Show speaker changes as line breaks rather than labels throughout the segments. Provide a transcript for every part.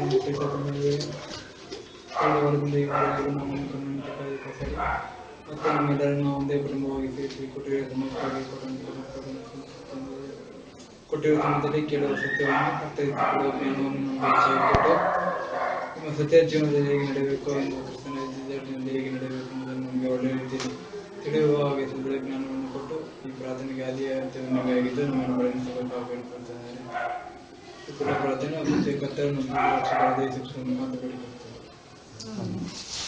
ಕೆಟ್ಟತನವೇ ಕಳೆದ ವಾರದಿಂದ ಈ ವಾರವರೆಗೂ ನಮ್ಮನ್ನು ಕಣ್ಣಂತೆ ಕಾಯುತ್ತಾ ಸರಿ ಮತ್ತು ನಮ್ಮೆಲ್ಲರನ್ನು ಒಂದೇ ಕುಟುಂಬವಾಗಿ ಸೇರಿಸಿ ಕೊಟ್ಟಿರುವ ಸಮಸ್ಯೆಗೆ ಕೊಟ್ಟಿರುವ ಸಮಯದಲ್ಲಿ ಕೇಳುವ ಸತ್ಯವನ್ನು ಅರ್ಥೈಸಿಕೊಳ್ಳುವ ಜ್ಞಾನವನ್ನು ನಮಗೆ ಹೆಚ್ಚಾಗಿ ಕೊಟ್ಟು ನಿಮ್ಮ ಸತ್ಯ ಜೀವನದಲ್ಲಿ ಹೇಗೆ ನಡೆಯಬೇಕು ಎಂದು ಕ್ರಿಸ್ತನ ಜೀವನದಲ್ಲಿ ಹೇಗೆ ನಡೆಯಬೇಕು ಎಂಬುದನ್ನು ನಮಗೆ ಒಳ್ಳೆಯ ರೀತಿಯಲ್ಲಿ ತಿಳಿಯುವ ಹಾಗೆ ಸುಳ್ಳ ಜ್ಞಾನವನ್ನು ಕೊಟ್ಟು ಈ ಪ್ರಾರ್ಥನೆಗೆ ಆದಿಯ ಅಂತ್ಯವಾಗಿದ್ದು ನಮ್ಮನ್ನು ಬಳಸಬೇಕಾಗಿ ಬೇಡಿಕೊಳ್ತಿದ್ದಾರೆ ಈ ಕೂಡ ಪ್ರಾರ್ಥನೆ ಮತ್ತು ಕತ್ತರನ್ನು ರಕ್ಷಕರಾದ ಯೇಸು ಕ್ರಿಸ್ತನ ಮುಖಾಂತರ ಬೇಡಿಕೊಳ್ತೇವೆ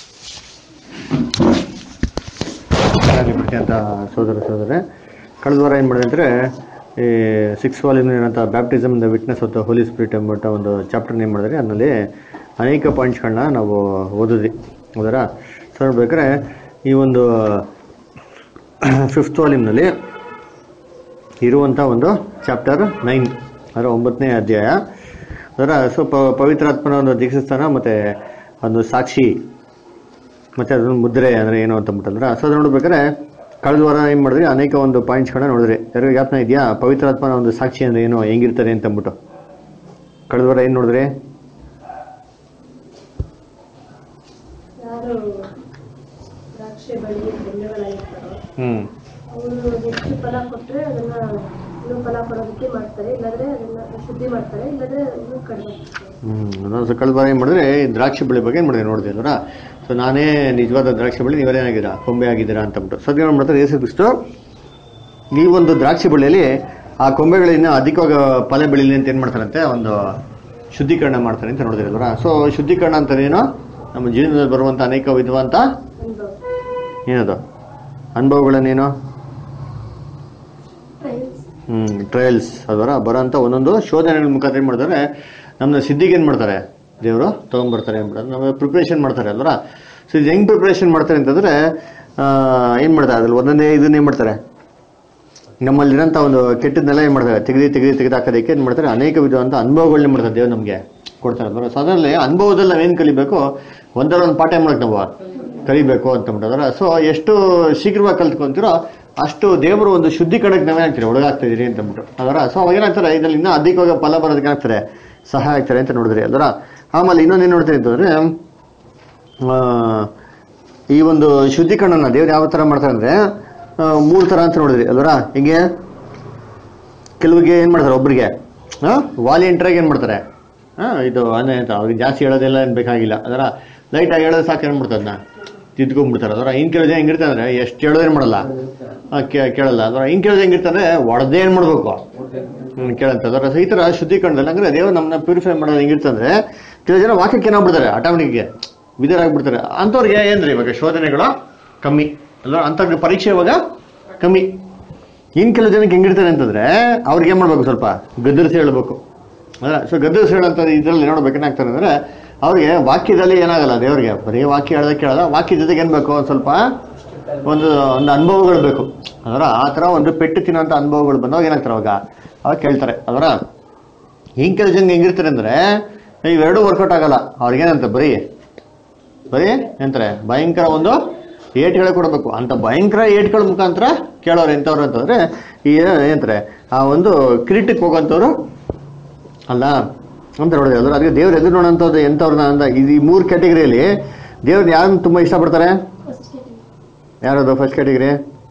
ಅಂತ ಸೋದರ ಸೋದರೇ ಕಳೆದ ವಾರ ಏನು ಮಾಡಿದೆ ಅಂದರೆ ಈ ಸಿಕ್ಸ್ ವಾಲ್ಯೂಮ್ ಏನಂತ baptism the witness of the holy spirit ಎಂಬಂಥ ಒಂದು ಚಾಪ್ಟರ್ನ ಏನು ಮಾಡಿದ್ರೆ ಅದರಲ್ಲಿ ಅನೇಕ ಪಾಯಿಂಟ್ಸ್ಗಳನ್ನ ನಾವು ಓದಿದ್ವಿ ಹೌದರ ಸೊ ನೋಡ್ಬೇಕಾದ್ರೆ ಈ ಒಂದು ಫಿಫ್ತ್ ವಾಲ್ಯೂಮ್ನಲ್ಲಿ ಇರುವಂಥ ಒಂದು ಚಾಪ್ಟರ್ ನೈನ್ ಅದರ ಒಂಬತ್ತನೇ ಅಧ್ಯಾಯ ಅದರ ಸೊ ಪ ಪವಿತ್ರಾತ್ಮನ ಒಂದು ದೀಕ್ಷಾಸ್ಥಾನ ಮತ್ತು ಒಂದು ಸಾಕ್ಷಿ ಮತ್ತೆ ಅದೊಂದು ಮುದ್ರೆ ಅಂದ್ರೆ ಏನು ಅಂತ ಅಂದ್ಬಿಟ್ಟಂದ್ರೆ ಸೊ ಅದು ನೋಡ್ಬೇಕಾದ್ರೆ ಕಳೆದ ವಾರ ಏನು ಮಾಡಿದ್ರಿ ಅನೇಕ ಒಂದು ಪಾಯಿಂಟ್ಸ್ಗಳನ್ನ ನೋಡಿದ್ರಿ ಯಾರು ಜ್ಞಾಪನ ಇದೆಯಾ ಪವಿತ್ರಾತ್ಮನ ಒಂದು ಸಾಕ್ಷಿ ಅಂದ್ರೆ ಏನು ಹೆಂಗಿರ್ತಾರೆ ಅಂತ ಅಂದ್ಬಿಟ್ಟು ಕಳೆದ ವಾರ ಏನು ನೋಡಿದ್ರಿ
ಯಾರು ದ್ರಾಕ್ಷಿ ಬಳ್ಳಿ ಗೊಂಬೆಗಳಾಗಿರ್ತಾರೋ
ಹ್ಮ್
ಅವರು ಹೆಚ್ಚು ಫಲ ಕೊಟ್ಟರೆ ಅದನ್ನ ಇನ್ನೂ ಫಲ ಕೊಡೋದಕ್ಕೆ ಮಾಡ್ತಾರೆ ಇಲ್ಲಾಂದ್ರೆ ಅದನ್ನ ಶುದ್ಧಿ ಮಾಡ್ತಾರೆ ಇಲ್ಲಾಂದ್ರೆ ಇನ್ನೂ ಕಡಿಮೆ ಮಾಡ್ತಾರೆ.
ಹ್ಮ್ ಸೊ ಕಳೆದ ವಾರ ಏನು ಮಾಡಿದ್ರೆ ಈ ದ್ರಾಕ್ಷಿ ಬೆಳೆ ಬಗ್ಗೆ ಏನು ಮಾಡಿದ್ರೆ ನೋಡಿದೆ ಅಲ್ವರ ಸೊ ನಾನೇ ನಿಜವಾದ ದ್ರಾಕ್ಷಿ ಬೆಳೆ ನೀವೇನಾಗಿದ್ದೀರಾ ಕೊಂಬೆ ಆಗಿದ್ದೀರಾ ಅಂತ ಅಂದ್ಬಿಟ್ಟು ಸೊ ಏನು ಮಾಡ್ತಾರೆ ಯೇಸು ಕ್ರಿಸ್ತು ಈ ಒಂದು ದ್ರಾಕ್ಷಿ ಬೆಳೆಯಲ್ಲಿ ಆ ಕೊಂಬೆಗಳಿಂದ ಅಧಿಕವಾಗಿ ಫಲ ಬೆಳೀಲಿ ಅಂತ ಏನು ಮಾಡ್ತಾರಂತೆ ಒಂದು ಶುದ್ಧೀಕರಣ ಮಾಡ್ತಾರೆ ಅಂತ ನೋಡಿದ್ರಿ ಅಲ್ವರ ಸೊ ಶುದ್ಧೀಕರಣ ಅಂತ ಏನು ನಮ್ಮ ಜೀವನದಲ್ಲಿ ಬರುವಂಥ ಅನೇಕ ವಿಧವಂತ
ಅನುಭವ
ಏನದು ಅನುಭವಗಳನ್ನೇನು ಹ್ಮ್ ಟ್ರಯಲ್ಸ್ ಅದರ ಬರೋಂಥ ಒಂದೊಂದು ಶೋಧನೆಗಳ ಮುಖಾಂತರ ಏನು ಮಾಡ್ತಾರೆ ನಮ್ಮನ್ನ ಸಿದ್ಧಿಗೆ ಏನು ಮಾಡ್ತಾರೆ ದೇವರು ತೊಗೊಂಡ್ಬರ್ತಾರೆ ಅಂದ್ಬಿಟ್ಟು ನಮ್ಮ ಪ್ರಿಪ್ರೇಷನ್ ಮಾಡ್ತಾರೆ ಅಲ್ವರ ಸೊ ಇದು ಹೆಂಗ್ ಪ್ರಿಪ್ರೇಷನ್ ಮಾಡ್ತಾರೆ ಅಂತಂದ್ರೆ ಏನು ಮಾಡ್ತಾರೆ ಅದ್ರಲ್ಲಿ ಒಂದೊಂದೇ ಇದನ್ನ ಏನು ಮಾಡ್ತಾರೆ ನಮ್ಮಲ್ಲಿರೋಂಥ ಒಂದು ಕೆಟ್ಟದನ್ನೆಲ್ಲ ಏನು ಮಾಡ್ತಾರೆ ತೆಗೆದು ತೆಗೆದು ತೆಗೆದು ಹಾಕೋದಕ್ಕೆ ಏನು ಮಾಡ್ತಾರೆ ಅನೇಕ ವಿಧವಾದಂಥ ಅನುಭವಗಳನ್ನ ಮಾಡ್ತಾರೆ ದೇವ್ರು ನಮಗೆ ಕೊಡ್ತಾರೆ ಅಲ್ವರ ಸೊ ಅದರಲ್ಲಿ ಅನುಭವದಲ್ಲಿ ನಾವೇನು ಕಲಿಬೇಕು ಒಂದರ ಒಂದು ಪಾಠ ಮಾಡೋಕೆ ನಾವು ಕಲಿಬೇಕು ಅಂತ ಬಿಟ್ಟದ್ರ ಸೊ ಎಷ್ಟು ಶೀಘ್ರವಾಗಿ ಕಲ್ತ್ಕೊಂತೀರೋ ಅಷ್ಟು ದೇವರು ಒಂದು ಶುದ್ಧೀಕರಣಕ್ಕೆ ನಾವೇನಾಗ್ತೀರಿ ಒಳಗಾಗ್ತಾ ಇದೀರಿ ಅಂತ ಅಂದ್ಬಿಟ್ಟು ಅದರ ಸೊ ಅವಾಗ ಏನಾಗ್ತಾರೆ ಇದರಲ್ಲಿ ಇನ್ನೂ ಅಧಿಕವಾಗಿ ಫಲ ಬರೋದಕ್ಕೆ ಏನಾಗ್ತಾರೆ ಸಹಾಯ ಆಗ್ತಾರೆ ಅಂತ ನೋಡಿದ್ರಿ ಅದರ ಆಮೇಲೆ ಇನ್ನೊಂದೇನು ನೋಡ್ತೀರಿ ಅಂತಂದ್ರೆ ಆ, ಈ ಒಂದು ಶುದ್ಧೀಕರಣನ ದೇವ್ರು ಯಾವ ಥರ ಮಾಡ್ತಾರೆ ಅಂದ್ರೆ ಆ, ಮೂರು ಥರ ಅಂತ ನೋಡಿದ್ರಿ ಅಲ್ವರ ಹಿಂಗೆ ಕೆಲವ್ರಿಗೆ ಏನು ಮಾಡ್ತಾರೆ ಒಬ್ರಿಗೆ ವಾಲಿಯಂಟ್ರಾಗಿ ಏನು ಮಾಡ್ತಾರೆ ಹಾಂ ಇದು ಅಂದ್ರೆ ಅಂತ ಅವ್ರಿಗೆ ಜಾಸ್ತಿ ಹೇಳೋದೆಲ್ಲ ಏನು ಬೇಕಾಗಿಲ್ಲ ಅದರ ಲೈಟಾಗಿ ಹೇಳೋದು ಸಾಕು ಏನು ಮಾಡ್ತಾರೆ ಅದನ್ನ ತಿದ್ಕೊಂಡ್ಬಿಡ್ತಾರೆ ಅದರ ಇನ್ನು ಕೆಲವು ಜನ ಹೆಂಗಿರ್ತಾರೆ ಅಂದರೆ ಎಷ್ಟು ಹೇಳೋದೇನು ಮಾಡಲ್ಲ ಆ, ಕೇ- ಕೇಳಲ್ಲ ಅದರ ಇನ್ನು ಕೆಲವು ಹೆಂಗಿರ್ತಾರೆ ಒಡೆದೇ ಏನು ಮಾಡಬೇಕು ಹ್ಮ್ ಕೇಳಂತ ಅದರ ಈ ಥರ ಶುದ್ಧೀಕರಣದಲ್ಲಿ ಅಂದ್ರೆ ದೇವರು ನಮ್ಮನ್ನ ಪ್ಯೂರಿಫೈ ಮಾಡೋದು ಹೆಂಗಿರ್ತಂದ್ರೆ ಕೆಲವು ಜನ ವಾಕ್ಯಕ್ಕೆ ಏನಾಗ್ಬಿಡ್ತಾರೆ ಆಟೋಮೆಟಿಕ್ಗೆ ವಿಧರಾಗ್ಬಿಡ್ತಾರೆ ಅಂಥವ್ರಿಗೆ ಏನ್ರಿ ಇವಾಗ ಶೋಧನೆಗಳು ಕಮ್ಮಿ ಅಲ್ವಾ ಅಂಥವ್ರಿಗೆ ಪರೀಕ್ಷೆ ಇವಾಗ ಕಮ್ಮಿ ಇನ್ನು ಕೆಲವು ಜನಕ್ಕೆ ಹೆಂಗಿರ್ತಾರೆ ಅಂತಂದ್ರೆ ಅವ್ರಿಗೆ ಏನು ಮಾಡ್ಬೇಕು ಸ್ವಲ್ಪ ಗದ್ದರಿಸಿ ಹೇಳ್ಬೇಕು ಅಲ್ಲ ಸೊ ಗದ್ದರಿಸಿ ಹೇಳೋಂಥ ಇದರಲ್ಲಿ ನೋಡ್ಬೇಕು ಏನಾಗ್ತಾರೆ ಅಂದ್ರೆ ಅವ್ರಿಗೆ ವಾಕ್ಯದಲ್ಲಿ ಏನಾಗಲ್ಲ ದೇವ್ರಿಗೆ ಬರೀ ವಾಕ್ಯ ಹೇಳೋದ ಕೇಳಲ್ಲ ವಾಕ್ಯ ಜೊತೆಗೆ ಏನು ಬೇಕು ಒಂದು ಸ್ವಲ್ಪ ಒಂದು ಒಂದು ಅನುಭವಗಳು ಬೇಕು ಅದರ ಆ ಥರ ಒಂದು ಪೆಟ್ಟು ತಿನ್ನೋಂಥ ಅನುಭವಗಳು ಬಂದಾಗ ಏನಾಗ್ತಾರೆ ಅವಾಗ ಅವಾಗ ಕೇಳ್ತಾರೆ ಅದರ ಹಿಂಗೆ ಕೆಲವು ಜನ ಹೆಂಗಿರ್ತಾರೆ ಅಂದ್ರೆ ಇವೆರಡೂ ವರ್ಕೌಟ್ ಆಗಲ್ಲ ಅವ್ರಿಗೇನಂತ ಬರೀ ಬರೀ ಎಂತಾರೆ ಭಯಂಕರ ಒಂದು ಏಟ್ಗಳೇ ಕೊಡಬೇಕು ಅಂತ ಭಯಂಕರ ಏಟ್ಗಳ ಮುಖಾಂತರ ಕೇಳೋರು ಎಂಥವ್ರು ಅಂತಂದ್ರೆ ಈ ಏನಂತಾರೆ ಆ ಒಂದು ಕಿರೀಟಕ್ಕೆ ಹೋಗೋಂಥವ್ರು ಅಲ್ಲ ಅಂತ ನೋಡಿದ್ರೆ ಅದ್ರ ಅದಕ್ಕೆ ದೇವ್ರು ಎದುರು ನೋಡೋಂಥದ್ದು ಎಂಥವ್ರನ್ನ ಅಂದ ಇದು ಈ ಮೂರು ಕ್ಯಾಟಗರಿಯಲ್ಲಿ ದೇವ್ರನ್ನ ಯಾರನ್ನ ತುಂಬ ಇಷ್ಟಪಡ್ತಾರೆ ಯಾರದು ಫಸ್ಟ್ ಕ್ಯಾಟಗರಿ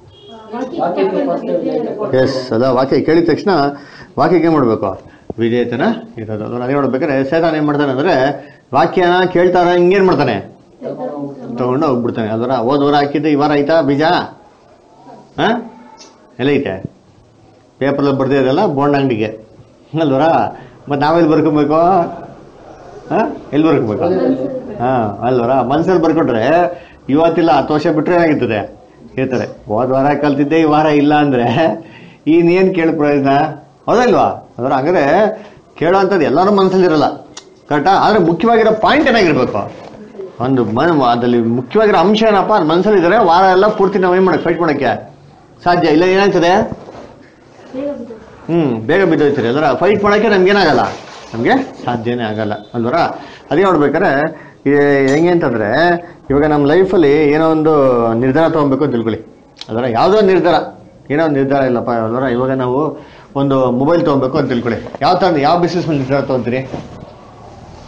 ಎಸ್ ಅಲ್ಲ ವಾಕ್ಯ ಕೇಳಿದ ತಕ್ಷಣ ವಾಕ್ಯಕ್ಕೆ ಏನು ಮಾಡಬೇಕು ವಿಧೇಯತನ ಇರೋದು ಅದನ್ನ ಅದೇ ನೋಡ್ಬೇಕಾದ್ರೆ ಸೇತಾನ ಏನು ಮಾಡ್ತಾನೆ ಅಂದರೆ ವಾಕ್ಯನ ಕೇಳ್ತಾರ ಹಿಂಗೇನು ಮಾಡ್ತಾನೆ ತಗೊಂಡು ಹೋಗ್ಬಿಡ್ತಾನೆ ಅದರ ಹೋದ ವಾರ ಹಾಕಿದ್ದು ಈ ವಾರ ಆಯ್ತಾ ಬೀಜ ಹಾಂ ಎಲ್ಲ ಐತೆ ಪೇಪರಲ್ಲಿ ಬರ್ದಿರಲ್ಲ ಬೋಂಡ್ ಅಂಗಡಿಗೆ ಅಲ್ವರ ಮತ್ತು ನಾವೆಲ್ಲಿ ಬರ್ಕೊಬೇಕು ಹಾಂ ಎಲ್ಲಿ ಬರ್ಕೋಬೇಕು ಹಾಂ ಅಲ್ವರ ಮನ್ಸಲ್ಲಿ ಬರ್ಕೊಟ್ರೆ ಇವತ್ತಿಲ್ಲ ಹತ್ತು ವರ್ಷ ಬಿಟ್ರೆ ಏನಾಗಿರ್ತದೆ ಇರ್ತಾರೆ ಹೋದ ವಾರ ಕಲ್ತಿದ್ದೆ ಈ ವಾರ ಇಲ್ಲ ಅಂದರೆ ಇನ್ನೇನು ಕೇಳ ಪ್ರಯೋಜನ ಹೌದಲ್ವಾ ಅದರ ಹಂಗಾರೆ ಕೇಳೋವಂಥದ್ದು ಎಲ್ಲರೂ ಮನಸ್ಸಲ್ಲಿರಲ್ಲ ಕರೆಕ್ಟಾ ಆದರೆ ಮುಖ್ಯವಾಗಿರೋ ಪಾಯಿಂಟ್ ಏನಾಗಿರ್ಬೇಕು ಒಂದು ಮನ ಅದಲ್ಲಿ ಮುಖ್ಯವಾಗಿರೋ ಅಂಶ ಏನಪ್ಪ ಅದು ಮನಸ್ಸಲ್ಲಿದ್ದಾರೆ ವಾರ ಎಲ್ಲ ಪೂರ್ತಿ ನಾವು ಏನು ಮಾಡಕ್ಕೆ ಫೈಟ್ ಮಾಡೋಕ್ಕೆ ಸಾಧ್ಯ ಇಲ್ಲ ಏನಾಗ್ತದೆ
ಬೇಗ ಬಿದ್ದು
ಹ್ಮ್ ಬೇಗ ಬಿದ್ದೋಯ್ತೀರಿ ಅಲ್ವರ ಫೈಟ್ ಮಾಡೋಕ್ಕೆ ನಮ್ಗೇನಾಗಲ್ಲ ನಮಗೆ ಸಾಧ್ಯನೇ ಆಗಲ್ಲ ಅಲ್ವರ ಅದೇ ನೋಡ್ಬೇಕಾದ್ರೆ ಈ ಹೆಂಗೆ ಅಂತಂದ್ರೆ ಇವಾಗ ನಮ್ಮ ಲೈಫಲ್ಲಿ ಏನೋ ಒಂದು ನಿರ್ಧಾರ ತಗೊಬೇಕು ಅಂತ ತಿಳ್ಕೊಳ್ಳಿ ಅದರ ಯಾವುದೋ ಒಂದು ನಿರ್ಧಾರ ಏನೋ ಒಂದು ನಿರ್ಧಾರ ಇಲ್ಲಪ್ಪ ಅಲ್ವರ ಇವಾಗ ನಾವು ಒಂದು ಮೊಬೈಲ್ ತೊಗೊಬೇಕು ಅಂತ ತಿಳ್ಕೊಳ್ಳಿ ಯಾವ ಥರ ಯಾವ ಬಿಸ್ನೆಸ್ ಮೇಲೆ ನಿರ್ಧಾರ ತೊಗೊಂತೀರಿ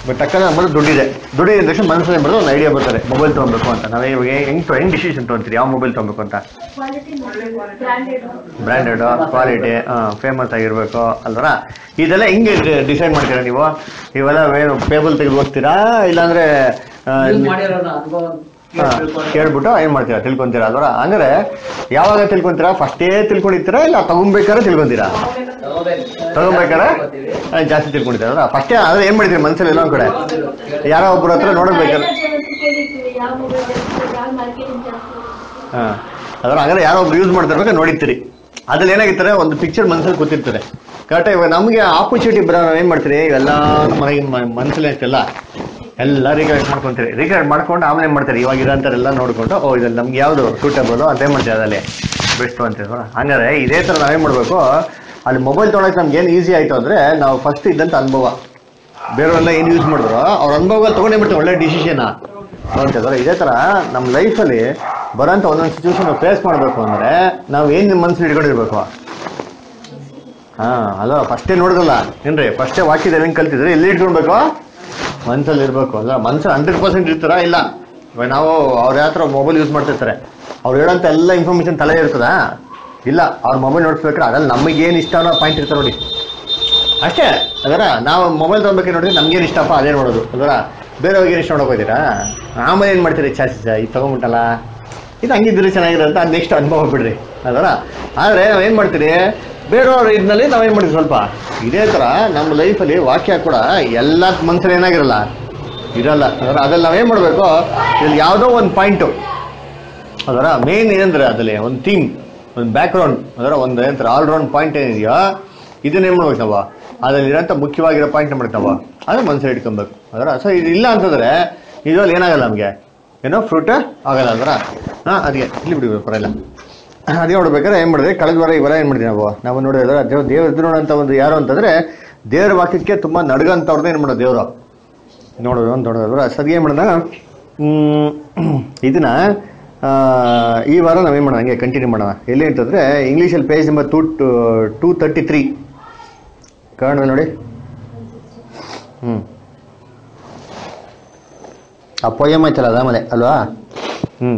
ಟಕ್ಕನ ನಮ್ಮದು ದುಡ್ಡಿದೆ ದುಡ್ಡಿದೆ ಅಂದ ತಕ್ಷಣ ಮನಸ್ಸಲ್ಲಿ ಬರೋದು ಒಂದು ಐಡಿಯಾ ಬರ್ತಾರೆ ಮೊಬೈಲ್ ತೊಗೊಬೇಕು ಅಂತ ನಾವು ಇವಾಗ ಹೆಂಗ್ ಹೆಂಗ್ ಡಿಸಿಷನ್ ತೊಗೊಂತೀರಿ ಯಾವ ಮೊಬೈಲ್ ತೊಗೊಬೇಕು ಅಂತ
quality branded
branded quality famous ಆಗಿರ್ಬೇಕು ಅಲ್ವರ ಇದೆಲ್ಲ ಹೆಂಗೆ ಡಿಸೈಡ್ ಮಾಡ್ತೀರಾ ನೀವು ಇವೆಲ್ಲ ಪೇಬಲ್ ತೆಗೆದು ಹೋಗ್ತೀರಾ ಇಲ್ಲಾಂದ್ರೆ ಆ,
ಯೂಸ್ ಮಾಡಿರೋಣ ಅನುಭವ
ಹಾ, ಕೇಳ್ಬಿಟ್ಟು ಏನ್ ಮಾಡ್ತೀರಾ ತಿಳ್ಕೊಂತೀರಾ ಅಲ್ವರ ಅಂದ್ರೆ ಯಾವಾಗ ತಿಳ್ಕೊಂತೀರಾ ಫಸ್ಟೇ ತಿಳ್ಕೊಂಡಿರ್ತೀರಾ ಇಲ್ಲ ತಗೊಂಬೇಕಾದ್ರೆ ತಿಳ್ಕೊಂತೀರಾ ತಗೊಂಬೇಕಾರೆ ಆ, ಜಾಸ್ತಿ ತಿಳ್ಕೊಂಡಿದ್ದೀರಾ ಫಸ್ಟೇ ಆದ್ರೆ ಏನ್ ಮಾಡಿದ್ರಿ ಮನ್ಸಲ್ಲಿ ಎಲ್ಲ ಒಂದ್ ಕಡೆ ಯಾರೋ ಒಬ್ರ ಹತ್ರ ನೋಡ್ಬೇಕಾದ್ರೆ
ಕೇಳಿರ್ತೀವಿ ಯಾವ ಮೊಬೈಲ್ ಜಾಸ್ತಿ ಯಾವ ಮಾರ್ಕೆಟಿಂಗ್ ಜಾಸ್ತಿ
ಹಾ ಅದ್ರ ಹಾಗಾದ್ರೆ ಯಾರೋ ಒಬ್ರು ಯೂಸ್ ಮಾಡ್ತಿರ್ಬೇಕು ನೋಡಿರ್ತೀರಿ ಅದ್ರಲ್ಲಿ ಏನಾಗಿರ್ತಾರೆ ಒಂದು ಪಿಕ್ಚರ್ ಮನಸ್ಸಲ್ಲಿ ಕೂತಿರ್ತಾರೆ ಕರೆಕ್ಟ್ ಇವಾಗ ನಮಗೆ ಆಪರ್ಚುನಿಟಿ ಬರೋ ನಾವ್ ಏನ್ ಮಾಡ್ತೀರಿ ಇವೆಲ್ಲ ಮನೆಗೆ ಮನಸ್ಸಲ್ಲಿ ಇರ್ತಲ್ಲ ಎಲ್ಲ ರಿಕಲೆಕ್ಟ್ ಮಾಡ್ಕೊಂತೀರಿ ರಿಕಲೆಕ್ಟ್ ಮಾಡ್ಕೊಂಡು ಆಮೇಲೆ ಏನ್ ಮಾಡ್ತೀರಿ ಇವಾಗ ಇರೋಂಥವ್ರೆಲ್ಲ ನೋಡ್ಕೊಂಡು ಓ ಇದ್ರಲ್ಲಿ ನಮ್ಗೆ ಯಾವ್ದು ಸೂಟಬಲ್ ಅದೇ ಮಾಡ್ತೀವಿ ಅದಲ್ಲಿ ಬೆಸ್ಟ್ ಅಂತೀವಿ ಹಂಗಾರೆ ಇದೇ ತರ ನಾವೇನ್ ಮಾಡ್ಬೇಕು ಅಲ್ಲಿ ಮೊಬೈಲ್ ತೊಗೊಳಕ್ ನಮ್ಗೆ ಏನು ಈಸಿ ಆಯ್ತು ಅಂದ್ರೆ ನಾವು ಫಸ್ಟ್ ಇದ್ದಂತ ಅನುಭವ ಬೇರೆಯವರೆಲ್ಲ ಏನು ಯೂಸ್ ಮಾಡಿದ್ರು ಅವ್ರ ಅನುಭವಗಳು ತಗೊಂಡೇ ಬಿಡ್ತೀವಿ ಒಳ್ಳೆ ಡಿಸಿಷನ್ ಅಂತಿದ್ರೆ ಇದೇ ತರ ನಮ್ಮ ಲೈಫಲ್ಲಿ ಬರೋಂಥ ಒಂದೊಂದು ಸಿಚುವೇಶನ್ ಫೇಸ್ ಮಾಡಬೇಕು ಅಂದ್ರೆ ನಾವು ಏನು ನಿಮ್ಮ ಮನಸ್ಸಲ್ಲಿ ಇಟ್ಕೊಂಡಿರ್ಬೇಕು ಹಾ ಅಲ್ಲ ಫಸ್ಟೇ ನೋಡಿದಲ್ಲ ಏನ್ರಿ ಫಸ್ಟೇ ವಾಕ್ಯದ ಹೆಂಗ್ ಕಲ್ತಿದ್ರೆ ಎಲ್ಲಿ ಇಟ್ಕೊಳ್ಬೇಕು ಮನ್ಸಲ್ಲಿ ಇರ್ಬೇಕು ಅಲ್ಲ ಮನ್ಸಲ್ಲಿ ಹಂಡ್ರೆಡ್ ಪರ್ಸೆಂಟ್ ಇರ್ತಾರ ಇಲ್ಲ ಇವಾಗ ನಾವು ಅವ್ರ ಹತ್ರ ಮೊಬೈಲ್ ಯೂಸ್ ಮಾಡ್ತಿರ್ತಾರೆ ಅವ್ರು ಹೇಳೋಂಥ ಎಲ್ಲ ಇನ್ಫಾರ್ಮೇಶನ್ ತಲೆ ಇರ್ತದಾ ಇಲ್ಲ ಅವ್ರ ಮೊಬೈಲ್ ನೋಡ್ಸ್ಬೇಕಾದ್ರೆ ಅದ್ರಲ್ಲಿ ನಮಗೆ ಏನು ಇಷ್ಟ ಅನ್ನೋ ಪಾಯಿಂಟ್ ಇರ್ತಾರೆ ನೋಡಿ ಅಷ್ಟೇ ಅದರ ನಾವು ಮೊಬೈಲ್ ತೊಗೊಬೇಕು ನೋಡಿದ್ರೆ ನಮ್ಗೇನು ಇಷ್ಟಪ್ಪ ಅದೇ ನೋಡೋದು ಅದರ ಬೇರೆಯವ್ರಿಗೆ ಏನು ಇಷ್ಟ ನೋಡಕ್ ಹೋಗ್ತೀರಾ ಆಮೇಲೆ ಏನು ಮಾಡ್ತೀರಿ ಚಾಸಿ ಇದು ತೊಗೊಂಬಿಟ್ಟಲ್ಲ ಇದು ಹಂಗಿದ್ರೆ ಚೆನ್ನಾಗಿರುತ್ತೆ ಅದು ನೆಕ್ಸ್ಟ್ ಅನುಭವ ಬಿಡ್ರಿ ಅದರ ಆದರೆ ನಾವೇನು ಮಾಡ್ತೀರಿ ಬೇರೆಯವ್ರ ಇದರಲ್ಲಿ ನಾವೇನು ಮಾಡ್ತೀವಿ ಸ್ವಲ್ಪ ಇದೇ ಥರ ನಮ್ಮ ಲೈಫಲ್ಲಿ ವಾಕ್ಯ ಕೂಡ ಎಲ್ಲ ಮನ್ಸಲ್ಲಿ ಏನಾಗಿರಲ್ಲ ಇರಲ್ಲ ಅದರ ಅದ್ರಲ್ಲಿ ನಾವೇನು ಮಾಡಬೇಕು ಇಲ್ಲಿ ಯಾವುದೋ ಒಂದು ಪಾಯಿಂಟು ಅದರ ಮೇನ್ ಏನಂದ್ರೆ ಅದಲ್ಲಿ ಒಂದು ಥೀಮ್ ಒಂದು ಬ್ಯಾಕ್ ಗ್ರೌಂಡ್ ಅದರ ಒಂದು ಏನಂತಾರೆ ಆಲ್ ರೌಂಡ್ ಪಾಯಿಂಟ್ ಏನಿದೆಯೋ ಇದನ್ನ ಏನ್ ಮಾಡ್ಬೇಕು ನಾವು ಅದರಲ್ಲಿರೋಂಥ ಮುಖ್ಯವಾಗಿರೋ ಪಾಯಿಂಟ್ ಮಾಡ್ಬೇಕು ನಾವು ಅದು ಮನಸ್ಸಲ್ಲಿ ಇಟ್ಕೊಬೇಕು ಅದರ ಸೊ ಇದು ಇಲ್ಲ ಅಂತಂದ್ರೆ ಇದ್ರಲ್ಲಿ ಏನಾಗಲ್ಲ ನಮಗೆ ಏನೋ ಫ್ರೂಟ್ ಆಗಲ್ಲ ಅದರ ಹಾಂ ಅದಕ್ಕೆ ಇಲ್ಲಿ ಬಿಡಿ ಪರಲ್ಲ ಅದೇ ನೋಡ್ಬೇಕಾದ್ರೆ ಏನು ಮಾಡಿದ್ರೆ ಕಳೆದ ವಾರ ಇವೆಲ್ಲ ಏನು ಮಾಡಿದ್ವಿ ನಾವು ನಾವು ನೋಡಿದ್ರೆ ದೇವ್ ದೇವ್ರ ಎದುರು ನೋಡೋಂಥ ಒಂದು ಯಾರು ಅಂತಂದ್ರೆ ದೇವ್ರ ವಾಕ್ಯಕ್ಕೆ ತುಂಬ ನಡ್ಗಂಥವ್ರನ್ನ ಏನು ಮಾಡೋದು ದೇವರು ನೋಡೋದು ಅಂತ ನೋಡೋದು ಸದ್ಯ ಏನು ಮಾಡೋಣ ಹ್ಮ್, ಇದನ್ನ ಆ, ಈ ವಾರ ನಾವೇನು ಮಾಡೋಣ ಹಂಗೆ ಕಂಟಿನ್ಯೂ ಮಾಡೋಣ ಎಲ್ಲಿ ಅಂತಂದ್ರೆ ಇಂಗ್ಲೀಷಲ್ಲಿ page number two two thirty three ಕನ್ನಡದಲ್ಲಿ ನೋಡಿ ಹ್ಞೂ ಆ ಪೊಯಮ್ ಆಯ್ತಲ್ಲ ಅದಾಮಲೆ ಅಲ್ವಾ ಹ್ಞೂ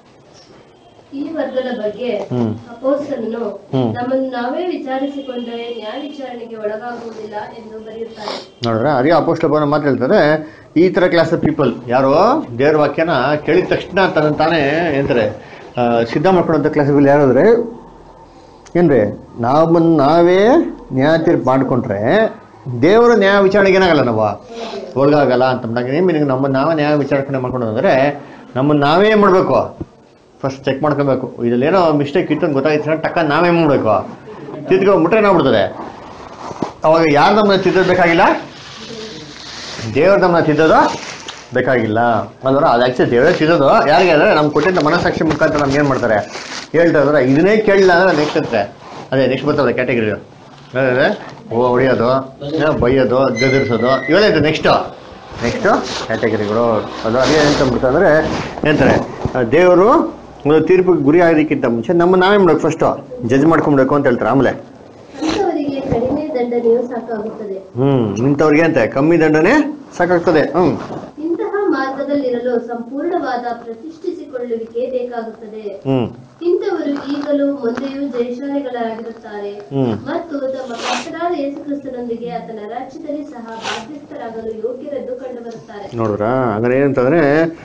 ಈ ವರ್ಗದ ಬಗ್ಗೆ
ಹ್ಮ್.
ಅಪೋಸ್ತಲನು
ಹ್ಮ್.
ನಮ್ಮನ್ನು ನಾವೇ ವಿಚಾರಿಸಿಕೊಂಡರೆ ನ್ಯಾಯ ವಿಚಾರಣೆಗೆ ಒಳಗಾಗುವುದಿಲ್ಲ ಎಂದು ಬರೆಯುತ್ತಾರೆ
ನೋಡ್ರೆ ಅದೇ ಅಪೋಸ್ಟಲ್ ಬರೋ ಮಾತು ಹೇಳ್ತಾರೆ ಈ ತರ ಕ್ಲಾಸ್ ಆಫ್ ಪೀಪಲ್ ಯಾರು ದೇವ್ರ ವಾಕ್ಯನ ಕೇಳಿದ ತಕ್ಷಣ ತನ್ನ ತಾನೇ ಏನಂತಾರೆ ಆ, ಸಿದ್ಧ ಮಾಡ್ಕೊಂಡಂತ ಕ್ಲಾಸ್ ಪೀಪಲ್ ಯಾರಾದ್ರೆ ಏನ್ರಿ ನಮ್ಮನ್ನ ನಾವೇ ನ್ಯಾಯ ತೀರ್ಪು ಮಾಡ್ಕೊಂಡ್ರೆ ದೇವರ ನ್ಯಾಯ ವಿಚಾರಣೆಗೆ ಏನಾಗಲ್ಲ ನಾವು ಒಳಗಾಗಲ್ಲ ಅಂತ ಏನ್ ಮೀನಿಂಗ್ ನಮ್ಮನ್ನ ನಾವೇ ನ್ಯಾಯ ವಿಚಾರಣೆ ಮಾಡ್ಕೊಂಡು ಅಂದ್ರೆ ನಮ್ಮನ್ನ ನಾವೇ ಏನ್ ಮಾಡ್ಬೇಕು ಫಸ್ಟ್ ಚೆಕ್ ಮಾಡ್ಕೊಬೇಕು ಇದ್ರಲ್ಲಿ ಏನೋ ಮಿಸ್ಟೇಕ್ ಇತ್ತು ಅಂತ ಗೊತ್ತಾಯ್ತು ಟಕ್ಕ ನಾವೇ ಮಾಡ್ಬೇಕು ತಿದ್ಕೊಂಡ್ಬಿಟ್ರೆ ಏನಾಗ್ಬಿಡ್ತದೆ ಅವಾಗ ಯಾರು ನಮ್ಮನ್ನ ತಿದ್ದಬೇಕಾಗಿಲ್ಲ ದೇವ್ರ ನಮ್ಮನ್ನ ತಿದ್ದೋದು ಬೇಕಾಗಿಲ್ಲ ಅಲ್ವರ ಅದು ಆಕ್ಚುಲಿ ದೇವರೇ ತಿದ್ದೋದು ಯಾರಿಗೆ ಅಂದ್ರೆ ನಮ್ಗೆ ಕೊಟ್ಟಿದ್ದ ಮನಸ್ಸಾಕ್ಷಿ ಮುಖಾಂತರ ನಮ್ಗೆ ಏನು ಮಾಡ್ತಾರೆ ಹೇಳ್ತಾ ಇದ್ರೆ ಇದನ್ನೇ ಕೇಳಿಲ್ಲ ಅಂದ್ರೆ ನೆಕ್ಸ್ಟ್ ಇರುತ್ತೆ ಅದೇ ನೆಕ್ಸ್ಟ್ ಬರ್ತದೆ ಕ್ಯಾಟಗರಿ ಅದೇ ಓ ಹೊಡಿಯೋದು ಏನೋ ಬೈಯೋದು ಗದರಿಸೋದು ಇವೆಲ್ಲ ಇದೆ ನೆಕ್ಸ್ಟು ನೆಕ್ಸ್ಟು ಕ್ಯಾಟಗರಿಗಳು ಅದು ಅದೇ ಎಂತ ಅಂದ್ರೆ ಏನಂತಾರೆ ದೇವರು ಒಂದು ತೀರ್ಪಿಗೆ ಗುರಿ ಆಗೋದಕ್ಕಿಂತ ಮುಂಚೆ ನಮ್ಮ ನಾವೇ ಮಾಡ್ಬೇಕು ಫಸ್ಟು ಜಡ್ಜ್ ಮಾಡ್ಕೊಬೇಕು ಅಂತ ಹೇಳ್ತಾರೆ ಆಮೇಲೆ
ಅಂತವರಿಗೆ ಕಡಿಮೆ ದಂಡನೆಯು ಸಾಕಾಗುತ್ತದೆ
ಹ್ಮ್ ಇಂಥವ್ರಿಗೆ ಅಂತೆ ಕಮ್ಮಿ ದಂಡನೆ ಸಾಕಾಗ್ತದೆ ಹ್ಮ್
ಇಂತಹ ಮಾರ್ಗದಲ್ಲಿರಲು ಸಂಪೂರ್ಣವಾದ ಪ್ರತಿಷ್ಠಿಸಿಕೊಳ್ಳುವಿಕೆ ಬೇಕಾಗುತ್ತದೆ
ಹ್ಮ್
ಇಂಥವರು ಈಗಲೂ ಮುಂದೆಯೂ ಜಯಶಾಲಿಗಳಾಗಿರುತ್ತಾರೆ
ಹ್ಮ್
ಮತ್ತು ತಮ್ಮ ಕರ್ತನಾದ ಯೇಸುಕ್ರಿಸ್ತನೊಂದಿಗೆ ಆತನ ರಾಜ್ಯದಲ್ಲಿ ಸಹ ಬಾಧ್ಯಸ್ಥರಾಗಲು ಯೋಗ್ಯರೆಂದು ಕಂಡುಬರುತ್ತಾರೆ
ನೋಡ್ರ ಅಂದ್ರೆ ಏನಂತಂದ್ರೆ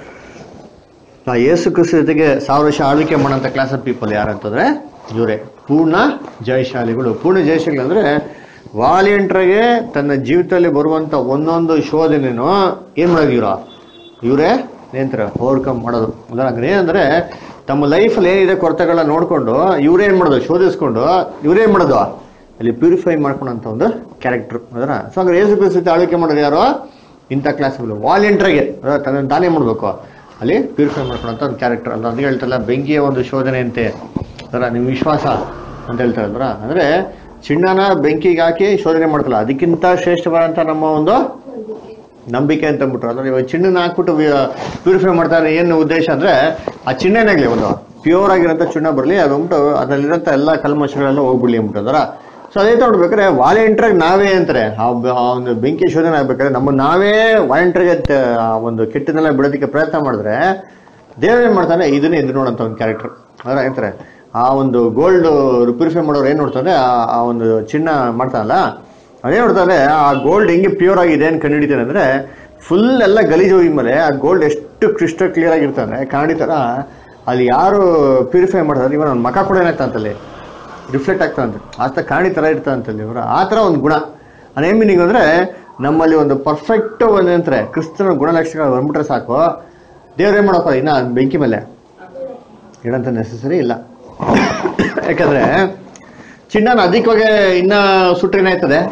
ಆ ಯೇಸು ಕ್ರಿಸ್ತ ಜೊತೆಗೆ ಸಾವಿರ ವರ್ಷ ಆಳ್ವಿಕೆ ಮಾಡೋಂಥ ಕ್ಲಾಸ್ ಆಫ್ ಪೀಪಲ್ ಯಾರಂತಂದ್ರೆ ಇವರೇ ಪೂರ್ಣ ಜಯಶಾಲಿಗಳು ಪೂರ್ಣ ಜಯಶಾಲಿಗಳು ಅಂದ್ರೆ ವಾಲಿಯಂಟ್ರಿಗೆ ತನ್ನ ಜೀವಿತದಲ್ಲಿ ಬರುವಂತ ಒಂದೊಂದು ಶೋಧನೆನೂ ಏನ್ ಮಾಡೋದು ಇವ್ರ ಇವರೇ ಏನಂತಾರೆ ಓವರ್ಕಮ್ ಮಾಡೋದು ಅಂದ್ರೆ ಹಂಗಾರೆ ಏನಂದ್ರೆ ತಮ್ಮ ಲೈಫಲ್ಲಿ ಏನಿದೆ ಕೊರತೆಗಳನ್ನ ನೋಡ್ಕೊಂಡು ಇವ್ರೇನ್ ಮಾಡೋದು ಶೋಧಿಸ್ಕೊಂಡು ಇವ್ರೇನ್ ಮಾಡೋದು ಅಲ್ಲಿ ಪ್ಯೂರಿಫೈ ಮಾಡ್ಕೊಂಡಂತ ಒಂದು ಕ್ಯಾರೆಕ್ಟರ್ ಅದರ ಸೊ ಹಂಗಾರೆ ಯೇಸು ಕ್ರಿಸ್ತ ಆಳ್ವಿಕೆ ಮಾಡೋದು ಯಾರು ಇಂಥ ಕ್ಲಾಸ್ಗಳು ವಾಲಿಯಂಟ್ರಿಗೆ ತನ್ನ ತಾನೇ ಮಾಡಬೇಕು ಅಲ್ಲಿ ಪ್ಯೂರಿಫೈ ಮಾಡ್ಕೊಳ್ಳೋಂಥ ಒಂದು ಕ್ಯಾರೆಕ್ಟರ್ ಅಲ್ಲ ಅದಕ್ಕೆ ಹೇಳ್ತಾರಲ್ಲ ಬೆಂಕಿಯ ಒಂದು ಶೋಧನೆ ಅಂತೆ ಅದರ ನಿಮ್ಮ ವಿಶ್ವಾಸ ಅಂತ ಹೇಳ್ತಾರಲ್ರ ಅಂದರೆ ಚಿನ್ನನ ಬೆಂಕಿಗೆ ಹಾಕಿ ಶೋಧನೆ ಮಾಡ್ತಲ್ಲ ಅದಕ್ಕಿಂತ ಶ್ರೇಷ್ಠವಾದಂಥ ನಮ್ಮ ಒಂದು ನಂಬಿಕೆ ಅಂತ ಅಂದ್ಬಿಟ್ರು ಅಂದ್ರೆ ಇವಾಗ ಚಿನ್ನನ ಹಾಕ್ಬಿಟ್ಟು ಪ್ಯೂರಿಫೈ ಮಾಡ್ತಾರೆ ಏನು ಉದ್ದೇಶ ಅಂದ್ರೆ ಆ ಚಿನ್ನನಾಗ್ಲಿ ಒಂದು ಪ್ಯೂರ್ ಆಗಿರೋಂಥ ಚಿನ್ನ ಬರಲಿ ಅದು ಅಂದ್ಬಿಟ್ಟು ಅದರಲ್ಲಿರೋಂಥ ಎಲ್ಲ ಕಲ್ಮಶಗಳೆಲ್ಲ ಹೋಗ್ಬಿಡ್ಲಿ ಅಂದ್ಬಿಟ್ಟು ಅದರ ಸೊ ಅದೇ ನೋಡ್ಬೇಕಾದ್ರೆ ವಾಲೆಂಟ್ರಾಗಿ ನಾವೇ ಅಂತಾರೆ ಆ ಬ- ಆ ಒಂದು ಬೆಂಕಿ ಶೋಧನೆ ಆಗ್ಬೇಕಾದ್ರೆ ನಮ್ಮ ನಾವೇ ವಾಲೆಂಟ್ರಿಗೆ ಒಂದು ಕೆಟ್ಟದನ್ನೆಲ್ಲ ಬಿಡೋದಕ್ಕೆ ಪ್ರಯತ್ನ ಮಾಡಿದ್ರೆ ದೇವ್ರು ಏನ್ ಮಾಡ್ತಾನೆ ಇದನ್ನೇ ಎದುರು ನೋಡಂತ ಒಂದು ಕ್ಯಾರೆಕ್ಟರ್ ಅದರ ಹೇಳ್ತಾರೆ ಆ ಒಂದು ಗೋಲ್ಡ್ ಪ್ಯೂರಿಫೈ ಮಾಡೋರು ಏನ್ ನೋಡ್ತಾರೆ ಆ- ಆ ಒಂದು ಚಿನ್ನ ಮಾಡ್ತಾನಲ್ಲ ಅದೇ ನೋಡ್ತಾರೆ ಆ ಗೋಲ್ಡ್ ಹೆಂಗೆ ಪ್ಯೂರ್ ಆಗಿದೆ ಅಂತ ಕಂಡುಹಿಡಿತಾನೆ ಅಂದ್ರೆ ಫುಲ್ ಎಲ್ಲ ಗಲೀಜು ಹೋಗಿದ್ಮೇಲೆ ಆ ಗೋಲ್ಡ್ ಎಷ್ಟು ಕ್ರಿಸ್ಟಲ್ ಕ್ಲಿಯರ್ ಆಗಿರ್ತಾನೆ ಕಾಣಿ ಥರ ಅಲ್ಲಿ ಯಾರು ಪ್ಯೂರಿಫೈ ಮಾಡ್ತಾರೆ ಇವನ್ ಅವ್ನ ಮಕ ಕೂಡ ಏನಾಗ್ತಂತಲ್ಲಿ ರಿಫ್ಲೆಕ್ಟ್ ಆಗ್ತಂತೆ ಆತ ಕಾಣಿ ಥರ ಇರ್ತಂತಲ್ಲಿ ಇವರು ಆ ಥರ ಒಂದು ಗುಣ ಅದೇನ್ ಮೀನಿಂಗ್ ಅಂದ್ರೆ ನಮ್ಮಲ್ಲಿ ಒಂದು ಪರ್ಫೆಕ್ಟ್ ಒಂದು ಅಂತಾರೆ ಕ್ರಿಸ್ತನ ಗುಣಲಕ್ಷಣಗಳು ಬಂದ್ಬಿಟ್ರೆ ಸಾಕು ದೇವ್ರು ಏನ್ ಮಾಡಪ್ಪ ಇನ್ನ ಬೆಂಕಿ ಮೇಲೆ ಇಡಂತ ನೆಸಸರಿ ಇಲ್ಲ ಯಾಕಂದ್ರೆ ಚಿನ್ನನ ಅಧಿಕವಾಗಿ ಇನ್ನ ಸುಟ್ರೆ ಏನಾಯ್ತದೆ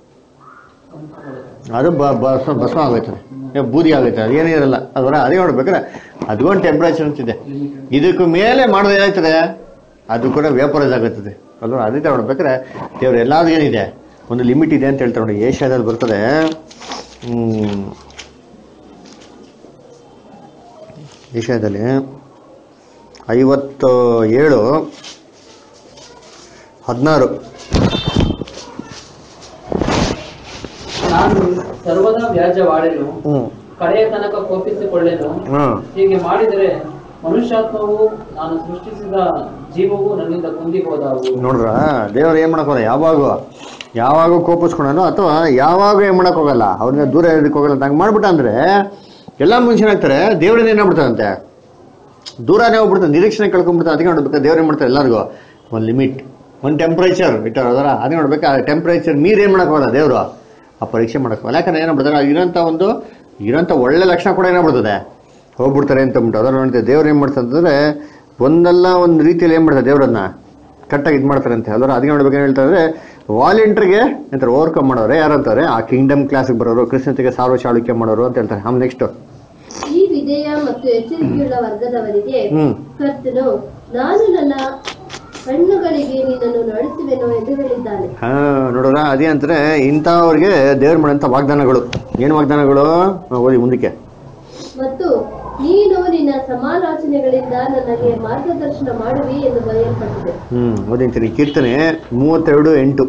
ಅದು ಬ- ಭಸ್ಮ ಭಸ್ಮ ಆಗೋಯ್ತದೆ ಏ, ಬೂದಿ ಆಗೋಯ್ತದೆ ಅದು ಏನಿರಲ್ಲ ಅದರ ಅದೇ ನೋಡ್ಬೇಕಾದ್ರೆ ಅದಕ್ಕೊಂದು ಟೆಂಪ್ರೇಚರ್ ಅಂತಿದೆ ಇದಕ್ಕೂ ಮೇಲೆ ಮಾಡೋದು ಏನಾಯ್ತದೆ ಅದು ಕೂಡ ವೇಪರೈಸ್ ಆಗುತ್ತದೆ ಅಲ್ವಾ ಅದೇ ಥರ ನೋಡ್ಬೇಕಾದ್ರೆ ದೇವ್ರು ಎಲ್ಲಾದ್ರೂ ಏನಿದೆ ಒಂದು ಲಿಮಿಟ್ ಇದೆ ಅಂತ ಹೇಳ್ತಾರೆ ನೋಡಿ ಏಷ್ಯಾದಲ್ಲಿ ಬರ್ತದೆ ಹ್ಮ್, ಏಷ್ಯಾದಲ್ಲಿ ಐವತ್ತು ಏಳು ಹದಿನಾರು
ನಾನು ಸರ್ವದಾ ವ್ಯಾಜ್ಯವಾಡೆನು
ಹ್ಮ್
ಕಡೆಯ ತನಕ ಕೋಪಿಸಿಕೊಳ್ಳೆನು
ಹ್ಮ್
ಹೀಗೆ ಮಾಡಿದರೆ ಮನುಷ್ಯಾತ್ಮವು ನಾನು ಸೃಷ್ಟಿಸಿದ ಜೀವವು ನನ್ನಿಂದ ಕುಂದಿ ಹೋದವು
ನೋಡ್ರ ದೇವ್ರು ಏನ್ ಮಾಡಕ್ ಹೋಗಲ್ಲ ಯಾವಾಗ ಯಾವಾಗ ಕೋಪಿಸ್ಕೊಳನು ಅಥವಾ ಯಾವಾಗ ಏನ್ ಮಾಡಕ್ ಹೋಗಲ್ಲ ಅವ್ರನ್ನ ದೂರ ಇರೋದಕ್ಕೆ ಹೋಗಲ್ಲ ಅಂತ ಹಂಗ್ ಮಾಡ್ಬಿಟ್ಟ ಅಂದ್ರೆ ಎಲ್ಲಾ ಮನುಷ್ಯನಾಗ್ತಾರೆ ದೇವ್ರನ್ನ ಏನ್ ಮಾಡ್ತಾರಂತೆ ದೂರನೇ ಹೋಗ್ಬಿಡ್ತಾರೆ ನಿರೀಕ್ಷಣೆ ಕಳ್ಕೊಂಡ್ಬಿಡ್ತಾರೆ ಅದಕ್ಕೆ ನೋಡ್ಬೇಕು ದೇವ್ರು ಏನ್ ಮಾಡ್ತಾರೆ ಎಲ್ಲರಿಗೂ ಒಂದು ಲಿಮಿಟ್ ಒಂದು ಟೆಂಪ್ರೇಚರ್ ಇಟ್ಟಾರ ಅದರ ಅದೇ ನೋಡ್ಬೇಕು ಆ ಟೆಂಪ್ರೇಚರ್ ಮೀರ್ ಏನ್ ಮಾಡಕ್ ಹೋಗಲ್ಲ ದೇವ್ರು ಆ ಪರೀಕ್ಷೆ ಮಾಡಕ್ ಹೋಗಲ್ಲ ಯಾಕಂದ್ರೆ ಏನಾಗ್ಬಿಡ್ತಾರೆ ಇರೋಂಥ ಒಂದು ಇರೋಂಥ ಒಳ್ಳೆ ಲಕ್ಷಣ ಕೂಡ ಏನಾಗ್ಬಿಡ್ತದೆ ಹೋಗ್ಬಿಡ್ತಾರೆ ಅಂತ ಅಂದ್ಬಿಟ್ಟು ಅದನ್ನ ನೋಡ್ತೀವಿ ದೇವ್ರು ಏನ್ ಮಾಡ್ತಾರೆ ಅಂತಂದ್ರೆ ಒಂದಲ್ಲ ಒಂದು ರೀತಿಯಲ್ಲಿ ಏನ್ ಮಾಡ್ತಾರೆ ದೇವ್ರನ್ನ ಕರೆಕ್ಟಾಗಿ ಇದು ಮಾಡ್ತಾರೆ ಅಂತ ಅದರ ಅದಕ್ಕೆ ನೋಡ್ಬೇಕು ಏನ್ ಹೇಳ್ತಾರೆ ಅಂದ್ರೆ ವಾಲಂಟ್ರಿಗೆ ಅಂತಾರೆ ಓವರ್ಕಮ್ ಮಾಡೋರೆ ಯಾರಂತಾರೆ ಆ ಕಿಂಗ್ಡಮ್ ಕ್ಲಾಸಿಗೆ ಬರೋರು ಕೃಷ್ಣತೆಗೆ ಸಾರ್ವ ಚಾಳುಕ್ಯ ಮಾಡೋರು ಅಂತ ಹೇಳ್ತಾರೆ ಆಮೇಲೆ ನೆಕ್ಸ್ಟ್
ಈ ವಿಧೇಯ ಮತ್ತು ಎಚ್ಚರಿಕೆಯುಳ್ಳ ವರ್ಗದವರಿಗೆ
ಹ್ಮ್
ಕರ್ತನು ನಾನು ನನ್ನ ಕಣ್ಣುಗಳಿಗೆ ನಿನ್ನನ್ನು ನಡೆಸುವೆನು ಎಂದು ಹೇಳಿದ್ದಾನೆ
ಹಾ ನೋಡೋಣ ಅದೇ ಅಂತಾರೆ ಇಂಥವ್ರಿಗೆ ದೇವ್ರು ಮಾಡಂತ ವಾಗ್ದಾನಗಳು ಏನು ವಾಗ್ದಾನಗಳು ಹಾ, ಓದಿ ಮುಂದಕ್ಕೆ
ಮತ್ತು ನೀನು ನಿನ್ನ ಸಮಾಲೋಚನೆಗಳಿಂದ ನನಗೆ ಮಾರ್ಗದರ್ಶನ ಮಾಡುವಿ ಎಂದು ಬರೆಯಲ್ಪಟ್ಟಿದೆ
ಹ್ಮ್ ಓದಿಂತೀನಿ ಕೀರ್ತನೆ ಮೂವತ್ತೆರಡು ಎಂಟು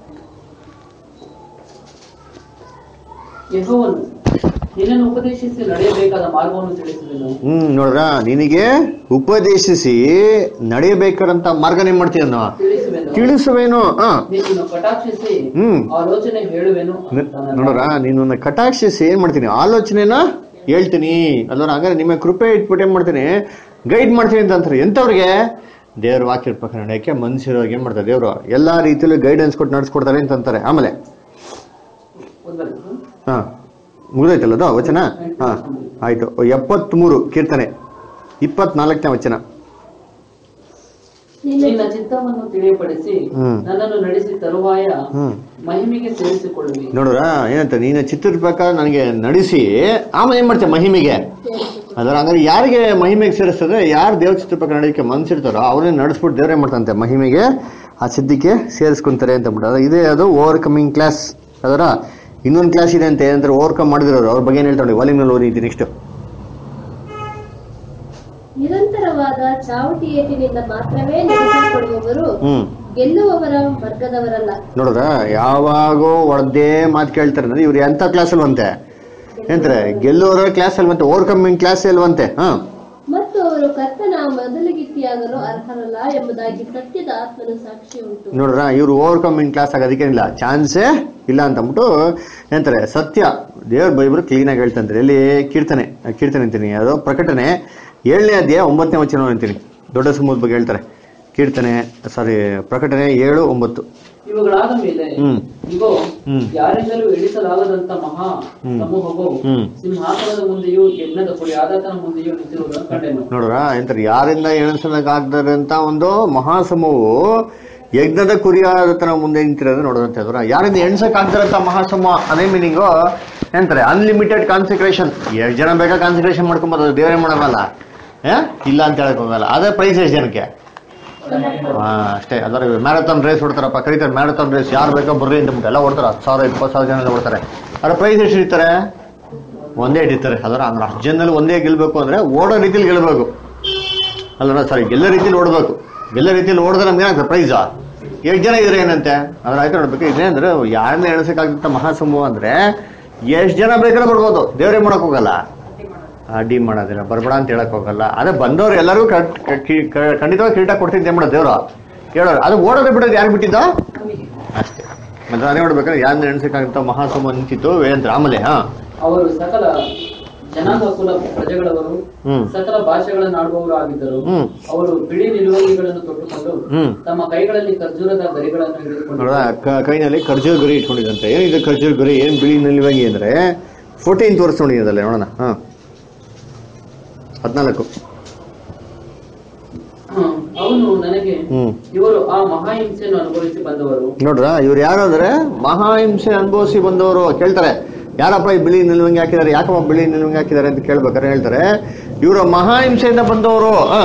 ಯೆಹೋವನು ನಿನ್ನನ್ನು ಉಪದೇಶಿಸಿ ನಡೆಯಬೇಕಾದ ಮಾರ್ಗವನ್ನು ತಿಳಿಸುವೆನು
ಹ್ಮ್ ನೋಡ್ರ ನಿನಗೆ ಉಪದೇಶಿಸಿ ನಡೆಯಬೇಕಾದಂತ ಮಾರ್ಗನ ಏನ್ ಮಾಡ್ತೀಯ ಅನ್ನೋ
ತಿಳಿಸುವೆನು
ತಿಳಿಸುವೇನು ಹಾ
ನಿನ್ನನ್ನು ಕಟಾಕ್ಷಿಸಿ
ಹ್ಮ್
ಆಲೋಚನೆ ಹೇಳುವೆನು ಅಂತಾನಲ್ಲ.
ನೋಡ್ರ ನೀನು ಕಟಾಕ್ಷಿಸಿ ಏನ್ ಮಾಡ್ತೀನಿ ಆಲೋಚನೆನ ಹೇಳ್ತೀನಿ ಅಲ್ವರ ಹಾಗಾದ್ರೆ ನಿಮ್ಮ ಕೃಪೆ ಇಟ್ಬಿಟ್ಟು ಏನ್ ಮಾಡ್ತೀನಿ ಗೈಡ್ ಮಾಡ್ತೀನಿ ಅಂತ ಅಂತಾರೆ ಎಂತವ್ರಿಗೆ ದೇವ್ರ ವಾಕ್ಯ ಪ್ರಕಾರ ನಡೆಯಕ್ಕೆ ಮನುಷ್ಯರಿಗೆ ಏನ್ ಮಾಡ್ತಾರೆ ದೇವ್ರು ಎಲ್ಲಾ ರೀತಿಯಲ್ಲೂ ಗೈಡೆನ್ಸ್ ಕೊಟ್ಟು ನಡೆಸ್ಕೊಡ್ತಾರೆ ಅಂತ ಅಂತಾರೆ ಆಮೇಲೆ
ಓದ್ಬಾರ್ದು?
ಹಾ ಮುಗಿದೈತಲ್ಲ ಅದು ವಚನ ಹಾ ಆಯ್ತು ಎಪ್ಪತ್ಮೂರು ಕೀರ್ತನೆ ಇಪ್ಪತ್ನಾಲ್ಕನೇ ವಚನ
ನಿನ್ನ
ನಿನ್ನ ಚಿತ್ತವನ್ನು ತಿಳಿಯಪಡಿಸಿ
ಹ್ಮ್.
ನನ್ನನ್ನು ನಡೆಸಿ ತರುವಾಯ
ಹ್ಮ್
ಮಹಿಮೆಗೆ ಸೇರಿಸಿಕೊಳ್ಳುವಿ
ನೋಡ್ರ ಏನಂತ ನೀನು ಚಿತ್ರದ ಪ್ರಕಾರ ನನಗೆ ನಡೆಸಿ ಆಮೇಲೆ ಏನ್ ಮಾಡ್ತೀಯ ಮಹಿಮೆಗೆ ಅದರ ಹಂಗಾರೆ ಯಾರಿಗೆ ಮಹಿಮೆಗೆ ಸೇರಿಸ್ತದೆ ಯಾರು ದೇವ್ರ ಚಿತ್ರ ಪ್ರಕಾರ ನಡೆಯೋಕೆ ಮನ್ಸಿರ್ತಾರೋ ಅವ್ರನ್ನ ನಡೆಸ್ಬಿಟ್ಟು ದೇವ್ರೇ ಮಾಡ್ತಂತೆ ಮಹಿಮೆಗೆ ಆ ಸಿದ್ಧಿಗೆ ಸೇರಿಸ್ಕೊಂತಾರೆ ಅಂತ ಬಿಟ್ಟು ಇದೇ ಅದು ಓವರ್ ಕಮಿಂಗ್ ಕ್ಲಾಸ್ ಅದರ ಇನ್ನೊಂದು ಕ್ಲಾಸ್ ಇದೆ ಅಂತ ಏನಂದ್ರೆ ಓವರ್ಕಮ್ ಮಾಡಿದಿರೋರು ಅವ್ರ ಬಗ್ಗೆ ಏನ್ ಹೇಳ್ತಾರೆ ವಾಲ್ಯೂಮ್ನಲ್ಲಿ ಓದಿದ್ವಿ ನೆಕ್ಸ್ಟ್
ನಿರಂತರವಾದ ಚಾವಟಿ ಏಟಿನಿಂದ ಮಾತ್ರವೇ ನಡೆಸಲ್ಪಡುವವರು
ಹ್ಮ್
ಗೆಲ್ಲುವವರ ವರ್ಗದವರಲ್ಲ
ನೋಡ್ರ ಯಾವಾಗೋ ಒಡ್ದೇ ಮಾತು ಕೇಳ್ತಾರೆ ಅಂದ್ರೆ ಇವ್ರು ಎಂತ ಕ್ಲಾಸ್ ಅಲ್ವಂತೆ ಎಂತಾರೆ ಗೆಲ್ಲುವರ ಕ್ಲಾಸ್ ಅಲ್ವಂತೆ ಓವರ್ಕಮಿಂಗ್ ಕ್ಲಾಸ್ ಅಲ್ವಂತೆ ಹಾ
ಮತ್ತು ಅವರು ಕರ್ತನ ಮೊದಲಿಗಿತ್ತಿಯಾಗಲು ಅರ್ಹರಲ್ಲ ಎಂಬುದಾಗಿ ಸತ್ಯದ ಆತ್ಮನು ಸಾಕ್ಷಿ ಉಂಟು
ನೋಡ್ರ ಇವ್ರು ಓವರ್ಕಮಿಂಗ್ ಕ್ಲಾಸ್ ಆಗೋದಕ್ಕೇನಿಲ್ಲ ಚಾನ್ಸೇ ಇಲ್ಲ ಅಂತ ಅಂದ್ಬಿಟ್ಟು ಏನಂತಾರೆ ಸತ್ಯ ದೇವ್ರ ಬೈಬಲ್ ಕ್ಲೀನ್ ಆಗಿ ಹೇಳ್ತಂತಾರೆ ಎಲ್ಲಿ ಕೀರ್ತನೆ ಕೀರ್ತನೆ ಅಂತೀನಿ ಅದು ಪ್ರಕಟಣೆ ಏಳನೇ ಅಧ್ಯಾಯ ಒಂಬತ್ತನೇ ವಚನ ಅಂತೀನಿ ದೊಡ್ಡ ಸಮೂಹದ ಬಗ್ಗೆ ಹೇಳ್ತಾರೆ ಕೀರ್ತನೆ ಸಾರಿ ಪ್ರಕಟಣೆ ಏಳು ಒಂಬತ್ತು
ಇವುಗಳಾದ ಮೇಲೆ
ಹ್ಮ್
ಇಗೋ
ಹ್ಮ್.
ಯಾರಿಂದಲೂ ಇಳಿಸಲಾಗದಂತ ಮಹಾ
ಹ್ಮ್.
ಸಮೂಹವು
ಹ್ಮ್.
ಸಿಂಹಾಸನದ ಮುಂದೆಯೂ ಯಜ್ಞದ ಕುಡಿ ಆದಾತನ ಮುಂದೆಯೂ ನಿಂತಿರುವುದನ್ನು ಕಂಡೆನು
ನೋಡ್ರ ಎಂತಾರೆ ಯಾರಿಂದ ಎಣಿಸಲಾಗದಂತ ಒಂದು ಮಹಾಸಮೂಹವು ಯಜ್ಞದ ಕುರಿಯಾದತನ ಮುಂದೆ ನಿಂತಿರೋದು ನೋಡೋದಂತೆ ಅದರ ಯಾರಿಂದ ಎಣ್ಸಕ್ ಆಗ್ದಿರಂತ ಮಹಾಸಮೂಹ ಅದೇ ಮೀನಿಂಗು ಎಂತಾರೆ ಅನ್ಲಿಮಿಟೆಡ್ ಕಾನ್ಸಂಟ್ರೇಷನ್ ಎಷ್ಟು ಜನ ಬೇಕಾ ಕಾನ್ಸಂಟ್ರೇಷನ್ ಮಾಡ್ಕೊಂಬೋದು ದೇವರೇ ಮಾಡೋಲ್ಲ ಏ ಇಲ್ಲ ಅಂತ ಹೇಳಕ್ ಹೋಗಲ್ಲ ಅದೇ ಪ್ರೈಸ್ ಎಷ್ಟು ಜನಕ್ಕೆ ಹಾ ಅಷ್ಟೇ ಅದರ ಮ್ಯಾರಥಾನ್ ರೇಸ್ ಹೊಡ್ತಾರಪ್ಪ ಕರೀತಾರೆ ಮ್ಯಾರಥಾನ್ ರೇಸ್ ಯಾರು ಬೇಕೋ ಬರ್ರಿ ಅಂತ ಬಿಟ್ಟು ಎಲ್ಲ ಓಡ್ತಾರೆ ಹತ್ತು ಸಾವಿರ ಇಪ್ಪತ್ತು ಸಾವಿರ ಜನ ಎಲ್ಲ ಓಡ್ತಾರೆ ಅದ್ರ ಪ್ರೈಸ್ ಎಷ್ಟು ಇರ್ತಾರೆ ಒಂದೇ ಇಟ್ಟಿರ್ತಾರೆ ಅದರ ಅಂದ್ರೆ ಅಷ್ಟು ಜನದಲ್ಲಿ ಒಂದೇ ಗೆಲ್ಬೇಕು ಅಂದ್ರೆ ಓಡೋ ರೀತಿಲಿ ಗೆಲ್ಬೇಕು ಅಲ್ಲ ಸಾರಿ ಗೆಲ್ಲ ರೀತಿಲಿ ಓಡಬೇಕು ಗೆಲ್ಲ ರೀತಿಲಿ ಓಡಿದ್ರೆ ನಮ್ಗೆ ಏನಾಗ್ತದೆ ಪ್ರೈಸ್ ಎಷ್ಟು ಜನ ಇದ್ರೆ ಏನಂತೆ ಅದ್ರ ಆಯ್ತು ನೋಡ್ಬೇಕು ಇದೇನಂದ್ರೆ ಯಾರನ್ನ ಎಣಿಸಕ್ಕಾಗುತ್ತೆ ಮಹಾಸಮೂಹ ಅಂದ್ರೆ ಎಷ್ಟು ಜನ ಬೇಕಾದ್ರೆ ಬರ್ಬೋದು ದೇವ್ರೇ ಮಾಡಕ್ ಹೋಗಲ್ಲ ಅಡ್ಡಿ ಮಾಡೋದಿಲ್ಲ ಬರ್ಬೇಡ ಅಂತ ಹೇಳಕ್ ಹೋಗಲ್ಲ ಅದೇ ಬಂದವ್ರು ಎಲ್ಲರಿಗೂ ಕರೆಕ್ಟ್ ಖಂಡಿತವಾಗಿ ಕಿರೀಟ ಕೊಡ್ತಿದ್ದೆ ಮಾಡೋ ದೇವ್ರು ಹೇಳೋರು ಅದು ಓಡೋದೇ ಬಿಡೋದು ಯಾರು ಬಿಟ್ಟಿದ್ದ ಅಷ್ಟೇ ಮತ್ತೆ ಅದೇ ನೋಡ್ಬೇಕಾದ್ರೆ ಯಾರನ್ನ ಎಣಿಸಕ್ಕಾಗುತ್ತ ಮಹಾಸಮೂಹ ನಿಂತಿತ್ತು ವೇಂದ್ರ ಆಮೇಲೆ ಹಾ
ಅವರು ಸಕಲ ಜನಾಂಗ ಕುಲ ಪ್ರಜೆಗಳವರು
ಹ್ಮ್.
ಸಕಲ ಭಾಷೆಗಳನ್ನು ಆಡುವವರು ಆಗಿದ್ದರು
ಹ್ಮ್.
ಅವರು ಬಿಳಿ ನಿಲುವಂಗಿಗಳನ್ನು ತೊಟ್ಟುಕೊಂಡು
ಹ್ಮ್.
ತಮ್ಮ ಕೈಗಳಲ್ಲಿ ಖರ್ಜೂರದ ಗರಿಗಳನ್ನು ಹಿಡಿದುಕೊಂಡು
ನೋಡ ಕ- ಕೈನಲ್ಲಿ ಖರ್ಜೂರ ಗುರಿ ಇಟ್ಕೊಂಡಿದಂತೆ ಏನಿದೆ ಖರ್ಜೂರ ಗುರಿ ಏನ್ ಬಿಳಿ ನಿಲ್ವಂಗಿ ಅಂದ್ರೆ ಫೋರ್ಟೀನ್ ತೋರಿಸ್ ನೋಡಿ ಅದಲ್ಲೇ ನೋಡೋಣ ಹಾ ಹದಿನಾಲ್ಕು
ಹ್ಮ್. ಅವನು ನನಗೆ
ಹ್ಮ್
ಇವರು ಆ ಮಹಾಹಿಂಸೆಯನ್ನು ಅನುಭವಿಸಿ ಬಂದವರು
ನೋಡ್ರ ಇವ್ರು ಯಾರು ಅಂದ್ರೆ ಮಹಾಹಿಂಸೆ ಅನುಭವಿಸಿ ಬಂದವರು ಕೇಳ್ತಾರೆ ಯಾರಪ್ಪ ಈ ಬಿಳಿ ನಿಲ್ವಂಗಿ ಹಾಕಿದ್ದಾರೆ ಯಾಕಪ್ಪ ಬಿಳಿ ನಿಲ್ವಂಗಿ ಹಾಕಿದ್ದಾರೆ ಅಂತ ಕೇಳ್ಬೇಕಾರೆ ಹೇಳ್ತಾರೆ ಇವರು ಮಹಾಹಿಂಸೆಯಿಂದ ಬಂದವರು ಹಾ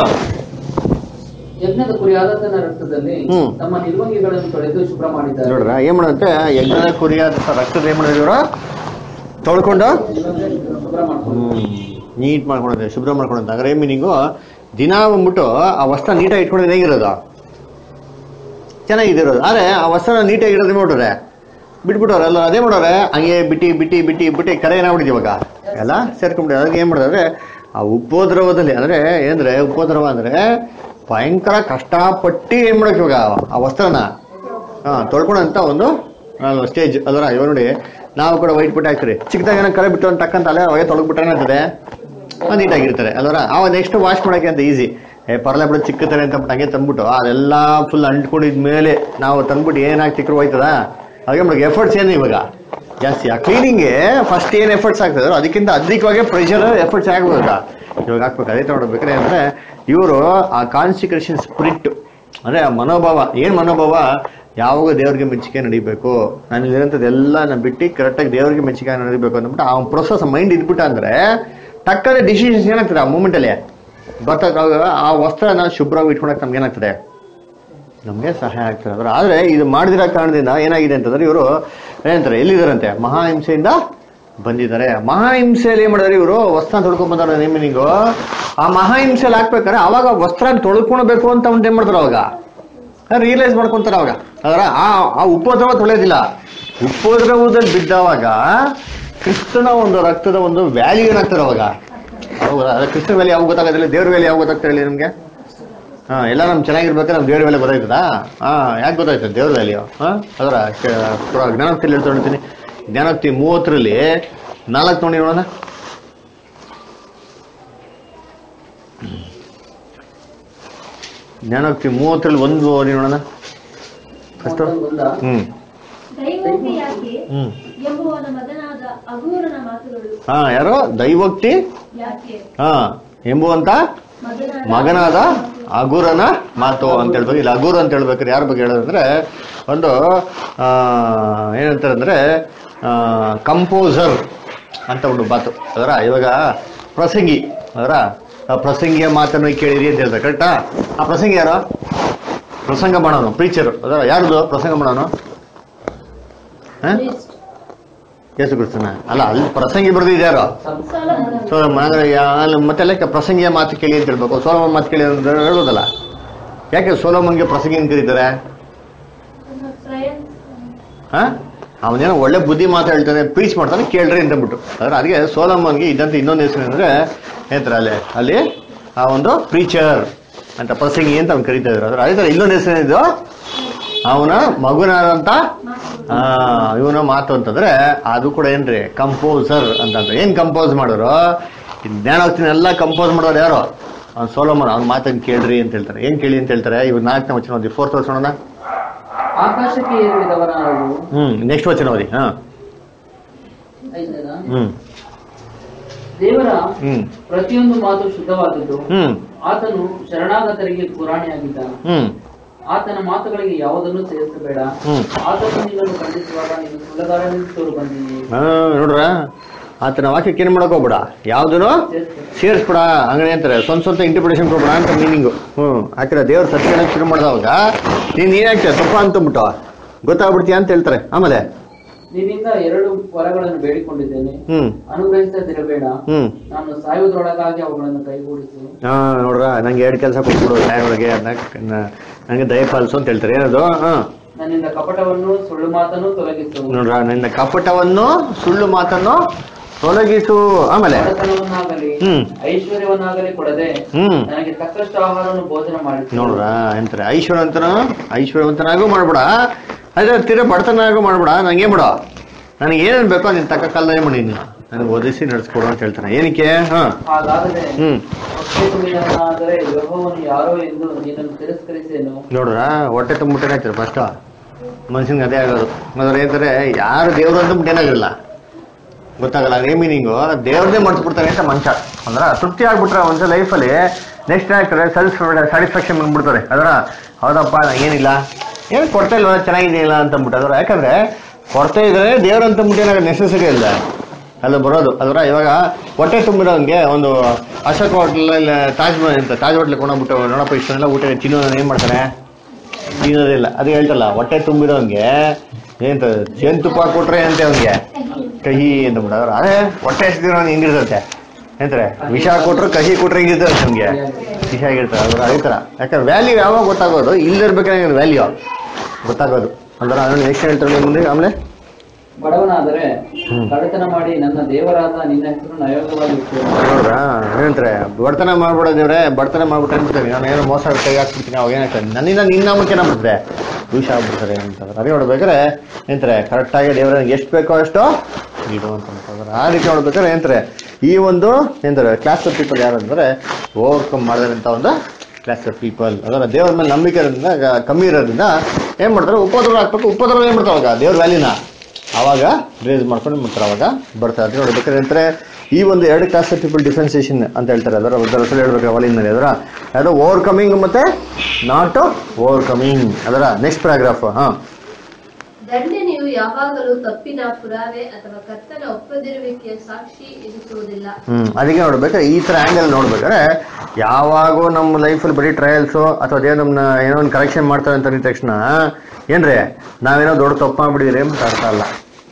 ಯಜ್ಞದ ಕುರಿಯಾದತನ ರಕ್ತದಲ್ಲಿ
ಹ್ಮ್.
ತಮ್ಮ ನಿಲುವಂಗಿಗಳನ್ನು ತೊಳೆದು ಶುಭ್ರ ಮಾಡಿದ್ದಾರೆ
ನೋಡ್ರ ಏನ್ ಮಾಡಂತೆ ಯಜ್ಞದ ಕುರಿಯಾದ ರಕ್ತದ ಏನ್ ಮಾಡಿದ್ರು ಇವರು ತೊಳ್ಕೊಂಡು
ಶುಭ್ರ ಮಾಡ್ಕೊಂಡು
ನೀಟ್ ಮಾಡ್ಕೊಂಡೆ ಶುಭ್ರ ಮಾಡ್ಕೊಂಡೆ ಅಂದ್ರೆ ಏನ್ ಮೀನಿಂಗು ದಿನ ಬಂದ್ಬಿಟ್ಟು ಆ ವಸ್ತ್ರ ನೀಟಾಗಿ ಇಟ್ಕೊಂಡ್ರೆ ಹೇಗಿರೋದು ಚೆನ್ನಾಗಿದಿರೋದು ಆದ್ರೆ ಆ ವಸ್ತ್ರ ನೀಟಾಗಿ ಇರೋದು ನೋಡ್ರೆ ಬಿಟ್ಬಿಟ್ಟವ್ರೆ ಎಲ್ಲ ಅದೇ ಮಾಡೋರೆ ಹಂಗೆ ಬಿಟ್ಟಿ ಬಿಟ್ಟಿ ಬಿಟ್ಟಿ ಬಿಟ್ಟಿ ಕರೆ ಏನಾಗ್ಬಿಟ್ಟಿದೆ ಇವಾಗ ಎಲ್ಲ ಸೇರ್ಕೊಂಡ್ಬಿಟ್ಟು ಅದಕ್ಕೆ ಏನ್ ಮಾಡಿದ್ರೆ ಆ ಉಪೋದ್ರವದಲ್ಲಿ ಅಂದ್ರೆ ಏನಂದ್ರೆ ಉಪೋದ್ರವ ಅಂದ್ರೆ ಭಯಂಕರ ಕಷ್ಟಪಟ್ಟು ಏನ್ ಮಾಡಕ್ ಇವಾಗ ಆ ವಸ್ತ್ರನ ಹಾ ತೊಳ್ಕೊಳಂತ ಒಂದು ಸ್ಟೇಜ್ ಅದರ ಇವ ನೋಡಿ ನಾವು ಕೂಡ ವೈಟ್ ಬಿಟ್ಟು ಹಾಕ್ತೀರಿ ಚಿಕ್ಕದಾಗ ಏನೋ ಕರೆ ಬಿಟ್ಟು ಅಂತ ಟಕ್ಕಂತ ಅಲ್ಲೇ ಅವಾಗ ತೊಳಗ್ಬಿಟ್ರೆ ಏನಾಗ್ತದೆ ನೀಟಾಗಿರ್ತಾರೆ ಅಲ್ವರ ಅವ ನೆಕ್ಸ್ಟ್ ವಾಶ್ ಮಾಡಕ್ಕೆ ಅಂತ ಈಸಿ ಏ ಪರಲೆ ಬಿಡು ಚಿಕ್ಕತಾರೆ ಅಂತ ಬಿಟ್ಟು ಹಂಗೆ ತಂದ್ಬಿಟ್ಟು ಅದೆಲ್ಲ ಫುಲ್ ಅಂಟ್ಕೊಂಡಿದ್ಮೇಲೆ ನಾವು ತಂದ್ಬಿಟ್ಟು ಏನಾಗಿ ಚಿಕ್ಕರು ಹೋಯ್ತದ ಹಾಗೆ ನಮಗೆ ಎಫರ್ಟ್ಸ್ ಏನು ಇವಾಗ ಜಾಸ್ತಿ ಆ ಕ್ಲೀನಿಂಗ್ಗೆ ಫಸ್ಟ್ ಏನು ಎಫರ್ಟ್ಸ್ ಆಗ್ತದೆ ಅದಕ್ಕಿಂತ ಅಧಿಕವಾಗಿ ಪ್ರೆಷರ್ ಎಫರ್ಟ್ಸ್ ಆಗ್ಬೋದಾ ಇವಾಗ ಹಾಕ್ಬೇಕು ಅದೇ ನೋಡ್ಬೇಕಾದ್ರೆ ಅಂದ್ರೆ ಇವರು ಆ ಕಾನ್ಸಿಕ್ರೇಷನ್ ಸ್ಪಿರಿಟ್ ಅಂದ್ರೆ ಆ ಮನೋಭಾವ ಏನ್ ಮನೋಭಾವ ಯಾವಾಗ ದೇವ್ರಿಗೆ ಮೆಚ್ಚುಗೆ ನಡಿಬೇಕು ನಾನು ಇಲ್ಲಿರೋಂಥದ್ದೆಲ್ಲ ನಾನು ಬಿಟ್ಟು ಕರೆಕ್ಟಾಗಿ ದೇವ್ರಿಗೆ ಮೆಚ್ಚುಗೆ ನಡಿಬೇಕು ಅಂದ್ಬಿಟ್ಟು ಆ ಪ್ರೊಸೆಸ್ ಮೈಂಡ್ ಇದ್ಬಿಟ್ಟ ಅಂದ್ರೆ ಟಕ್ಕನೆ ಡಿಸಿಷನ್ಸ್ ಏನಾಗ್ತದೆ ಆ ಮೂಮೆಂಟಲ್ಲಿ ಬರ್ತಾಗ ಆ ವಸ್ತ್ರನ ಶುಭ್ರವಾಗಿ ಇಟ್ಕೊಳಕ್ ನಮ್ಗೆ ಏನಾಗ್ತದೆ ನಮಗೆ ಸಹಾಯ ಆಗ್ತದೆ ಅಂದ್ರೆ ಆದ್ರೆ ಇದು ಮಾಡಿದಿರೋ ಕಾರಣದಿಂದ ಏನಾಗಿದೆ ಅಂತಂದ್ರೆ ಇವರು ಏನಂತಾರೆ ಎಲ್ಲಿದ್ದಾರಂತೆ ಮಹಾಹಿಂಸೆಯಿಂದ ಬಂದಿದ್ದಾರೆ ಮಹಾಹಿಂಸೆಯಲ್ಲಿ ಏನ್ ಮಾಡಿದಾರೆ ಇವರು ವಸ್ತ್ರ ತೊಳ್ಕೊಂಡ್ ಬಂದಾರ ನೇಮಿನಿಂಗು ಆ ಮಹಾಹಿಂಸೆಯಲ್ಲಿ ಹಾಕ್ಬೇಕಾದ್ರೆ ಅವಾಗ ವಸ್ತ್ರ ತೊಳ್ಕೊಳ್ಬೇಕು ಅಂತ ಅವ್ನು ಏನ್ ಮಾಡ್ತಾರೆ ಅವಾಗ ರಿಯಲೈಸ್ ಮಾಡ್ಕೊಂತಾರೆ ಅವಾಗ ಅದರ ಆ ಆ ಉಪದ್ರವ ತೊಳೆಯೋದಿಲ್ಲ ಉಪದ್ರವದಲ್ಲಿ ಬಿದ್ದವಾಗ ಕ್ರಿಸ್ತನ ಒಂದು ರಕ್ತದ ಒಂದು ವ್ಯಾಲ್ಯೂ ಏನಾಗ್ತಾರೆ ಅವಾಗ ಹೌದಾ ಅದೇ ಕ್ರಿಸ್ತನ ವ್ಯಾಲ್ಯೂ ಯಾವಾಗ ಗೊತ್ತಾಗೋದಿಲ್ಲ ದೇವ್ರ ವ್ಯಾಲ್ಯೂ ಯಾವಾಗ ಗೊತ್ತಾಗ್ತಾ ಹೇಳಿ ನಿಮ್ಗೆ ಹಾ ಎಲ್ಲ ನಮ್ ಚೆನ್ನಾಗಿರ್ಬೇಕಾದ್ರೆ ನಮ್ ದೇವ್ರ ವ್ಯಾಲ್ಯೂ ಗೊತ್ತಾಯ್ತದಾ ಹಾ ಯಾಕೆ ಗೊತ್ತಾಯ್ತದೆ ದೇವ್ರ ವ್ಯಾಲ್ಯೂ ಹಾ ಅದರ ಜ್ಞಾನೋಕ್ತಿಯಲ್ಲಿ ಹೇಳ್ತಾ ನೋಡ್ತೀನಿ ಜ್ಞಾನೋಕ್ತಿ ಮೂವತ್ತರಲ್ಲಿ ನಾಲ್ಕು ನೋಡಿ ನೋಡೋಣ ಜ್ಞಾನೋಕ್ತಿ ಮೂವತ್ತರಲ್ಲಿ ಒಂದು ಓದಿ ನೋಡೋಣ ಫಸ್ಟ್
ಒಂದ
ಹ್ಮ್
ದೈವೋಕ್ತಿ ಯಾಕೆ
ಹ್ಮ್
ಎಂಬುವನ ಮಗನಾದ ಅಗೂರನ ಮಾತುಗಳು
ಹಾ ಯಾರು ದೈವೋಕ್ತಿ
ಯಾಕೆ
ಹಾ ಎಂಬುವಂತ
ಮಗನಾದ
ಮಗನಾದ ಅಗುರನ ಮಾತು ಅಂತ ಹೇಳ್ಬೇಕು ಇಲ್ಲ ಅಗುರು ಅಂತ ಹೇಳ್ಬೇಕಾದ್ರೆ ಯಾರ ಬಗ್ಗೆ ಹೇಳೋದಂದ್ರೆ ಒಂದು ಆ, ಏನಂತಾರೆ ಅಂದ್ರೆ ಕಂಪೋಸರ್ ಅಂತ ಒಂದು ಮಾತು ಅದರ ಇವಾಗ ಪ್ರಸಂಗಿ ಅದರ ಆ ಪ್ರಸಂಗಿಯ ಮಾತನ್ನು ಕೇಳಿರಿ ಅಂತ ಹೇಳ್ತಾರೆ ಕರೆಕ್ಟಾ ಆ ಪ್ರಸಂಗಿ ಯಾರು ಪ್ರಸಂಗ ಮಾಡೋನು ಪ್ರೀಚರು ಅದರ ಯಾರ್ದು ಪ್ರಸಂಗ ಮಾಡೋನು ಹ? ಯೇಸು ಕ್ರಿಸ್ತನ ಅಲ್ಲ ಅಲ್ಲಿ ಪ್ರಸಂಗಿ ಬರ್ದಿದ್ದು ಯಾರು
ಸೊಲೊಮೋನ.
ಸೊ ಅಂದ್ರೆ ಯಾ- ಅಲ್ಲಿ ಮತ್ತೆಲ್ಲ ಪ್ರಸಂಗಿಯ ಮಾತು ಕೇಳಿ ಅಂತ ಹೇಳ್ಬೇಕು ಸೋಲಮನ್ ಮಾತು ಕೇಳಿ ಅಂತ ಹೇಳೋದಲ್ಲ ಯಾಕೆ ಸೋಲಮನ್ಗೆ ಪ್ರಸಂಗಿ ಅಂತ ಕರೀತಾರೆ
ಪ್ರಯತ್ನ
ಹಾ ಅವನೇನೋ ಒಳ್ಳೆ ಬುದ್ಧಿ ಮಾತು ಹೇಳ್ತಾನೆ ಪ್ರೀಚ್ ಮಾಡ್ತಾನೆ ಕೇಳ್ರಿ ಅಂತ ಅಂದ್ಬಿಟ್ಟು ಅದ್ರ ಅದಕ್ಕೆ ಸೋಲಮನ್ಗೆ ಇದ್ದಂತ ಇನ್ನೊಂದು ಹೆಸರು ಅಂದ್ರೆ ಹೇಳ್ತಾರೆ ಅಲ್ಲಿ ಅಲ್ಲಿ ಆ ಒಂದು ಪ್ರೀಚರ್ ಅಂತ ಪ್ರಸಂಗಿ ಅಂತ ಅವ್ನು ಕರೀತಾ ಇದ್ರು ಅದ್ರ ಅದೇ ತರ ಇನ್ನೊಂದು ಹೆಸರು ಏನಿದು ಅವನ ಮಗುನಾದಂತ ಆ ಇವನ ಮಾತು ಅಂತಂದ್ರೆ ಅದು ಕೂಡ ಏನ್ರಿ ಕಂಪೋಸರ್ ಅಂತಂದ್ರೆ ಏನ್ ಕಂಪೋಸ್ ಮಾಡೋರು ಈ ಜ್ಞಾನೋಕ್ತಿನೆಲ್ಲ ಕಂಪೋಸ್ ಮಾಡೋರು ಯಾರು ಅವ್ನು ಸೋಲೋಮನ್ ಅವ್ನ ಮಾತನ್ನ ಕೇಳ್ರಿ ಅಂತ ಹೇಳ್ತಾರೆ ಏನ್ ಕೇಳಿ ಅಂತ ಹೇಳ್ತಾರೆ ಇವ್ ನಾಲ್ಕನೇ ವಚನ ಓದಿ ಫೋರ್ತ್ ವಚನ ಓದೋಣ?
ಆಕಾಶಕ್ಕೆ ಏರಿದವನ ನಾವು
ಹ್ಮ್ ನೆಕ್ಸ್ಟ್ ವಚನ ಓದಿ ಹಾ
ಐದನೇದಾ?
ಹ್ಮ್
ದೇವರ
ಹ್ಮ್
ಪ್ರತಿಯೊಂದು ಮಾತು ಶುದ್ಧವಾದದ್ದು
ಹ್ಮ್
ಆತನು ಶರಣಾಗತರಿಗೆ ಪುರಾಣಿಯಾಗಿದ್ದ
ಹ್ಮ್
ಆತನ ಮಾತುಗಳಿಗೆ ಯಾವುದನ್ನು ಸೇರಿಸಬೇಡ
ಹ್ಮ್
ಆತನು ನಿನ್ನನ್ನು ಖಂಡಿಸುವಾಗ ನೀನು ಸುಳ್ಳಗಾರನೆಂದು ತೋರು ಬಂದೀನಿ
ಹಾ ನೋಡ್ರ ಆತನ ವಾಕ್ಯಕ್ಕೆ ಏನ್ ಮಾಡಕ್ ಹೋಗ್ಬೇಡ ಯಾವ್ದನು ಸೇರಿಸ್ಬಿಡ ಹಂಗನೆ ಅಂತಾರೆ ಸ್ವಂತ ಸ್ವಂತ ಇಂಟರ್ಪ್ರಿಟೇಷನ್ ಕೊಡ್ಬೇಡ ಅಂತ ಮೀನಿಂಗು ಹ್ಮ್ ಹಾಕಿರ ದೇವ್ರ ಸತ್ಯ ಹೇಳಕ್ ಶುರು ಮಾಡಿದವಾಗ ನೀನ್ ಏನಾಗ್ತೀಯ ತಪ್ಪ ಅಂತಂದ್ಬಿಟ್ಟು ಗೊತ್ತಾಗ್ಬಿಡ್ತೀಯ ಅಂತ ಹೇಳ್ತಾರೆ ಆಮೇಲೆ
ನಿನ್ನಿಂದ ಎರಡು ವರಗಳನ್ನು ಬೇಡಿಕೊಂಡಿದ್ದೇನೆ
ಹ್ಮ್
ಅನುಗ್ರಹಿಸದಿರಬೇಡ
ಹ್ಮ್
ನಾನು ಸಾಯುವುದರೊಳಗಾಗಿ ಅವುಗಳನ್ನು ಕೈಗೂಡಿಸು
ಹಾ ನೋಡ್ರ ನಂಗೆ ಎರಡು ಕೆಲಸ ಕೊಟ್ಬಿಡು ಟೈಮ್ ಒಳಗೆ ಅದನ್ನ ನನಗೆ ದಯಪಾಲಿಸು ಅಂತ ಹೇಳ್ತಾರೆ ಏನದು ಹಾ
ನನ್ನಿಂದ ಕಪಟವನ್ನು ಸುಳ್ಳು ಮಾತನ್ನು ತೊಲಗಿಸು
ನೋಡ್ರ ನಿನ್ನ ಕಪಟವನ್ನು ಸುಳ್ಳು ಮಾತನ್ನು ತೊಲಗಿಸು ಆಮೇಲೆ
ಬಡತನವನ್ನಾಗಲಿ
ಹ್ಮ್.
ಐಶ್ವರ್ಯವನ್ನಾಗಲಿ ಕೊಡದೆ
ಹ್ಮ್
ನನಗೆ ತಕ್ಕಷ್ಟು ಆಹಾರವನ್ನು ಭೋಜನ ಮಾಡಿಸು
ನೋಡ್ರ ಎಂತಾರೆ ಐಶ್ವರ್ಯವಂತನ ಐಶ್ವರ್ಯವಂತನಾಗೂ ಮಾಡ್ಬೇಡ ಅದೇ ತೀರ ಬಡತನಾಗೂ ಮಾಡ್ಬೇಡ ನಂಗೆ ಬಿಡ ನನಗೆ ಏನೇನು ಬೇಕೋ ನಿನ್ ತಕ್ಕ ಕಾಲದಲ್ಲಿ ಮಾಡಿದ್ದೀನಿ ನನಗೆ ಒದಿಸಿ ನಡೆಸ್ಕೊಡು ಅಂತ ಹೇಳ್ತಾನೆ ಏನಕ್ಕೆ ಹಾ
ಹಾಗಾದರೆ
ಹ್ಮ್
ಹೊಟ್ಟೆ ತುಂಬಿದವನಾದರೆ ಯೆಹೋವನು ಯಾರೋ ಎಂದು ನಿನ್ನನ್ನು ತಿರಸ್ಕರಿಸೇನು
ನೋಡ್ರ ಹೊಟ್ಟೆ ತುಂಬಿಟ್ಟೆ ಆಯ್ತಾರೆ ಫಸ್ಟ್ ಮನುಷ್ಯನ್ಗೆ ಅದೇ ಆಗೋದು ಅದ್ರ ಏನಂತಾರೆ ಯಾರು ದೇವ್ರು ಅಂತ ಏನಾಗಿರಲ್ಲ ಗೊತ್ತಾಗಲ್ಲ ಅದೇ ಮೀನಿಂಗು ದೇವ್ರನ್ನೇ ಮರ್ಸ್ಬಿಡ್ತಾರೆ ಅಂತ ಮನುಷ್ಯ ಅಂದ್ರ ತೃಪ್ತಿ ಆಗ್ಬಿಟ್ರೆ ಒಂದು ಲೈಫಲ್ಲಿ ನೆಕ್ಸ್ಟ್ ಏನಾಗ್ತಾರೆ ಸೆಲ್ಫ್ ಸ್ಯಾಟಿಸ್ಫ್ಯಾಕ್ಷನ್ ಬಂದ್ಬಿಡ್ತಾರೆ ಅದರ ಹೌದಪ್ಪ ಏನಿಲ್ಲ ಏನು ಕೊಡ್ತಾ ಇಲ್ವ ಚೆನ್ನಾಗಿದೆಯಲ್ಲ ಅಂತ ಅಂದ್ಬಿಟ್ಟು ಅದರ ಯಾಕಂದ್ರೆ ಕೊಡ್ತಾ ಇದ್ರೆ ದೇವ್ರ ಅಂತ ಅಂದ್ಬಿಟ್ಟು ಏನಾಗ ನೆಸೆಸರಿ ಇಲ್ಲ ಅದು ಬರೋದು ಅದರ ಇವಾಗ ಹೊಟ್ಟೆ ತುಂಬಿರೋಂಗೆ ಒಂದು ಅಶೋಕ್ ಹೋಟ್ಲ್ ಇಲ್ಲ ತಾಜ್ ಮಹಲ್ ಅಂತ ತಾಜ್ ಹೋಟ್ಲ್ ಕೊಂಡೋಗ್ಬಿಟ್ಟು ನೋಡಪ್ಪ ಇಷ್ಟನ್ನೆಲ್ಲ ಊಟ ಚಿನ್ನೋದನ್ನ ಏನ್ ಮಾಡ್ತಾರೆ ತಿನ್ನೋದಿಲ್ಲ ಅದು ಹೇಳ್ತಲ್ಲ ಹೊಟ್ಟೆ ತುಂಬಿರೋಂಗೆ ಏನಂತ ಜೇನುತುಪ್ಪ ಕೊಟ್ರೆ ಅಂತೆ ಅವ್ನಿಗೆ ಕಹಿ ಅಂತ ಬಿಡೋರು ಅದೇ ಹೊಟ್ಟೆ ಹಸಿದಿರೋ ಹೆಂಗಿರ್ತತೆ ಏನಂತಾರೆ ವಿಷ ಕೊಟ್ರು ಕಹಿ ಕೊಟ್ರೆ ಹೆಂಗಿರ್ತದೆ ನಮ್ಗೆ ವಿಷ ಆಗಿರ್ತದೆ ಅದ್ರ ಅದೇ ಥರ ಯಾಕಂದ್ರೆ ವ್ಯಾಲ್ಯೂ ಯಾವಾಗ ಗೊತ್ತಾಗೋದು ಇಲ್ಲಿರ್ಬೇಕಾದ್ರೆ ವ್ಯಾಲ್ಯೂ ಗೊತ್ತಾಗೋದು ಅಂದ್ರೆ ಅದನ್ನ ನೆಕ್ಸ್ಟ್ ಹೇಳ್ತಾರೆ ಮುಂದೆ ಆಮೇಲೆ
ಬಡವನಾದರೆ
ಹ್ಮ್.
ಕಳ್ಳತನ ಮಾಡಿ ನನ್ನ ದೇವರಾದ ನಿನ್ನ ಹೆಸರನ್ನು ಅಯೋಗ್ಯವಾಗಿ ಇಟ್ಟು
ನೋಡ್ರಾ ಏನಂತಾರೆ ಬಡತನ ಮಾಡ್ಬಿಡೋದಿವ್ರೆ ಬಡತನ ಮಾಡ್ಬಿಟ್ಟು ಅನ್ಬಿಡ್ತಾರೆ ನಾನು ಏನೋ ಮೋಸ ಕೈ ಹಾಕ್ಬಿಡ್ತೀನಿ ಅವಾಗ ಏನಾಗ್ತದೆ ನನ್ನಿಂದ ನಿನ್ನ ನಾಮಕ್ಕೆ ಏನಾಗ್ಬಿಡ್ತಾರೆ ವಿಷ ಆಗ್ಬಿಡ್ತಾರೆ ಅಂತಂದ್ರೆ ಅದೇ ನೋಡ್ಬೇಕಾದ್ರೆ ಏನಂತಾರೆ ಕರೆಕ್ಟಾಗಿ ದೇವರ ಎಷ್ಟು ಬೇಕೋ ಅಷ್ಟು ಇದು ಅಂತ ಅಂತಂದ್ರೆ ಆ ರೀತಿ ನೋಡ್ಬೇಕಾದ್ರೆ ಏನಂತಾರೆ ಈ ಒಂದು ಏನಂತಾರೆ ಕ್ಲಾಸ್ ಆಫ್ ಪೀಪಲ್ ಯಾರು ಅಂದ್ರೆ ಓವರ್ಕಮ್ ಮಾಡಿದಂಥ ಒಂದು ಕ್ಲಾಸ್ ಆಫ್ ಪೀಪಲ್ ಅದರ ದೇವ್ರ ಮೇಲೆ ನಂಬಿಕೆ ಇರೋದ್ರಿಂದ ಗ- ಕಮ್ಮಿ ಇರೋದ್ರಿಂದ ಏನ್ ಮಾಡ್ತಾರೆ ಉಪದ್ರವ ಹಾಕ್ಬೇಕು ಉಪದ್ರವ ಏನ್ ಮಾಡ್ತಾರೆ ಅವಾಗ ದೇವ್ರ ವ್ಯಾಲಿನ ಅವಾಗ ರೇಸ್ ಮಾಡ್ಕೊಂಡು ಮಾಡ್ತಾರೆ ಅವಾಗ ಬರ್ತಾರೆ ಅದು ನೋಡ್ಬೇಕಾದ್ರೆ ಅಂದ್ರೆ ಈ ಒಂದು ಎರಡು ಕ್ಲಾಸ್ ಆಫ್ ಪೀಪಲ್ ಡಿಫ್ರೆನ್ಸಿಯೇಷನ್ ಅಂತ ಹೇಳ್ತಾರೆ ಅದರ ಅದರ ಹೆಸರು ಹೇಳ್ಬೇಕು ಅವಲಿನಲ್ಲಿ ಅದರ ಅದು ಓವರ್ ಕಮಿಂಗ್ ಮತ್ತೆ ನಾಟ್ ಓವರ್ ಕಮಿಂಗ್ ಅದರ ನೆಕ್ಸ್ಟ್ ಪ್ಯಾರಾಗ್ರಾಫ್ ಹಾ
ದಂಡನೆಯು ಯಾವಾಗಲೂ ತಪ್ಪಿನ ಪುರಾವೆ ಅಥವಾ ಕರ್ತನ ಒಪ್ಪದಿರುವಿಕೆಯ ಸಾಕ್ಷಿ ಎನಿಸುವುದಿಲ್ಲ
ಹ್ಮ್ ಅದಕ್ಕೆ ನೋಡ್ಬೇಕಾದ್ರೆ ಈ ತರ ಆಂಗಲ್ ನೋಡ್ಬೇಕಾದ್ರೆ ಯಾವಾಗೂ ನಮ್ಮ ಲೈಫಲ್ಲಿ ಬರೀ ಟ್ರಯಲ್ಸು ಅಥವಾ ದೇವ್ರು ನಮ್ಮನ್ನ ಏನೋ ಒಂದು ಕರೆಕ್ಷನ್ ಮಾಡ್ತಾರೆ ಅಂತ ಅಂದಿದ ತಕ್ಷಣ ಏನ್ರಿ ನಾವೇನೋ ದೊಡ್ಡ ತಪ್ಪು ಮಾಡ್ಬಿಟ್ಟಿದ್ರಿ ಅಂತ ಅರ್ಥ ಅಲ್ಲ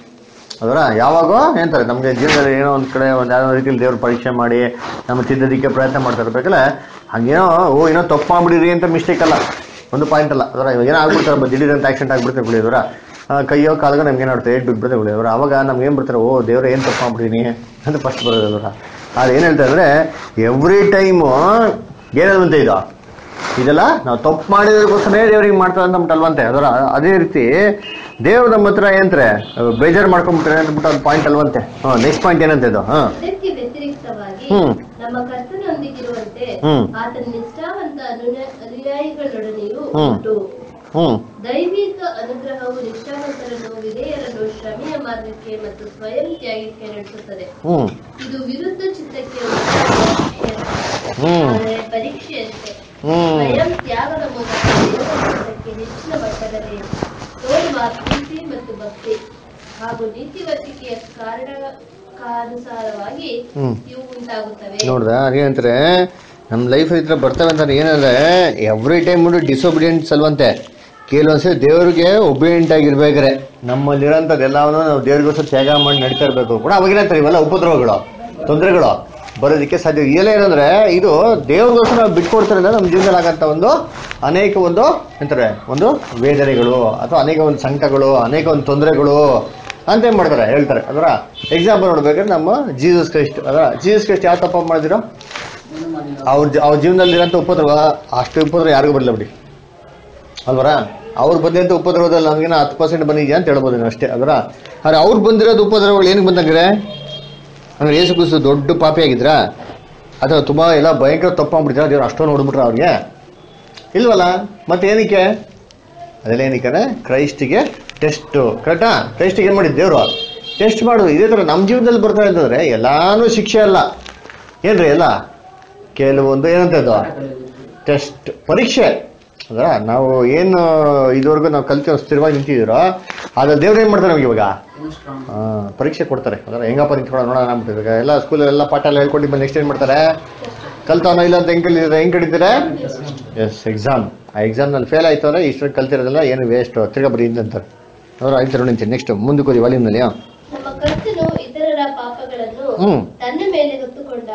ಅದರ ಯಾವಾಗೋ ಏನಂತಾರೆ ನಮಗೆ ಜೀವನದಲ್ಲಿ ಏನೋ ಒಂದು ಕಡೆ ಒಂದು ಯಾವುದೋ ರೀತಿಯಲ್ಲಿ ದೇವ್ರ ಪರೀಕ್ಷೆ ಮಾಡಿ ನಮ್ಮ ತಿದ್ದೋದಕ್ಕೆ ಪ್ರಯತ್ನ ಮಾಡ್ತಾ ಇರ್ಬೇಕಲ್ಲ ಹಂಗೇನೋ ಓ ಏನೋ ತಪ್ಪು ಮಾಡ್ಬಿಡಿರಿ ಅಂತ ಮಿಸ್ಟೇಕ್ ಅಲ್ಲ ಒಂದು ಪಾಯಿಂಟ್ ಅಲ್ಲ ಅದರ ಇವಾಗ ಏನೋ ಆಗ್ಬಿಡ್ತಾರೆ ದಿಢೀರ್ ಅಂತ ಆಕ್ಸಿಡೆಂಟ್ ಆಗ್ಬಿಡ್ತಾರೆ ಬಿಡಿ ಅದರ ಕೈಯೋ ಕಾಲ್ಗೋ ನಮ್ಗೆ ಏನಾಡ್ತಾರೆ ಏಟ್ ಬಿಟ್ಬಿಡ್ತಾರೆ ಬಿಡಿ ಅವ್ರು ಅವಾಗ ನಮ್ಗೆ ಏನು ಬರ್ತಾರೆ ಓ ದೇವ್ರ ಏನು ತಪ್ಪು ಮಾಡ್ಬಿಡಿನಿ ಅಂತ ಫಸ್ಟ್ ಬರೋದು ಅದರ ಅದು ಏನು ಹೇಳ್ತಾರೆ ಅಂದರೆ ಎವ್ರಿ ಟೈಮು ಏನದಂತ ಇದು ಇದೆಲ್ಲ ನಾವು ತಪ್ಪು ಮಾಡಿದಕ್ಕೋಸ್ಕರ ದೇವ್ರಿಗೆ ಮಾಡ್ತಾರೆ ಅಂತ ಅಂದ್ಬಿಟ್ಟಲ್ವಂತೆ ಅದರ ಅದೇ ರೀತಿ ದೇವ್ರು ನಮ್ಮ ಹತ್ರ ಏನಂತಾರೆ ಬೇಜಾರು ಮಾಡ್ಕೊಂಡ್ಬಿಟ್ರೆ ಅಂದ್ಬಿಟ್ಟು ಒಂದು ಪಾಯಿಂಟ್ ಅಲ್ವಂತೆ ಹಾಂ ನೆಕ್ಸ್ಟ್ ಪಾಯಿಂಟ್ ಏನಂತ ಇದು ಹಾಂ
ಇದಕ್ಕೆ ವ್ಯತಿರಿಕ್ತವಾಗಿ
ಹ್ಮ್.
ನಮ್ಮ ಕರ್ತನೊಂದಿಗಿರುವಂತೆ
ಹ್ಮ್.
ಆತನ ನಿಷ್ಠಾವಂತ ಅನುನ- ಅನುಯಾಯಿಗಳೊಡನೆಯೂ
ಹ್ಮ್.
ಉಂಟು
ಹ್ಞೂ
ದೈವಿಕ ಅನುಗ್ರಹವು ನಿಷ್ಠಾವಂತರನ್ನು ವಿಧೇಯರನ್ನು ಶ್ರಮೆಯ ಮಾರ್ಗಕ್ಕೆ ಮತ್ತು ಸ್ವಯಂ ತ್ಯಾಗಕ್ಕೆ ನಡೆಸುತ್ತದೆ
ಹ್ಞೂ
ಇದು ವಿರುದ್ಧ ಚಿತ್ತಕ್ಕೆ ಉಂಟಾಗುವ
ಹ್ಮ್.
ಆದರೆ ಪರೀಕ್ಷೆಯಂತೆ
ಹ್ಞೂ
ಸ್ವಯಂ ತ್ಯಾಗದ ಮೂಲಕ ದೇವರ ಚಿತ್ತಕ್ಕೆ ಹೆಚ್ಚಿನ ಮಟ್ಟದಲ್ಲಿ ತೋರುವ ಪ್ರೀತಿ ಮತ್ತು ಭಕ್ತಿ ಹಾಗೂ ನೀತಿವರ್ತಿಕೆಯ ಕಾರಣಕ್ಕಾನುಸಾರವಾಗಿ
ಹ್ಮ್.
ಇವು ಉಂಟಾಗುತ್ತವೆ
ನೋಡ್ದ ಅದೇನಂತಾರೆ ನಮ್ಮ ಲೈಫ್ ಇದ್ರೆ ಬರ್ತವೆ ಅಂತ ಏನಂದ್ರೆ ಎವ್ರಿ ಟೈಮ್ ಡಿಸೊಬಿಡಿಯಂಟ್ಸ್ ಅಲ್ವಂತೆ ಕೆಲವೊಂದ್ಸರಿ ದೇವ್ರಿಗೆ ಒಬಿಡಿಯಂಟ್ ಆಗಿರ್ಬೇಕಾರೆ ನಮ್ಮಲ್ಲಿರೋಂಥದ್ದು ಎಲ್ಲವನ್ನು ನಾವು ದೇವ್ರಿಗೋಸ್ಕರ ತ್ಯಾಗ ಮಾಡಿ ನಡೀತಾ ಇರಬೇಕು ಕೂಡ ಅವಾಗೇನಂತಾರೆ ಇವೆಲ್ಲ ಉಪದ್ರವಗಳು ತೊಂದರೆಗಳು ಬರೋದಕ್ಕೆ ಸಾಧ್ಯ ಇಲ್ಲ ಏನಂದ್ರೆ ಇದು ದೇವ್ರಿಗೋಸ್ಕರ ನಾವು ಬಿಟ್ಕೊಡ್ತಾರೆ ಅಂದ್ರೆ ನಮ್ಮ ಜೀವನದಲ್ಲಿ ಆಗಂತ ಒಂದು ಅನೇಕ ಒಂದು ಎಂತಾರೆ ಒಂದು ವೇದನೆಗಳು ಅಥವಾ ಅನೇಕ ಒಂದು ಸಂಕಟಗಳು ಅನೇಕ ಒಂದು ತೊಂದರೆಗಳು ಅಂತ ಏನ್ ಮಾಡ್ತಾರೆ ಹೇಳ್ತಾರೆ ಅದರ ಎಕ್ಸಾಂಪಲ್ ನೋಡ್ಬೇಕಾದ್ರೆ ನಮ್ಮ ಜೀಸಸ್ ಕ್ರೈಸ್ಟ್ ಅದರ ಜೀಸಸ್ ಕ್ರೈಸ್ಟ್ ಯಾವ ತಪ್ಪ ಮಾಡಿದಿರೋ ಅವ್ರ ಜ- ಅವ್ರ ಜೀವನದಲ್ಲಿರೋಂಥ ಉಪದ್ರವ ಅಷ್ಟು ಉಪದ್ರವ ಯಾರಿಗೂ ಬರಲ್ಲ ಬಿಡಿ ಅಲ್ವರ ಅವ್ರು ಬಂದಿರೋಂಥ ಉಪದ್ರವದಲ್ಲಿ ನಮಗೇನ ಹತ್ತು ಪರ್ಸೆಂಟ್ ಬಂದಿದ್ಯಾ ಅಂತ ಹೇಳ್ಬೋದು ನೀವು ಅಷ್ಟೇ ಅದರ ಆದ್ರೆ ಅವ್ರು ಬಂದಿರೋದು ಉಪದ್ರವಗಳು ಏನಕ್ಕೆ ಬಂದಂಗ್ರೆ ಅಂದ್ರೆ ಏಸು ಕ್ರಿಸ್ತು ದೊಡ್ಡ ಪಾಪಿ ಆಗಿದ್ರಾ ಅಥವಾ ತುಂಬಾ ಎಲ್ಲ ಭಯಂಕರ ತಪ್ಪು ಮಾಡ್ಬಿಟ್ಟಿದ್ರ ದೇವ್ರು ಅಷ್ಟೊಂದು ನೋಡ್ಬಿಟ್ರ ಅವ್ರಿಗೆ ಇಲ್ವಲ್ಲ ಮತ್ತೆ ಏನಕ್ಕೆ ಅದೆಲ್ಲ ಏನಕ್ಕೆ ಕ್ರೈಸ್ಟಿಗೆ ಟೆಸ್ಟ್ ಕರೆಕ್ಟಾ ಕ್ರೈಸ್ಟಿಗೆ ಏನು ಮಾಡಿದ್ದು ದೇವರು ಟೆಸ್ಟ್ ಮಾಡೋದು ಇದೇ ಥರ ನಮ್ಮ ಜೀವನದಲ್ಲಿ ಬರ್ತಾ ಅಂತಂದ್ರೆ ಎಲ್ಲಾನು ಶಿಕ್ಷೆ ಅಲ್ಲ ಏನ್ರಿ ಎಲ್ಲ ಕೆಲವೊಂದು ಏನಂತದ್ದು ಟೆಸ್ಟ್ ಪರೀಕ್ಷೆ ಅದ ನಾವು ಏನು ಇದುವರೆಗೂ ನಾವು ಕಲ್ತು ಸ್ಥಿರವಾಗಿ ನಿಂತಿದ್ದೀರೋ ಅದ ದೇವ್ರು ಏನು ಮಾಡ್ತಾರೆ ನಮ್ಗೆ ಇವಾಗ
ಇನ್ನು strong.
ಆ, ಪರೀಕ್ಷೆ ಕೊಡ್ತಾರೆ ಅದರ ಹೆಂಗಪ್ಪ ನಿಂತ್ಕೊಳ್ಳೋಣ ನೋಡೋಣ ಅಂದ್ಬಿಟ್ಟು ಇವಾಗ ಎಲ್ಲ ಸ್ಕೂಲಲ್ಲಿ ಎಲ್ಲ ಪಾಠ ಎಲ್ಲ ಹೇಳ್ಕೊಂಡು ಬಂದು ನೆಕ್ಸ್ಟ್ ಏನು ಮಾಡ್ತಾರೆ ಕಲ್ತಾನೋ ಇಲ್ಲ ಅಂತ ಹೆಂಗೆ ಕಲಿತಾರೆ ಹೆಂಗೆ ಕಡಿತಾರೆ ಎಸ್ ಎಕ್ಸಾಮ್ ಆ ಎಕ್ಸಾಮ್ನಲ್ಲಿ ಫೇಲ್ ಆಯ್ತು ಅಂದರೆ ಇಷ್ಟು ಕಲ್ತಿರೋದೆಲ್ಲ ಏನು ವೇಸ್ಟ್ ತಿರ್ಗಾ ಬರೀ ಅಂತಾರೆ ಅವ್ರು ಆಯ್ತು ನಿಂತೀನಿ ನೆಕ್ಸ್ಟ್ ಮುಂದಕ್ಕೆ ಹೋಗಿ ವಾಲ್ಯೂಮ್ನಲ್ಲಿ
ನಮ್ಮ ಕರ್ತನು ಇತರರ ಪಾಪಗಳನ್ನು
ಹ್ಮ್.
ತನ್ನ ಮೇಲೆ ಹೊತ್ತುಕೊಂಡ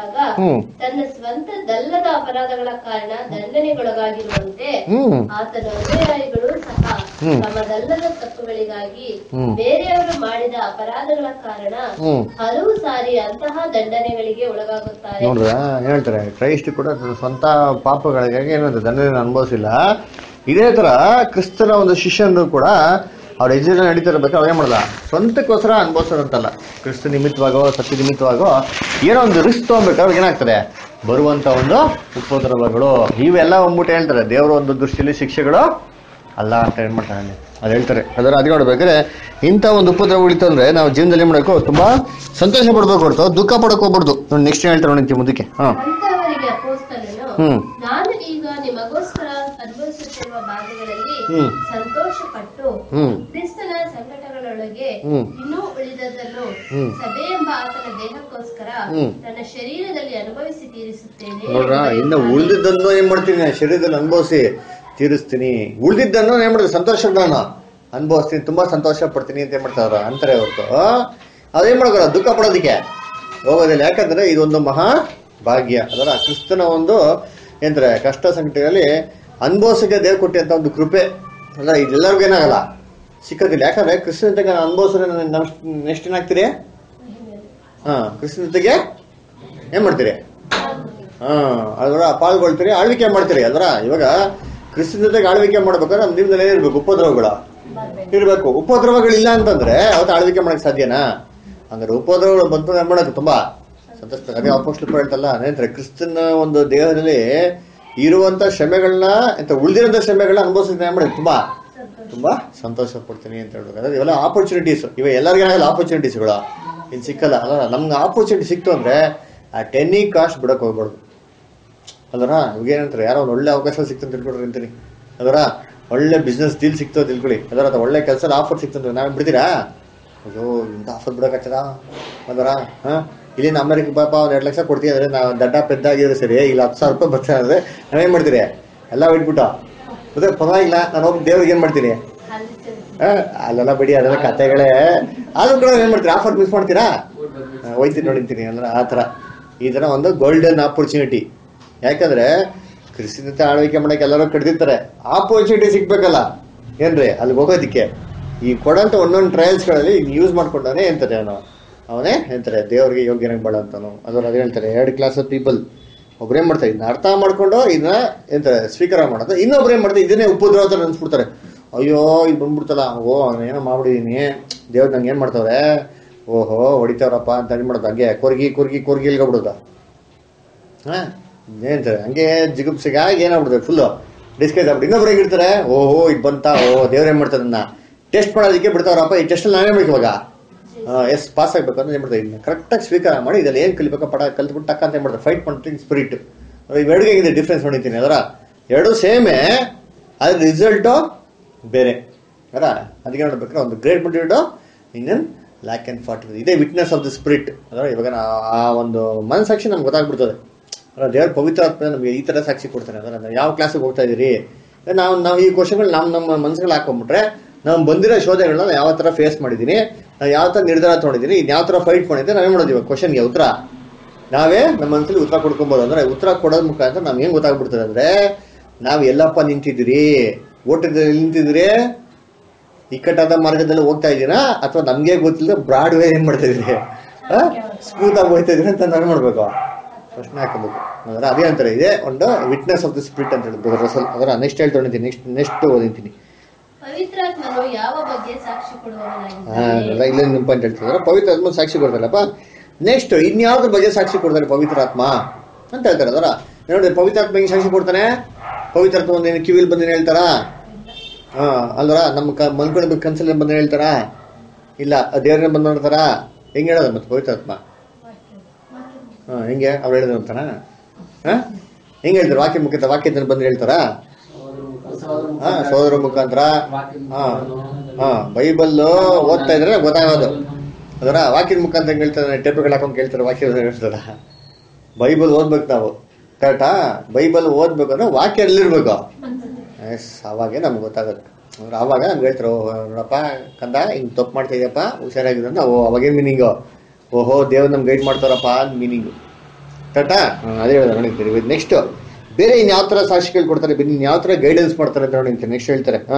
ಮಾಡಿದಾಗ
ಹ್ಮ್.
ತನ್ನ ಸ್ವಂತದಲ್ಲದ ಅಪರಾಧಗಳ ಕಾರಣ ದಂಡನೆಗೊಳಗಾಗಿರುವಂತೆ
ಹ್ಮ್
ಆತನ ಅನುಯಾಯಿಗಳು ಸಹ
ಹ್ಮ್.
ತಮ್ಮದಲ್ಲದ ತಪ್ಪುಗಳಿಗಾಗಿ
ಹ್ಮ್.
ಬೇರೆಯವರು ಮಾಡಿದ ಅಪರಾಧಗಳ ಕಾರಣ
ಹ್ಮ್
ಹಲವು ಸಾರಿ ಅಂತಹ ದಂಡನೆಗಳಿಗೆ ಒಳಗಾಗುತ್ತಾರೆ
ನೋಡ್ರ ಹೇಳ್ತಾರೆ ಕ್ರೈಸ್ಟ್ ಕೂಡ ತನ್ನ ಸ್ವಂತ ಪಾಪಗಳಿಗಾಗಿ ಏನಂತ ದಂಡನೆ ಅನುಭವಿಸಿಲ್ಲ ಇದೇ ತರ ಕ್ರಿಸ್ತನ ಒಂದು ಶಿಷ್ಯನರು ಕೂಡ ಅವ್ರ ಹೆಜ್ಜೆ ನಡೀತಾ ಇರ್ಬೇಕು ಅವ್ರು ಏನ್ ಮಾಡಲ್ಲ ಸ್ವಂತಕ್ಕೋಸ್ಕರ ಅನುಭವಿಸೋದಂತಲ್ಲ ಕ್ರಿಸ್ತ ನಿಮಿತ್ತವಾಗೋ ಸತ್ಯ ನಿಮಿತ್ತವಾಗೋ ಏನೋ ಒಂದು ರಿಸ್ಕ್ ತಗೊಬೇಕು ಅವ್ರಿಗೆ ಏನಾಗ್ತದೆ ಬರುವಂತ ಒಂದು ಉಪದ್ರವಗಳು ಇವೆಲ್ಲ ಒಂದ್ಬಿಟ್ಟು ಹೇಳ್ತಾರೆ ದೇವರ ಒಂದು ದೃಷ್ಟಿಯಲ್ಲಿ ಶಿಕ್ಷೆಗಳು ಅಲ್ಲ ಅಂತ ಏನ್ ಮಾಡ್ತಾರೆ ಅಲ್ಲಿ ಅದು ಹೇಳ್ತಾರೆ ಅದರ ಅದು ನೋಡ್ಬೇಕಾದ್ರೆ ಇಂಥ ಒಂದು ಉಪದ್ರವ ಉಳಿತು ಅಂದ್ರೆ ನಾವು ಜೀವನದಲ್ಲಿ ಏನ್ ಮಾಡಬೇಕು ತುಂಬಾ ಸಂತೋಷ ಪಡ್ಬೇಕು ಹೊರತು ದುಃಖ ಪಡಕ್ ಹೋಗ್ಬಾರ್ದು ನೋಡಿ ನೆಕ್ಸ್ಟ್ ಹೇಳ್ತಾರೆ ನೋಡಿ ಮುಂದಕ್ಕೆ ಹಾ
ಅಂತವರಿಗೆ ಅಪೋಸ್ತಲನು
ಹ್ಮ್.
ನಾನು ಈಗ ನಿಮಗೋಸ್ಕರ ಅನುಭವಿಸುತ್ತಿರುವ ಬಾಧೆಗಳಲ್ಲಿ
ಹ್ಮ್.
ಸಂತೋಷ ಪಟ್ಟು
ಹ್ಮ್
ಕ್ರಿಸ್ತನ ಸಂಕಟಗಳೊಳಗೆ
ಹ್ಮ್.
ಇನ್ನೂ ಉಳಿದದನ್ನು
ಹ್ಮ್.
ಸಭೆ ಎಂಬ ಆತನ ದೇಹಕ್ಕೋಸ್ಕರ
ಹ್ಮ್.
ನನ್ನ ಶರೀರದಲ್ಲಿ ಅನುಭವಿಸಿ ತೀರಿಸುತ್ತೇನೆ
ನೋಡ್ರ ಇನ್ನು ಉಳ್ದಿದ್ದನ್ನು ಏನ್ ಮಾಡ್ತೀನಿ ನಾನು ಶರೀರದಲ್ಲಿ ಅನುಭವಿಸಿ ತೀರಿಸ್ತೀನಿ ಉಳ್ದಿದ್ದನ್ನು ಏನ್ ಮಾಡ್ತೀನಿ ಸಂತೋಷಗಳನ್ನ ಅನುಭವಿಸ್ತೀನಿ ತುಂಬಾ ಸಂತೋಷ ಪಡ್ತೀನಿ ಅಂತ ಏನ್ ಮಾಡ್ತಾರ ಅಂತಾರೆ ಹೊರತು ಅದೇನ್ ಮಾಡೋಲ್ಲ ದುಃಖ ಪಡೋದಕ್ಕೆ ಹೋಗೋದಿಲ್ಲ ಯಾಕಂದ್ರೆ ಇದೊಂದು ಮಹಾ ಭಾಗ್ಯ ಅದರ ಕ್ರಿಸ್ತನ ಒಂದು ಏನಂತಾರೆ ಕಷ್ಟ ಸಂಕಟಗಳಲ್ಲಿ ಅನುಭವಿಸಕ್ಕೆ ದೇವ್ ಕೊಟ್ಟಿಂತ ಒಂದು ಕೃಪೆ ಅಲ್ಲ ಇದೆಲ್ಲರಿಗೂ ಏನಾಗಲ್ಲ ಸಿಕ್ಕೋದಿಲ್ಲ ಯಾಕಂದ್ರೆ ಕ್ರಿಸ್ತನ ಜೊತೆಗೆ ಅನುಭವಿಸಿದ್ರೆ ನೆಕ್ಸ್ಟ್ ಏನಾಗ್ತೀರಿ ಹಾ ಕ್ರಿಸ್ತನ ಜೊತೆಗೆ ಏನ್ ಮಾಡ್ತೀರಿ ಹಾ ಅದರ ಪಾಲ್ಗೊಳ್ತೀರಿ ಆಳ್ವಿಕೆ ಮಾಡ್ತೀರಿ ಅದರ ಇವಾಗ ಕ್ರಿಸ್ತನ ಜೊತೆಗೆ ಆಳ್ವಿಕೆ ಮಾಡ್ಬೇಕಾದ್ರೆ ನಮ್ಮ ಜೀವನದಲ್ಲಿ ಏನಿರ್ಬೇಕು ಉಪದ್ರವಗಳು ಇರ್ಬೇಕು ಉಪದ್ರವಗಳಿಲ್ಲ ಅಂತಂದ್ರೆ ಅವತ್ತು ಆಳ್ವಿಕೆ ಮಾಡಕ್ ಸಾಧ್ಯನಾ ಹಂಗಾರೆ ಉಪದ್ರವಗಳು ಬಂತು ಏನ್ ಮಾಡೋದು ತುಂಬಾ ಸಂತೋಷ ಅದೇ ಅಪೋಸ್ಟಲ್ ಹೇಳ್ತಲ್ಲ ಅದೇಂದ್ರೆ ಕ್ರಿಸ್ತನ ಒಂದು ದೇಹದಲ್ಲಿ ಇರುವಂತ ಶ್ರಮೆಗಳನ್ನ ಅಂತ ಉಳಿದಿರೋಂಥ ಶ್ರಮೆಗಳನ್ನ ಅನುಭವಿಸಿದ್ರೆ ಏನ್ ಮಾಡೋದು ತುಂಬಾ ತುಂಬಾ ಸಂತೋಷ ಪಡ್ತೀನಿ ಅಂತ ಹೇಳ್ಬೇಕು ಅದೇ ಇವೆಲ್ಲ ಆಪರ್ಚುನಿಟೀಸ್ ಇವ ಎಲ್ಲರಿಗೂ ಆಗಲ್ಲ ಆಪರ್ಚುನಿಟೀಸ್ಗಳು ಇನ್ ಸಿಕ್ಕಲ್ಲ ಅಲ್ಲ ನಮ್ಗೆ ಆಪರ್ಚುನಿಟಿ ಸಿಕ್ತು ಅಂದ್ರೆ ಆ ಟೆನ್ನಿ ಕಾಸ್ಟ್ ಬಿಡಕ್ ಹೋಗ್ಬಾರ್ದು ಅದರ ಇವಾಗ ಏನಂತಾರೆ ಯಾರೋ ಒಂದು ಒಳ್ಳೆ ಅವಕಾಶ ಸಿಕ್ತು ಅಂತ ತಿಳ್ಕೊಡ್ರಿ ಅಂತೀನಿ ಅದರ ಒಳ್ಳೆ ಬಿಸ್ನೆಸ್ ಡೀಲ್ ಸಿಕ್ತು ಅಂತ ತಿಳ್ಕೊಳ್ಳಿ ಅದರ ಅಥವಾ ಒಳ್ಳೆ ಕೆಲಸ ಆಫರ್ ಸಿಕ್ತು ಅಂದ್ರೆ ನಾವು ಬಿಡ್ತೀರಾ ಅಯ್ಯೋ ಇಂಥ ಆಫರ್ ಬಿಡಕ್ಕಾಗ್ತದ ಅದರ ಹಾ ಇಲ್ಲಿಂದ ಅಮೆರಿಕ ಪಾಪ ಒಂದ್ ಎರಡು ಲಕ್ಷ ಕೊಡ್ತೀವಿ ಅಂದ್ರೆ ನಾವು ದಡ್ಡ ಪೆದ್ದಾಗಿದ್ರೆ ಸರಿ ಇಲ್ಲಿ ಹತ್ತು ಸಾವಿರ ರೂಪಾಯಿ ಬರ್ತಾ ಅಂದ್ರೆ ನಾವೇನ್ ಮಾಡ್ತೀರಿ ಎಲ್ಲ ಬಿಟ್ಬಿಟ್ಟು ಮತ್ತೆ ಪರವಾಗಿಲ್ಲ ನಾನು ಹೋಗಿ ದೇವ್ರಿಗೆ ಏನ್ ಮಾಡ್ತೀನಿ ಆ, ಅಲ್ಲೆಲ್ಲ ಬಿಡಿ ಅದೆಲ್ಲ ಕತೆಗಳೇ ಆದ್ರೂ ಕೂಡ ಏನ್ ಮಾಡ್ತೀರಾ ಆಫರ್ ಮಿಸ್ ಮಾಡ್ತೀರಾ ಆ, ಹೋಯ್ತೀನಿ ನೋಡಿಂತೀನಿ ಅಂದ್ರೆ ಆ ಥರ ಈ ಥರ ಒಂದು ಗೋಲ್ಡನ್ ಆಪರ್ಚುನಿಟಿ ಯಾಕಂದ್ರೆ ಕ್ರಿಸ್ತನ ಆಳ್ವಿಕೆ ಮಾಡಕ್ಕೆ ಎಲ್ಲರೂ ಕಡ್ದಿರ್ತಾರೆ ಆಪರ್ಚುನಿಟಿ ಸಿಗ್ಬೇಕಲ್ಲ ಏನ್ರಿ ಅಲ್ಲಿಗೆ ಹೋಗೋದಿಕ್ಕೆ ಈ ಕೊಡಂತ ಒಂದೊಂದು ಟ್ರಯಲ್ಸ್ಗಳಲ್ಲಿ ಯೂಸ್ ಮಾಡ್ಕೊಂಡಾನೆ ಎಂತಾರೆ ಅವನು ಅವನೇ ಎಂತಾರೆ ದೇವ್ರಿಗೆ ಯೋಗ್ಯನಾಗಿ ಬಾಳ ಅಂತಾನು ಅದನ್ನ ಅದೇ ಹೇಳ್ತಾರೆ ಎರಡು ಕ್ಲಾಸ್ ಆಫ್ ಪೀಪಲ್ ಒಬ್ರೇನ್ ಮಾಡ್ತಾರೆ ಇದನ್ನ ಅರ್ಥ ಮಾಡ್ಕೊಂಡು ಇದನ್ನ ಎಂತ ಸ್ವೀಕಾರ ಮಾಡೋದು ಇನ್ನೊಬ್ರು ಏನ್ ಮಾಡ್ತಾರೆ ಇದನ್ನೇ ಉಪದ್ರವ ಅಂತ ಅನ್ಸ್ಬಿಡ್ತಾರೆ ಅಯ್ಯೋ ಇದು ಬಂದ್ಬಿಡ್ತಲ್ಲ ಓ ಅವ್ನು ಏನೋ ಮಾಡ್ಬಿಟ್ಟಿದೀನಿ ದೇವ್ರು ನಂಗೆ ಏನ್ ಮಾಡ್ತಾವ್ರೆ ಓಹೋ ಹೊಡಿತಾವ್ರಪ್ಪ ಅಂತ ಏನ್ ಮಾಡೋದು ಹಂಗೆ ಕೊರ್ಗಿ ಕೊರ್ಗಿ ಕೊರ್ಗಿ ಇಲ್ಕೊಬಿಡೋದು ಹಾ ಏನಂತಾರೆ ಹಂಗೆ ಜಿಗುಪ್ಸಿಗಾಗಿ ಏನಾಗ್ಬಿಡ್ತಾರೆ ಫುಲ್ಲು ಡಿಸ್ಕೈಸ್ ಆಗ್ಬಿಟ್ಟು ಇನ್ನೊಬ್ರು ಹೆಂಗಿರ್ತಾರೆ ಓಹೋ ಇದು ಬಂತ ಓ ದೇವ್ರು ಏನ್ ಮಾಡ್ತಾರೆ ನನ್ನ ಟೆಸ್ಟ್ ಮಾಡೋದಕ್ಕೆ ಬಿಡ್ತಾವ್ರಪ್ಪ ಈ ಟೆಸ್ಟ್ ನಾವೇ ಮಾಡ್ಬೇಕು ಇವಾಗ ಎಸ್ ಪಾಸ್ ಆಗ್ಬೇಕು ಅಂತ ಏನ್ ಮಾಡ್ತಾರೆ ಇದನ್ನ ಕರೆಕ್ಟಾಗಿ ಸ್ವೀಕಾರ ಮಾಡಿ ಇದ್ರಲ್ಲಿ ಏನ್ ಕಲಿಬೇಕು ಪಟ ಕಲ್ತ್ಬಿಟ್ಟು ಟಕ್ಕ ಅಂತ ಏನ್ ಮಾಡ್ತಾರೆ ಫೈಟ್ ಮಾಡ್ತೀನಿ ಸ್ಪಿರಿಟ್ ಇವೆರಡಿಗೆ ಹೇಗಿದೆ ಡಿಫ್ರೆನ್ಸ್ ನೋಡಿದ್ದೀನಿ ಅದರ ಎರಡು ಸೇಮೇ ಅದ್ರ ರಿಸಲ್ಟು ಬೇರೆ ಅಲ್ಲ ಅದಕ್ಕೆ ನೋಡ್ಬೇಕಾದ್ರೆ ಒಂದು ಗ್ರೇಟ್ ಮೆಟೀರಿಯಲ್ ಇನ್ನೊಂದು ಲ್ಯಾಕ್ ಆ್ಯಂಡ್ ಫಾರ್ಟಿ ಇದೇ ವಿಟ್ನೆಸ್ ಆಫ್ ದ ಸ್ಪಿರಿಟ್ ಅದರ ಇವಾಗ ನಾ- ಆ ಒಂದು ಮನಸ್ಸಾಕ್ಷಿ ನಮ್ಗೆ ಗೊತ್ತಾಗ್ಬಿಡ್ತದೆ ಅಲ್ಲ ದೇವ್ರ ಪವಿತ್ರಾತ್ಮ ನಮಗೆ ಈ ಥರ ಸಾಕ್ಷಿ ಕೊಡ್ತಾನೆ ಅದರ ನಾವು ಯಾವ ಕ್ಲಾಸಿಗೆ ಹೋಗ್ತಾ ಇದೀರಿ ನಾವು ನಾವು ಈ ಕ್ವಶನ್ಗಳು ನಮ್ಮ ನಮ್ಮ ಮನಸ್ಸುಗಳು ಹಾಕೊಂಡ್ಬಿಟ್ರೆ ನಾವು ಬಂದಿರೋ ಶೋಧೆಗಳನ್ನ ನಾವು ಯಾವ ಥರ ಫೇಸ್ ಮಾಡಿದ್ದೀನಿ ನಾವು ಯಾವ ಥರ ನಿರ್ಧಾರ ತೊಗೊಂಡಿದ್ದೀನಿ ಇದು ಯಾವ ಥರ ಫೈಟ್ ಮಾಡಿದ್ದೆ ನಾವೇ ಮಾಡೋದು ಇವಾಗ ಕ್ವಶನ್ಗೆ ಉತ್ತರ ನಾವೇ ನಮ್ಮ ಮನಸ್ಸಲ್ಲಿ ಉತ್ತರ ಕೊಡ್ಕೊಬೋದು ಅಂದ್ರೆ ಉತ್ತರ ಕೊಡೋದ್ ಮುಖಾಂತರ ನಮ್ಗೆ ಹೆಂಗ್ ಗೊತ್ತಾಗ್ಬಿಡ್ತದೆ ಅಂದ್ರೆ ನಾವು ಎಲ್ಲಪ್ಪ ನಿಂತಿದ್ದೀರಿ ಓಟದಲ್ಲಿ ನಿಂತಿದ್ದೀರಿ ಇಕ್ಕಟ್ಟಾದ ಮಾರ್ಗದಲ್ಲಿ ಹೋಗ್ತಾ ಇದ್ದೀರಾ ಅಥವಾ ನಮ್ಗೆ ಗೊತ್ತಿಲ್ಲ ಬ್ರಾಡ್ ವೇ ಏನ್ ಮಾಡ್ತಾ ಇದೀರಿ ಸ್ಮೂತ್ ಆಗಿ ಹೋಗ್ತಾ ಇದೀರಿ ಅಂತ ನಾನು ಮಾಡ್ಬೇಕು ಪ್ರಶ್ನೆ ಹಾಕಬೇಕು ಅಂದ್ರೆ ಅದೇ ಅಂತಾರೆ ಇದೆ ಒಂದು ವಿಟ್ನೆಸ್ ಆಫ್ ದ ಸ್ಪಿರಿಟ್ ಅಂತ ಹೇಳಿದ್ರು ರಸಲ್ ಅದರ ನೆಕ್ಸ್ಟ್ ಹೇಳ್ಕೊಂಡಿದ್ದೀನಿ ನೆಕ್ಸ್ಟ್ ನೆಕ್ಸ್ಟ್ ಓದಿಂತೀನಿ
ಪವಿತ್ರಾತ್ಮನು ಯಾವ ಬಗ್ಗೆ ಸಾಕ್ಷಿ
ಹಾ
ಕೊಡುವವನಾಗಿದ್ದಾನೆ
ಇಲ್ಲ ನಿಮ್ಮ ಪಾಯಿಂಟ್ ಹೇಳ್ತಿದ್ದಾರೆ ಪವಿತ್ರ ಆತ್ಮ ಸಾಕ್ಷಿ ಕೊಡ್ತಾರಲ್ಲಪ್ಪ ನೆಕ್ಸ್ಟ್ ಇನ್ಯಾವ್ದ್ರ ಬಗ್ಗೆ ಸಾಕ್ಷಿ ಕೊಡ್ತಾರೆ ಪವಿತ್ರಾತ್ಮ ಅಂತ ಹೇಳ್ತಾರೆ ಅದರ ನೋಡಿ ಪವಿತ್ರಾತ್ಮ ಹೆಂಗ್ ಸಾಕ್ಷಿ ಕೊಡ್ತಾನೆ ಪವಿತ್ರಾತ್ಮ ಒಂದೇನು ಕಿವಿಲ್ ಬಂದೇನು ಹೇಳ್ತಾರ ಹಾ ಅಲ್ವರ ನಮ್ಮ ಕ ಮನ್ಕೊಂಡು ಕನ್ಸಲ್ಲಿ ಬಂದೇನು ಹೇಳ್ತಾರ ಇಲ್ಲ ದೇವ್ರನ್ನ ಬಂದು ನೋಡ್ತಾರ ಹೆಂಗ್ ಹೇಳೋದು ಮತ್ತೆ ಪವಿತ್ರಾತ್ಮ ಹಾ ಹೆಂಗೆ ಅವ್ರು ಹೇಳಿದ್ರು ಅಂತಾನ ಹಾ ಹೆಂಗ್ ಹೇಳ್ತಾರೆ ವಾಕ್ಯ ಮುಖಾಂತರ ವಾಕ್ಯದಿಂದ ಬಂದು ಹೇಳ್ತಾರಾ ಹಾ ಸೋದರ ಮುಖಾಂತರ ಹಾ ಹಾ ಬೈಬಲ್ ಓದ್ತಾ ಇದ್ರೆ ಗೊತ್ತಾಗೋದು ಅದರ ವಾಕ್ಯದ ಮುಖಾಂತರ ಹೆಂಗ್ ಹೇಳ್ತಾರೆ ಟೇಪ್ಗಳು ಹಾಕೊಂಡು ಕೇಳ್ತಾರೆ ವಾಕ್ಯ ಹೇಳ್ತಾರ ಬೈಬಲ್ ಓದ್ಬೇಕು ನಾವು ಕರೆಕ್ಟಾ ಬೈಬಲ್ ಓದ್ಬೇಕು ಅಂದ್ರೆ ವಾಕ್ಯ ಎಲ್ಲಿರ್ಬೇಕು ಎಸ್ ಅವಾಗೆ ನಮ್ಗೆ ಗೊತ್ತಾಗುತ್ತೆ ಅಂದ್ರೆ ಅವಾಗ ನಮ್ಗೆ ಹೇಳ್ತಾರೆ ಓ ನೋಡಪ್ಪ ಕಂದ ಹಿಂಗ್ ತಪ್ಪು ಮಾಡ್ತಾ ಇದೆಯಪ್ಪ ಹುಷಾರಾಗಿದೆ ಓ ಅವಾಗೇನು ಮೀನಿಂಗು ಓಹೋ ದೇವ್ರು ನಮ್ಗೆ ಗೈಡ್ ಮಾಡ್ತಾರಪ್ಪ ಅಂತ ಮೀನಿಂಗು ಕರೆಕ್ಟಾ ಹ್ಮ್, ಅದೇ ಹೇಳಿದ ನೋಡಿ ನೆಕ್ಸ್ಟ್ ಬೇರೆ ಇನ್ ಯಾವ ತರ ಸಾಕ್ಷಿಗಳು ಕೊಡ್ತಾರೆ ಇನ್ ಯಾವ ತರ ಗೈಡೆನ್ಸ್ ಮಾಡ್ತಾರೆ ಅಂತ ನೋಡಿ ನೆಕ್ಸ್ಟ್ ಹೇಳ್ತಾರೆ ಹಾ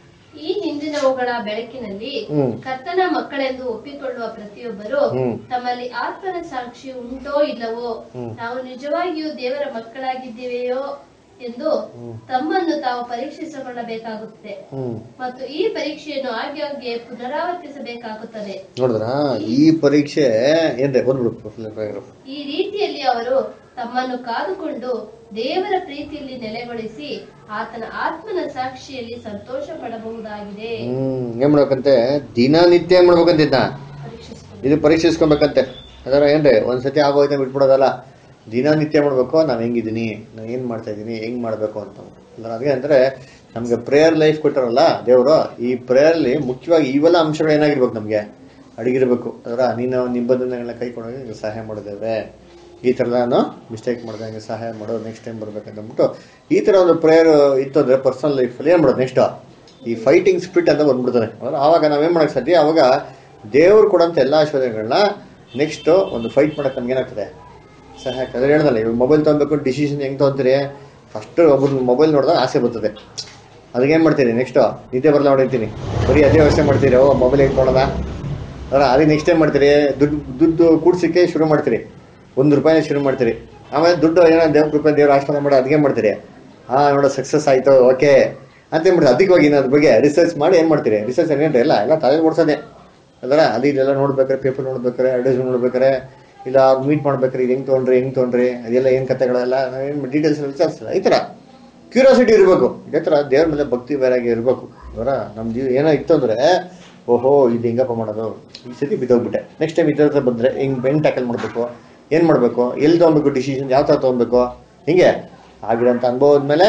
ಈ ಹಿಂದಿನವುಗಳ ಬೆಳಕಿನಲ್ಲಿ
ಹ್ಮ್.
ಕರ್ತನ ಮಕ್ಕಳೆಂದು ಒಪ್ಪಿಕೊಳ್ಳುವ ಪ್ರತಿಯೊಬ್ಬರು
ಹ್ಮ್.
ತಮ್ಮಲ್ಲಿ ಆತ್ಮನ ಸಾಕ್ಷಿ ಉಂಟೋ ಇಲ್ಲವೋ
ಹ್ಮ್.
ನಾವು ನಿಜವಾಗಿಯೂ ದೇವರ ಮಕ್ಕಳಾಗಿದ್ದೇವೆಯೋ ಎಂದು ತಮ್ಮನ್ನು ತಾವು ಪರೀಕ್ಷಿಸಿಕೊಳ್ಳಬೇಕಾಗುತ್ತದೆ
ಹ್ಮ್
ಮತ್ತು ಈ ಪರೀಕ್ಷೆಯನ್ನು ಆಗಾಗ್ಗೆ ಪುನರಾವರ್ತಿಸಬೇಕಾಗುತ್ತದೆ
ನೋಡಿದ್ರ ಈ ಪರೀಕ್ಷೆ ಏನ್ರಿ ಓದ್ಬಿಡು ಪ್ಯಾರಾಗ್ರಾಫ್
ಈ ರೀತಿಯಲ್ಲಿ ಅವರು ತಮ್ಮನ್ನು ಕಾದುಕೊಂಡು ದೇವರ ಪ್ರೀತಿಯಲ್ಲಿ ನೆಲೆಗೊಳಿಸಿ ಆತನ ಆತ್ಮನ ಸಾಕ್ಷಿಯಲ್ಲಿ ಸಂತೋಷ ಪಡಬಹುದಾಗಿದೆ
ಹ್ಮ್ ಏನ್ ಮಾಡ್ಬೇಕಂತೆ ದಿನನಿತ್ಯ ಏನ್ ಮಾಡ್ಬೇಕಂತ ಇದನ್ನ
ಪರೀಕ್ಷಿಸಿಕೊಂಡು
ಇದು ಪರೀಕ್ಷಿಸ್ಕೊಬೇಕಂತೆ ಅದರ ಏನ್ರಿ ಒಂದ್ಸತಿ ಆಗೋಯ್ತಾ ಬಿಟ್ಬಿಡೋದಲ್ಲ ದಿನನಿತ್ಯ ಮಾಡ್ಬೇಕು ನಾನು ಹೆಂಗಿದ್ದೀನಿ ನಾನು ಏನ್ ಮಾಡ್ತಾ ಇದ್ದೀನಿ ಹೆಂಗ್ ಮಾಡ್ಬೇಕು ಅಂತ ಅಂದ್ರೆ ಅದೇ ಅಂದ್ರೆ ನಮ್ಗೆ ಪ್ರೇಯರ್ ಲೈಫ್ ಕೊಟ್ಟಾರಲ್ಲ ದೇವರು ಈ prayer ಅಲ್ಲಿ ಮುಖ್ಯವಾಗಿ ಇವೆಲ್ಲ ಅಂಶಗಳು ಏನಾಗಿರ್ಬೇಕು ನಮ್ಗೆ ಅಡಗಿರ್ಬೇಕು ಅದರ ನೀನು ನಿಬಂಧನೆಗಳನ್ನ ಕೈ ಕೊಡೋಕೆ ನಿಂಗೆ ಸಹಾಯ ಮಾಡಿದ್ದೇವೆ ಈ ಥರ ನಾನು ಮಿಸ್ಟೇಕ್ ಮಾಡಿದೆ ಹಂಗೆ ಸಹಾಯ ಮಾಡೋ ನೆಕ್ಸ್ಟ್ ಟೈಮ್ ಬರ್ಬೇಕಂತ ಅಂದ್ಬಿಟ್ಟು ಈ ಥರ ಒಂದು ಪ್ರೇಯರ್ ಇತ್ತು ಅಂದ್ರೆ ಪರ್ಸನಲ್ ಲೈಫಲ್ಲಿ ಏನು ಮಾಡೋದು ನೆಕ್ಸ್ಟ್ ಈ ಫೈಟಿಂಗ್ ಸ್ಪಿರಿಟ್ ಅಂತ ಬಂದ್ಬಿಡ್ತಾರೆ ಅಂದ್ರೆ ಆವಾಗ ನಾವೇನ್ ಮಾಡಕ್ ಸಾಧ್ಯ ಅವಾಗ ದೇವ್ರು ಕೊಡೋಂಥ ಎಲ್ಲ ಆಶೀರ್ವಾದಗಳನ್ನ ನೆಕ್ಸ್ಟ್ ಒಂದು ಫೈಟ್ ಮಾಡಕ್ ನಮ್ಗೆ ಏನಾಗ್ತದೆ ಸಹಾಯ ಆಗ್ತದೆ ಅದೇ ಹೇಳ್ದಲ್ಲ ಇವಾಗ ಮೊಬೈಲ್ ತೊಗೊಬೇಕು ಡಿಸಿಷನ್ ಹೆಂಗ್ ತೊಗೊಂತೀರಿ ಫಸ್ಟ್ ಒಬ್ಬರು ಮೊಬೈಲ್ ನೋಡಿದಾಗ ಆಸೆ ಬರ್ತದೆ ಅದಕ್ಕೆ ಏನ್ ಮಾಡ್ತೀರಿ ನೆಕ್ಸ್ಟ್ ನಿದ್ದೆ ಬರಲ್ಲ ಹೊಡಿತೀನಿ ಬರೀ ಅದೇ ವ್ಯವಸ್ಥೆ ಮಾಡ್ತೀರಿ ಓ ಮೊಬೈಲ್ ಹೆಂಗ್ ತೊಗೊಳದ ಅದ್ರ ಅದಕ್ಕೆ ನೆಕ್ಸ್ಟ್ ಏನ್ ಮಾಡ್ತೀರಿ ದುಡ್ಡು ದುಡ್ಡು ಕೂಡ್ಸಿಕ್ಕೆ ಶುರು ಮಾಡ್ತೀರಿ ಒಂದು ರೂಪಾಯಿನ ಶುರು ಮಾಡ್ತೀರಿ ಆಮೇಲೆ ದುಡ್ಡು ಏನೋ ದೇವ್ರ ರೂಪಾಯಿ ದೇವ್ರ ಆಶೀರ್ವಾದ ಮಾಡಿ ಅದಕ್ಕೆ ಮಾಡ್ತೀರಿ ಹಾ ನೋಡೋ ಸಕ್ಸಸ್ ಆಯ್ತು ಓಕೆ ಅಂತ ಏನ್ ಮಾಡ್ತೀರಿ ಅದಕ್ಕೆ ಹೋಗಿ ಅದ್ರ ಬಗ್ಗೆ ರಿಸರ್ಚ್ ಮಾಡಿ ಏನ್ ಮಾಡ್ತೀರಿ ರಿಸರ್ಚ್ ಏನೇನ್ರಿ ಎಲ್ಲ ಎಲ್ಲ ತಲೆ ಓಡಿಸೋದೆ ಅದರ ಅದು ಇದೆಲ್ಲ ನೋಡ್ಬೇಕಾರೆ ಪೇಪರ್ ನೋಡ್ಬೇಕಾರೆ ಅಡ್ವರ್ಟೈಸ್ ನೋಡ್ಬೇಕಾರೆ ಇಲ್ಲ ಅವ್ರು ಮೀಟ್ ಮಾಡ್ಬೇಕಾರೆ ಇದು ಹೆಂಗ್ ತೊಗೊಂಡ್ರಿ ಹೆಂಗ್ ತೊಗೊಂಡ್ರಿ ಅದೆಲ್ಲ ಏನ್ ಕತೆಗಳೆಲ್ಲ ನಾವೇನ್ ಡೀಟೇಲ್ಸ್ ವಿಚಾರಿಸಲ್ಲ ಈ ತರ ಕ್ಯೂರಿಯಾಸಿಟಿ ಇರಬೇಕು ಇದೇ ತರ ದೇವ್ರ ಮೇಲೆ ಭಕ್ತಿ ಬೇರಾಗಿ ಇರಬೇಕು ಅವರ ನಮ್ ಜೀವ ಏನೋ ಇತ್ತು ಅಂದ್ರೆ ಓಹೋ ಇದು ಹೆಂಗಪ್ಪ ಮಾಡೋದು ಈ ಸತಿ ಬಿದ್ದೋಗ್ಬಿಟ್ಟೆ ನೆಕ್ಸ್ಟ್ ಟೈಮ್ ಇದ್ರ ಹತ್ರ ಬಂದ್ರೆ ಹಿಂಗ್ ಹೆಂಗ್ ಟ್ಯಾಕಲ್ ಮಾಡ್ಬೇಕು ಏನ್ ಮಾಡ್ಬೇಕು ಎಲ್ಲಿ ತಗೊಬೇಕು ಡಿಸಿಷನ್ ಯಾವ ತರ ತಗೊಬೇಕು ಹಿಂಗೆ ಆಗಿರೋಂಥ ಅನುಭವದ ಮೇಲೆ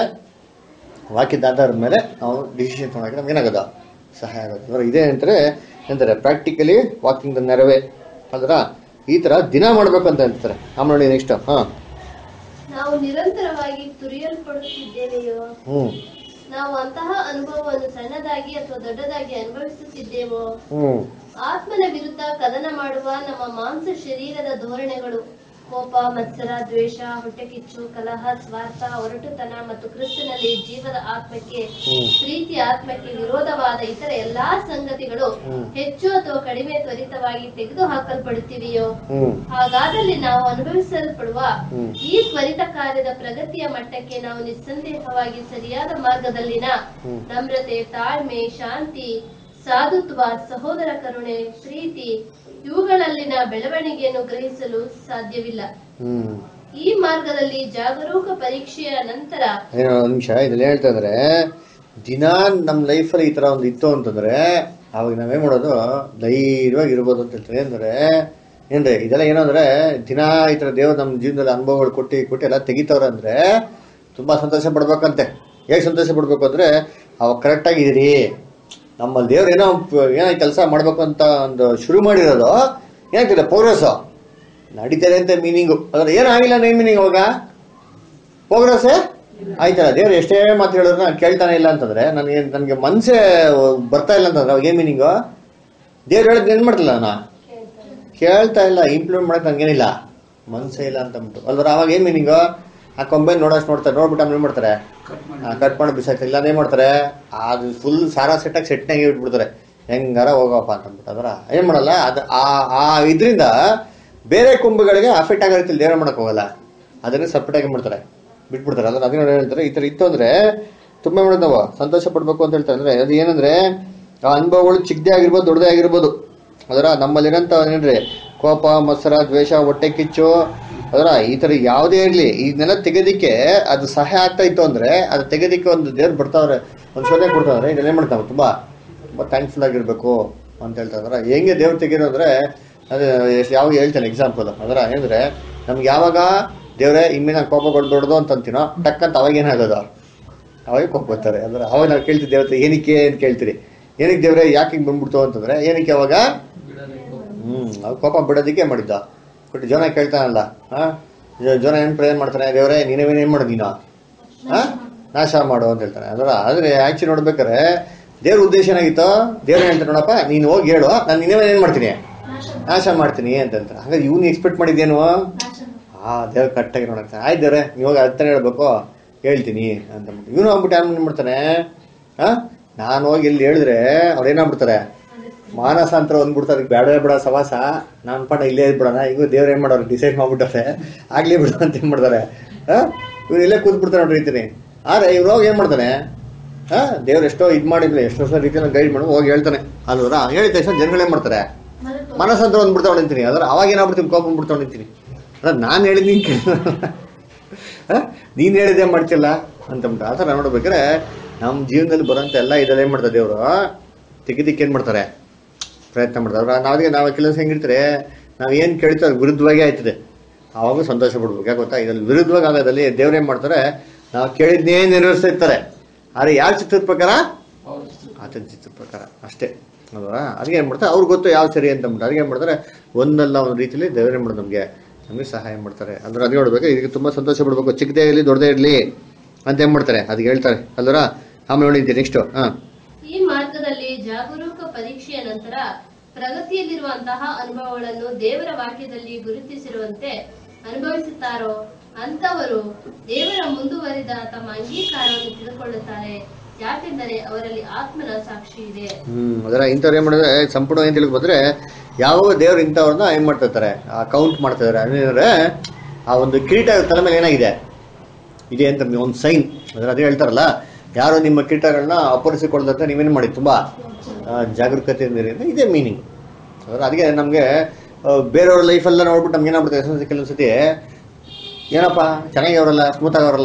ವಾಕ್ಯದ ಆಧಾರದ ಮೇಲೆ ನಾವು ಡಿಸಿಷನ್ ತೊಗೊಳಕ್ಕೆ ನಮ್ಗೆ ಏನಾಗೋದು ಸಹಾಯ ಆಗುತ್ತೆ ಅಂದ್ರೆ ಇದೇ ಅಂತಾರೆ ಎಂತಾರೆ ಪ್ರಾಕ್ಟಿಕಲಿ ವಾಕಿಂಗ್ ದ ನೆರವೇ ಅಲ್ದ್ರ ಈ ತರ ದಿನ ಮಾಡ್ಬೇಕು ಅಂತ ಹೇಳ್ತಾರೆ ಆಮೇಲೆ ನೋಡಿ ನೆಕ್ಸ್ಟ್ ಹಾ
ನಾವು ನಿರಂತರವಾಗಿ ತುರಿಯಲ್ಪಡುತ್ತಿದ್ದೇವೆಯೋ
ಹ್ಮ್
ನಾವು ಅಂತಹ ಅನುಭವವನ್ನು ಸಣ್ಣದಾಗಿ ಅಥವಾ ದೊಡ್ಡದಾಗಿ ಅನುಭವಿಸುತ್ತಿದ್ದೇವೋ
ಹ್ಮ್
ಆತ್ಮನ ವಿರುದ್ಧ ಕದನ ಮಾಡುವ ನಮ್ಮ ಮಾಂಸ ಶರೀರದ ಧೋರಣೆಗಳು ಕೋಪ ಮತ್ಸರ ದ್ವೇಷ ಹೊಟ್ಟೆಕಿಚ್ಚು ಕಲಹ ಸ್ವಾರ್ಥ ಒರಟುತನ ಮತ್ತು ಕ್ರಿಸ್ತನಲ್ಲಿ ಜೀವದ ಆತ್ಮಕ್ಕೆ
ಹ್ಮ್.
ಪ್ರೀತಿ ಆತ್ಮಕ್ಕೆ ವಿರೋಧವಾದ ಇತರ ಎಲ್ಲಾ ಸಂಗತಿಗಳು
ಹ್ಮ್.
ಹೆಚ್ಚು ಅಥವಾ ಕಡಿಮೆ ತ್ವರಿತವಾಗಿ ತೆಗೆದು ಹಾಕಲ್ಪಡುತ್ತಿವೆಯೋ
ಹ್ಮ್
ಹಾಗಾದಲ್ಲಿ ನಾವು ಅನುಭವಿಸಲ್ಪಡುವ
ಹ್ಮ್.
ಈ ತ್ವರಿತ ಕಾರ್ಯದ ಪ್ರಗತಿಯ ಮಟ್ಟಕ್ಕೆ ನಾವು ನಿಸ್ಸಂದೇಹವಾಗಿ ಸರಿಯಾದ ಮಾರ್ಗದಲ್ಲಿನ
ಹ್ಮ್.
ನಮ್ರತೆ ತಾಳ್ಮೆ ಶಾಂತಿ ಸಾಧುತ್ವ ಸಹೋದರ ಕರುಣೆ ಪ್ರೀತಿ ಇವುಗಳಲ್ಲಿನ ಬೆಳವಣಿಗೆಯನ್ನು ಗ್ರಹಿಸಲು ಸಾಧ್ಯವಿಲ್ಲ
ಹ್ಮ್
ಈ ಮಾರ್ಗದಲ್ಲಿ ಜಾಗರೂಕ ಪರೀಕ್ಷೆಯ ನಂತರ
ಏನೋ ಒಂದ್ ನಿಮಿಷ ಇದೆಲ್ಲ ಹೇಳ್ತಾ ಇದ್ರೆ ದಿನ ನಮ್ಮ ಲೈಫಲ್ಲಿ ಈ ತರ ಒಂದು ಇತ್ತು ಅಂತಂದ್ರೆ ಅವಾಗ ನಾವೇನ್ ಮಾಡೋದು ಧೈರ್ಯವಾಗಿ ಇರ್ಬೋದು ಅಂತ ಹೇಳ್ತಾರೆ ಅಂದ್ರೆ ಏನ್ರಿ ಇದೆಲ್ಲ ಏನಂದ್ರೆ ದಿನ ಈ ತರ ದೇವ್ರು ನಮ್ಮ ಜೀವನದಲ್ಲಿ ಅನುಭವಗಳು ಕೊಟ್ಟು ಕೊಟ್ಟು ಎಲ್ಲ ತೆಗಿತವ್ರೆ ಅಂದ್ರೆ ತುಂಬಾ ಸಂತೋಷ ಪಡ್ಬೇಕಂತೆ ಹೇಗೆ ಸಂತೋಷ ಪಡ್ಬೇಕು ಅಂದ್ರೆ ಅವಾಗ ಕರೆಕ್ಟ್ ಆಗಿದ್ದೀರಿ ನಮ್ಮಲ್ಲಿ ದೇವ್ರು ಏನೋ ಏನೋ ಕೆಲಸ ಮಾಡ್ಬೇಕು ಅಂತ ಒಂದು ಶುರು ಮಾಡಿರೋದು ಏನಾಗ್ತದೆ ಪ್ರೋಗ್ರೆಸ್ ನಡೀತಾರೆ ಅಂತ ಮೀನಿಂಗು ಅದ್ರ ಏನಾಗಿಲ್ಲ ಏನ್ ಮೀನಿಂಗ್ ಅವಾಗ ಪ್ರೋಗ್ರೆಸ್ ಆಯ್ತಲ್ಲ ದೇವ್ರು ಎಷ್ಟೇ ಮಾತು ಹೇಳಿದ್ರು ನಾನು ಕೇಳ್ತಾನೆ ಇಲ್ಲ ಅಂತಂದ್ರೆ ನನಗೆ ನನಗೆ ಮನ್ಸೇ ಬರ್ತಾ ಇಲ್ಲ ಅಂತಂದ್ರೆ ಅವಾಗ ಏನ್ ಮೀನಿಂಗು ದೇವ್ರು ಹೇಳಿದ್ ಏನ್ ಮಾಡ್ತಿಲ್ಲ ನಾನು ಕೇಳ್ತಾ ಇಲ್ಲ ಇಂಪ್ಲಿಮೆಂಟ್ ಮಾಡಕ್ ನಂಗೇನಿಲ್ಲ ಮನ್ಸೇ ಇಲ್ಲ ಅಂತ ಅಂದ್ಬಿಟ್ಟು ಅಲ್ದ್ರ ಅವಾಗ ಏನ್ ಮೀನಿಂಗು ಆ ಕೊಂಬೆ ನೋಡೋಷ್ಟು ನೋಡ್ತಾರೆ ನೋಡ್ಬಿಟ್ಟು ಆಮೇಲೆ ಏನ್ ಮಾಡ್ತಾರೆ
ಕಟ್ ಮಾಡಿ
ಕಟ್ ಮಾಡಿ ಬಿಸಾಕ್ತಾರೆ ಇಲ್ಲ ಏನ್ ಮಾಡ್ತಾರೆ ಅದು ಫುಲ್ ಸಾರಾ ಸೆಟ್ಟಾಗಿ ಸೆಟ್ನಾಗೆ ಇಟ್ಬಿಡ್ತಾರೆ ಹೆಂಗಾರ ಹೋಗಪ್ಪ ಅಂತ ಅಂದ್ಬಿಟ್ಟು ಅದರ ಏನ್ ಮಾಡಲ್ಲ ಅದು ಆ ಆ ಇದರಿಂದ ಬೇರೆ ಕೊಂಬುಗಳಿಗೆ ಅಫೆಕ್ಟ್ ಆಗೋ ರೀತಿಯಲ್ಲಿ ದೇವ್ರ ಮಾಡಕ್ ಹೋಗಲ್ಲ ಅದನ್ನೇ ಸಪ್ರೇಟ್ ಆಗಿ ಮಾಡ್ತಾರೆ ಬಿಟ್ಬಿಡ್ತಾರೆ ಅದನ್ನ ಅದನ್ನ ಹೇಳ್ತಾರೆ ಈ ತರ ಇತ್ತು ಅಂದ್ರೆ ತುಂಬಾ ಮಾಡೋದು ನಾವು ಸಂತೋಷ ಪಡ್ಬೇಕು ಅಂತ ಹೇಳ್ತಾರೆ ಅಂದ್ರೆ ಅದು ಏನಂದ್ರೆ ಆ ಅನುಭವಗಳು ಚಿಕ್ಕದೇ ಆಗಿರ್ಬೋದು ದೊಡ್ಡದೇ ಆಗಿರ್ಬೋದು ಅದರ ನಮ್ಮಲ್ಲಿರೋಂಥ ಏನ್ರಿ ಕೋಪ ಮತ್ಸರ ದ್ವೇಷ ಹೊಟ್ಟೆ ಕಿಚ್ಚು ಅದರ ಈ ತರ ಯಾವುದೇ ಇರ್ಲಿ ಇದನ್ನೆಲ್ಲ ತೆಗೆದಿಕ್ಕೆ ಅದು ಸಹಾಯ ಆಗ್ತಾ ಇತ್ತು ಅಂದ್ರೆ ಅದು ತೆಗೆದಿಕ್ಕೆ ಒಂದು ದೇವ್ರು ಬರ್ತಾವ್ರೆ ಒಂದು ಶೋಧನೆ ಕೊಡ್ತಾವ್ರೆ ಇದೆಲ್ಲ ಏನ್ ಮಾಡ್ತಾವೆ ತುಂಬಾ ತುಂಬಾ ಥ್ಯಾಂಕ್ಫುಲ್ ಆಗಿರ್ಬೇಕು ಅಂತ ಹೇಳ್ತಾ ಇದಾರೆ ಹೆಂಗೆ ದೇವ್ರು ತೆಗೀರೋ ಅಂದ್ರೆ ಅದು ಎಷ್ಟ್- ಯಾವಾಗ ಹೇಳ್ತೇನೆ ಎಕ್ಸಾಂಪಲ್ ಅದರ ಏನಂದ್ರೆ ನಮ್ಗೆ ಯಾವಾಗ ದೇವ್ರೆ ಇಮ್ಮೆ ನಾನು ಕೋಪ ಕೊಡ್ಬಾರ್ದು ಅಂತ ಅಂತೀನೋ ಟಕ್ ಅಂತ ಅವಾಗ ಏನಾಗೋದು ಅವಾಗ ಕೋಪ ಬರ್ತಾರೆ ಅಂದ್ರೆ ಅವಾಗ ನಾವು ಕೇಳ್ತೀವಿ ದೇವತೆ ಏನಕ್ಕೆ ಅಂತ ಕೇಳ್ತೀರಿ ಏನಕ್ಕೆ ದೇವ್ರೆ ಯಾಕೆ ಹಿಂಗ್ ಬಂದ್ಬಿಡ್ತು ಅಂತಂದ್ರೆ ಏನಕ್ಕೆ ಅವಾಗ ಹ್ಮ್ ಅವ್ರು ಕೋಪ ಬಿಡೋದಕ್ಕೆ ಮಾಡಿದ್ದ ಬಟ್ ಜೋನ ಕೇಳ್ತಾನಲ್ಲ ಹಾ ಜೋ- ಜೋನ ಏನ್ ಪ್ರೇಯರ್ ಮಾಡ್ತಾನೆ ದೇವ್ರೆ ನೀನೇವೇನ್ ಏನ್ ಮಾಡೋದು ನೀನು ಹಾ ನಾಶ ಮಾಡು ಅಂತ ಹೇಳ್ತಾನೆ ಅದರ ಆದ್ರೆ ಆಕ್ಚುಲಿ ನೋಡ್ಬೇಕಾರೆ ದೇವ್ರ ಉದ್ದೇಶ ಏನಾಗಿತ್ತು ದೇವ್ರ ಹೇಳ್ತಾನೆ ನೋಡಪ್ಪ ನೀನು ಹೋಗಿ ಹೇಳು ನಾನು ನೀನೇವೇನ್ ಏನ್ ಮಾಡ್ತೀನಿ ನಾಶ ಮಾಡ್ತೀನಿ ಅಂತ ಹೇಳ್ತಾನೆ ಹಾಗಾದ್ರೆ ಇವ್ನು ಎಕ್ಸ್ಪೆಕ್ಟ್ ಮಾಡಿದ್ದೇನು ಆ ದೇವ್ರ ಕರೆಕ್ಟಾಗಿ ನೋಡಂತ ಆಯ್ತು ದೇವ್ರೆ ಇವಾಗ ಅರ್ಥನೇ ಹೇಳ್ಬೇಕು ಹೇಳ್ತೀನಿ ಅಂತ ಇವನು ಹೋಗ್ಬಿಟ್ಟು ಏನು ಮಾಡ್ತಾನೆ ಆ ನಾನು ಹೋಗಿ ಇಲ್ಲಿ ಹೇಳಿದ್ರೆ ಅವ್ರು ಏನಾಗ್ಬಿಡ್ತಾರೆ ಮಾನಸ ಅಂತ ಅಂದ್ಬಿಡ್ತಾರೆ ಅದಕ್ಕೆ ಬೇಡವೇ ಬಿಡ ಸವಾಸ ನಾನು ಪಾಠ ಇಲ್ಲೇ ಇದ್ಬಿಡೋಣ ಈಗ ದೇವ್ರು ಏನು ಮಾಡೋರು ಡಿಸೈಡ್ ಮಾಡ್ಬಿಟ್ಟಾರೆ ಆಗ್ಲೇ ಬಿಡು ಅಂತ ಏನು ಮಾಡ್ತಾರೆ ಆ ಇವ್ರು ಇಲ್ಲೇ ಕೂತ್ಬಿಡ್ತಾರೆ ನೋಡ್ರಿ ರೀತಿನಿ ಆದ್ರೆ ಇವ್ರು ಹೋಗಿ ಏನು ಮಾಡ್ತಾನೆ ಆ ದೇವ್ರು ಎಷ್ಟೋ ಇದು ಮಾಡಿದ್ಲೆ ಎಷ್ಟೋ ಸಲ ರೀತಿಯಲ್ಲಿ ಗೈಡ್ ಮಾಡಿ ಹೋಗಿ ಹೇಳ್ತಾನೆ ಅಲ್ವರ ಹೇಳಿದ ತಕ್ಷಣ ಜನಗಳು ಏನು ಮಾಡ್ತಾರೆ ಮನಸ್ಸಂತ್ರ ಅಂದ್ಬಿಡ್ತಾವ್ ನಿಂತೀನಿ ಅದ್ರ ಅವಾಗ ಏನಾಗ್ಬಿಡ್ತೀನಿ ಕೋಪ ಬಿಡ್ತಾವ್ ನಿಂತೀನಿ ಅದ್ರ ನಾನು ಹೇಳಿದ್ ನೀನ್ ಕೇಳ ನೀನ್ ಹೇಳಿದೆ ಮಾಡ್ತಿಲ್ಲ ಅಂತಂದ್ಬಿಟ್ಟು ಆ ಥರ ನೋಡ್ಬೇಕಾದ್ರೆ ನಮ್ಮ ಜೀವನದಲ್ಲಿ ಬರೋಂಥ ಎಲ್ಲ ಇದೆಲ್ಲ ಏನು ಮಾಡ್ತಾರೆ ದೇವರು ತೆಗಿದಿಕ್ಕೆ ಏನು ಮಾಡ್ತಾರೆ ಪ್ರಯತ್ನ ಮಾಡ್ತಾರೆ ಅವ್ರು ನಾವೇ ನಾವು ಕೆಲಸ ಹೆಂಗಿರ್ತಾರೆ ನಾವು ಏನು ಕೇಳ್ತೀವಿ ಅದು ವಿರುದ್ಧವಾಗೇ ಆಯ್ತದೆ ಆವಾಗ ಸಂತೋಷ ಪಡ್ಬೇಕು ಯಾಕೆ ಗೊತ್ತಾ ಇದ್ರಲ್ಲಿ ವಿರುದ್ಧವಾಗಿ ಆಗೋದಲ್ಲಿ ದೇವ್ರು ಏನು ಮಾಡ್ತಾರೆ ನಾವು ಕೇಳಿದ್ನೇ ನೆರವೇರಿಸ್ತಾ ಇರ್ತಾರೆ ಆದರೆ ಯಾರ ಚಿತ್ರದ ಪ್ರಕಾರ ಆತನ ಚಿತ್ರದ ಪ್ರಕಾರ ಅಷ್ಟೇ ಅಲ್ವಾ ಅದಕ್ಕೆ ಏನು ಮಾಡ್ತಾರೆ ಅವ್ರಿಗೆ ಗೊತ್ತು ಯಾವ ಸರಿ ಅಂತ ಅಂದ್ಬಿಟ್ಟು ಅದಕ್ಕೆ ಏನು ಮಾಡ್ತಾರೆ ಒಂದಲ್ಲ ಒಂದು ರೀತಿಯಲ್ಲಿ ದೇವ್ರು ಏನು ಮಾಡೋದು ನಮಗೆ ನಮಗೆ ಸಹಾಯ ಮಾಡ್ತಾರೆ ಅಂದ್ರೆ ಅದು ನೋಡ್ಬೇಕು ಇದಕ್ಕೆ ತುಂಬ ಸಂತೋಷ ಪಡ್ಬೇಕು ಚಿಕ್ಕದೇ ಇರಲಿ ದೊಡ್ಡದೇ ಇರಲಿ ಅಂತ ಏನು ಮಾಡ್ತಾರೆ ಅದಕ್ಕೆ ಹೇಳ್ತಾರೆ ಅಲ್ವರ ಆಮೇಲೆ ನೋಡಿದ್ದೆ ನೆಕ್ಸ್ಟು ಹಾಂ
ಈ ಮಾರ್ಗದಲ್ಲಿ ಜಾಗರೂಕ ಪರೀಕ್ಷೆಯ ನಂತರ ಪ್ರಗತಿಯಲ್ಲಿರುವಂತಹ ಅನುಭವಗಳನ್ನು ದೇವರ ವಾಕ್ಯದಲ್ಲಿ ಗುರುತಿಸಿರುವಂತೆ ಅನುಭವಿಸುತ್ತಾರೋ ಅಂತವರು ದೇವರ ಮುಂದುವರಿದ ತಮ್ಮ ಅಂಗೀಕಾರವನ್ನು ತಿಳಿದುಕೊಳ್ಳುತ್ತಾರೆ ಯಾಕೆಂದರೆ ಅವರಲ್ಲಿ ಆತ್ಮನ ಸಾಕ್ಷಿ ಇದೆ
ಹ್ಮ್ ಅದರ ಇಂಥವ್ರು ಏನ್ ಮಾಡಿದ್ರೆ ಸಂಪೂರ್ಣ ಏನ್ ತಿಳಿದು ಬಂದ್ರೆ ಯಾವ ದೇವ್ರು ಇಂಥವ್ರನ್ನ ಏನ್ ಮಾಡ್ತಿರ್ತಾರೆ ಆ ಕೌಂಟ್ ಮಾಡ್ತಾ ಇದಾರೆ ಅಂದ್ರೆ ಆ ಒಂದು ಕಿರೀಟ ತಲೆ ಮೇಲೆ ಏನಾಗಿದೆ ಇದೆ ಅಂತ ಒಂದು ಸೈನ್ ಅದ್ರ ಅದೇ ಹೇಳ್ತಾರಲ್ಲ ಯಾರು ನಿಮ್ಮ ಕಿರೀಟಗಳನ್ನ ಅಪರಿಸಿಕೊಳ್ಳದಂತೆ ನೀವೇನು ಮಾಡಿ ತುಂಬಾ ಆ, ಜಾಗರೂಕತೆಯಿಂದ ಇರಿ ಅಂತ ಇದೇ ಮೀನಿಂಗ್ ಅದ್ರ ಅದಕ್ಕೆ ನಮಗೆ ಬೇರೆಯವ್ರ ಲೈಫೆಲ್ಲ ನೋಡ್ಬಿಟ್ಟು ನಮ್ಗೆ ಏನಾಗ್ಬಿಡುತ್ತೆ ಕೆಲವೊಂದ್ಸತಿ ಏನಪ್ಪ ಚೆನ್ನಾಗಿ ಅವರಲ್ಲ ಸ್ಮೂತ್ ಆಗವ್ರಲ್ಲ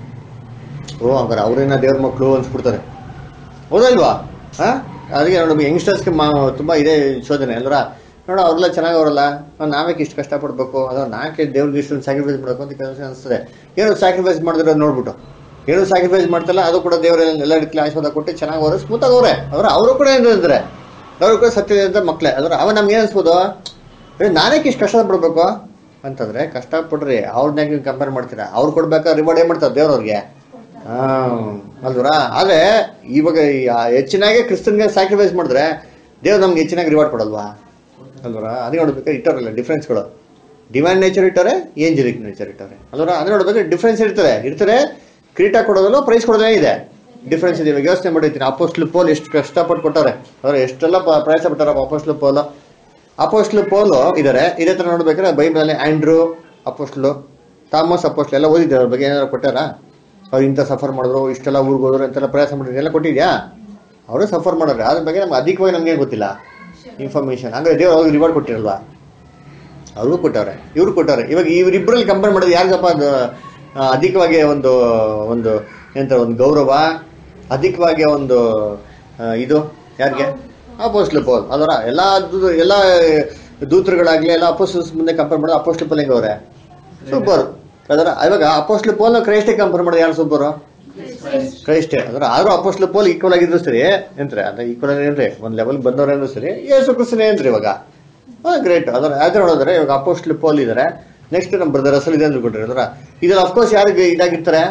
ಓ ಹಂಗಾರೆ ಅವ್ರೇನ ದೇವ್ರ ಮಕ್ಕಳು ಅನ್ಸ್ಬಿಡ್ತಾರೆ ಹೌದಲ್ವಾ ಹಾ ಅದಕ್ಕೆ ನೋಡಿ ಯಂಗ್ಸ್ಟರ್ಸ್ಗೆ ಮಾ ತುಂಬ ಇದೆ ಶೋಧನೆ ಅಲ್ವರ ನೋಡ ಅವ್ರೆಲ್ಲ ಚೆನ್ನಾಗವ್ರಲ್ಲ ನಾವೇಕೆ ಇಷ್ಟು ಕಷ್ಟಪಡ್ಬೇಕು ಅಥವಾ ನಾಕೆ ದೇವ್ರಿಗೆ ಇಷ್ಟೊಂದು ಸ್ಯಾಕ್ರಿಫೈಸ್ ಮಾಡಬೇಕು ಅಂತ ಕೆಲಸ ಅನಿಸ್ತದೆ ಏನೋ ಸ್ಯಾಕ್ರಿಫೈಸ್ ಮಾಡಿದ್ರೆ ನೋಡ್ಬಿಟ್ಟು ಏನೋ ಸ್ಯಾಕ್ರಿಫೈಸ್ ಮಾಡ್ತಲ್ಲ ಅದು ಕೂಡ ದೇವರ ಎಲ್ಲ ರೀತಿಲಿ ಆಶೀರ್ವಾದ ಕೊಟ್ಟು ಚೆನ್ನಾಗಿ ಅವ್ರೆ ಸ್ಮೂತ್ ಆಗವ್ರೆ ಅವ್ರ ಅವರು ಕೂಡ ಏನು ಅಂದ್ರೆ ಅವರು ಕೂಡ ಸತ್ಯದಿಂದ ಮಕ್ಕಳೇ ಅದ್ರ ಅವ ನಮ್ಗೆ ಏನು ಅನ್ಸ್ಬೋದು ಏ, ನಾನೇಕೆ ಇಷ್ಟು ಕಷ್ಟಪಡ್ಬೇಕು ಅಂತಂದ್ರೆ ಕಷ್ಟಪಡ್ರಿ ಅವ್ರನ್ನ ನೀವು ಕಂಪೇರ್ ಮಾಡ್ತೀರಾ ಅವ್ರು ಕೊಡ್ಬೇಕಾದ್ರೆ ರಿವಾರ್ಡ್ ಏನ್ ಮಾಡ್ತಾರೆ ದೇವ್ರವ್ರಿಗೆ ಹಾ ಅಲ್ವರ ಆದ್ರೆ ಇವಾಗ ಈ ಆ ಹೆಚ್ಚಿನಾಗೆ ಕ್ರಿಸ್ತನ್ಗೆ ಸ್ಯಾಕ್ರಿಫೈಸ್ ಮಾಡಿದ್ರೆ ದೇವ್ರು ನಮ್ಗೆ ಹೆಚ್ಚಿನಾಗಿ ರಿವಾರ್ಡ್ ಕೊಡಲ್ವಾ ಅಲ್ವರ ಅದೇ ನೋಡ್ಬೇಕಾದ್ರೆ ಇಟ್ಟವ್ರಲ್ಲ ಡಿಫ್ರೆನ್ಸ್ಗಳು ಡಿವೈನ್ ನೇಚರ್ ಇಟ್ಟಾರೆ ಏಂಜಲಿಕ್ ನೇಚರ್ ಇಟ್ಟಾರೆ ಅಲ್ವರ ಅದೇ ನೋಡ್ಬೇಕಾದ್ರೆ ಡಿಫ್ರೆನ್ಸ್ ಇರ್ತದೆ ಇರ್ತಾರೆ ಕ್ರೀಟಾ ಕೊಡೋದಲ್ಲ ಪ್ರೈಸ್ ಕೊಡೋದೇ ಇದೆ ಡಿಫ್ರೆನ್ಸ್ ಇದೆ ಇವಾಗ ಯೋಚನೆ ಮಾಡಿರ್ತೀನಿ ಅಪೋಸ್ಟ್ಲು ಪೋಲ್ ಎಷ್ಟು ಕಷ್ಟಪಟ್ಟು ಕೊಟ್ಟಾರೆ ಅವ್ರು ಎಷ್ಟೆಲ್ಲ ಪ- ಪ್ರಯಾಸ ಪಟ್ಟಾರ ಅಪೋಸ್ಟ್ಲು ಪೋಲ್ ಅಪೋಸ್ಟ್ಲು ಪೋಲು ಇದಾರೆ ಇದೇ ತರ ನೋಡ್ಬೇಕಾದ್ರೆ ಬೈಬಲಲ್ಲಿ ಆಂಡ್ರೂ ಅಪೋಸ್ಟ್ಲು ಥಾಮಸ್ ಅಪೋಸ್ಟ್ಲು ಎಲ್ಲ ಓದಿದ್ದಾರೆ ಅವ್ರ ಬಗ್ಗೆ ಏನಾದ್ರು ಕೊಟ್ಟಾರ ಅವ್ರು ಇಂಥ ಸಫರ್ ಮಾಡಿದ್ರು ಇಷ್ಟೆಲ್ಲ ಊರಿಗೆ ಹೋದ್ರು ಇಂತೆಲ್ಲ ಪ್ರಯಾಸ ಮಾಡಿದ್ರು ಎಲ್ಲ ಕೊಟ್ಟಿದ್ಯಾ ಅವರು ಸಫರ್ ಮಾಡೋರು ಅದ್ರ ಬಗ್ಗೆ ನಮ್ಗೆ ಅಧಿಕವಾಗಿ ನಮ್ಗೆ ಗೊತ್ತಿಲ್ಲ ಇನ್ಫಾರ್ಮೇಶನ್ ಹಂಗಾರೆ ದೇವ್ರು ಅವ್ರಿಗೆ ರಿವಾರ್ಡ್ ಕೊಟ್ಟಿರಲ್ವಾ ಅವ್ರಿಗೂ ಕೊಟ್ಟವ್ರೆ ಇವ್ರು ಕೊಟ್ಟವ್ರೆ ಇವಾಗ ಇವರಿಬ್ಬರಲ್ಲಿ ಕಂಪೇರ್ ಮಾಡಿದ್ರೆ ಯಾರಿಗಪ್ಪ ಅದು ಆ, ಅಧಿಕವಾಗಿ ಒಂದು ಒಂದು ಏನಂತಾರೆ ಒಂದು ಗೌರವ ಅಧಿಕವಾಗಿ ಒಂದು ಆ, ಇದು ಯಾರಿಗೆ ಅಪೋಸ್ಟ್ಲು ಪೋಲ್ ಅದರ ಎಲ್ಲ ದೂ- ಎಲ್ಲ ದೂತರುಗಳಾಗ್ಲಿ ಎಲ್ಲ ಅಪೋಸ್ಟಲ್ಸ್ ಮುಂದೆ ಕಂಪೇರ್ ಮಾಡೋದು ಅಪೋಸ್ಟ್ಲು ಪೋಲ್ ಹೆಂಗವ್ರೆ ಸೂಪರ್ ಅದರ ಇವಾಗ ಅಪೋಸ್ಟ್ಲು ಪೋಲ್ ಕ್ರೈಸ್ಟೇ ಕಂಪೇರ್ ಮಾಡೋದು ಯಾರು ಸೂಪರು ಕ್ರೈಸ್ಟೇ ಅದರ ಆದ್ರೂ ಅಪೋಸ್ಟ್ಲು ಪೋಲ್ ಈಕ್ವಲ್ ಆಗಿದ್ರು ಸರಿ ಏನ್ರಿ ಅದ ಈಕ್ವಲ್ ಏನ್ರಿ ಒಂದ್ ಲೆವೆಲ್ ಬಂದವ್ರೇನು ಸರಿ ಯೇಸು ಕ್ರಿಸ್ತನೇ ಏನ್ರಿ ಇವಾಗ ಗ್ರೇಟ್ ಅದರ ಅದ್ರ ನೋಡಿದ್ರೆ ಇವಾಗ ಅಪೋಸ್ಟ್ಲು ಪೋಲ್ ಇದಾರೆ ನೆಕ್ಸ್ಟ್ ನಮ್ಮ ಬ್ರದರ್ ಅಸಲ್ ಇದೆ ಅಂದ್ಕೊಟ್ರಿ ಅದರ ಇದ್ರಲ್ಲಿ ಅಫ್ಕೋರ್ಸ್ ಯಾರಿಗೆ ಇದಾಗಿರ್ತಾರೆ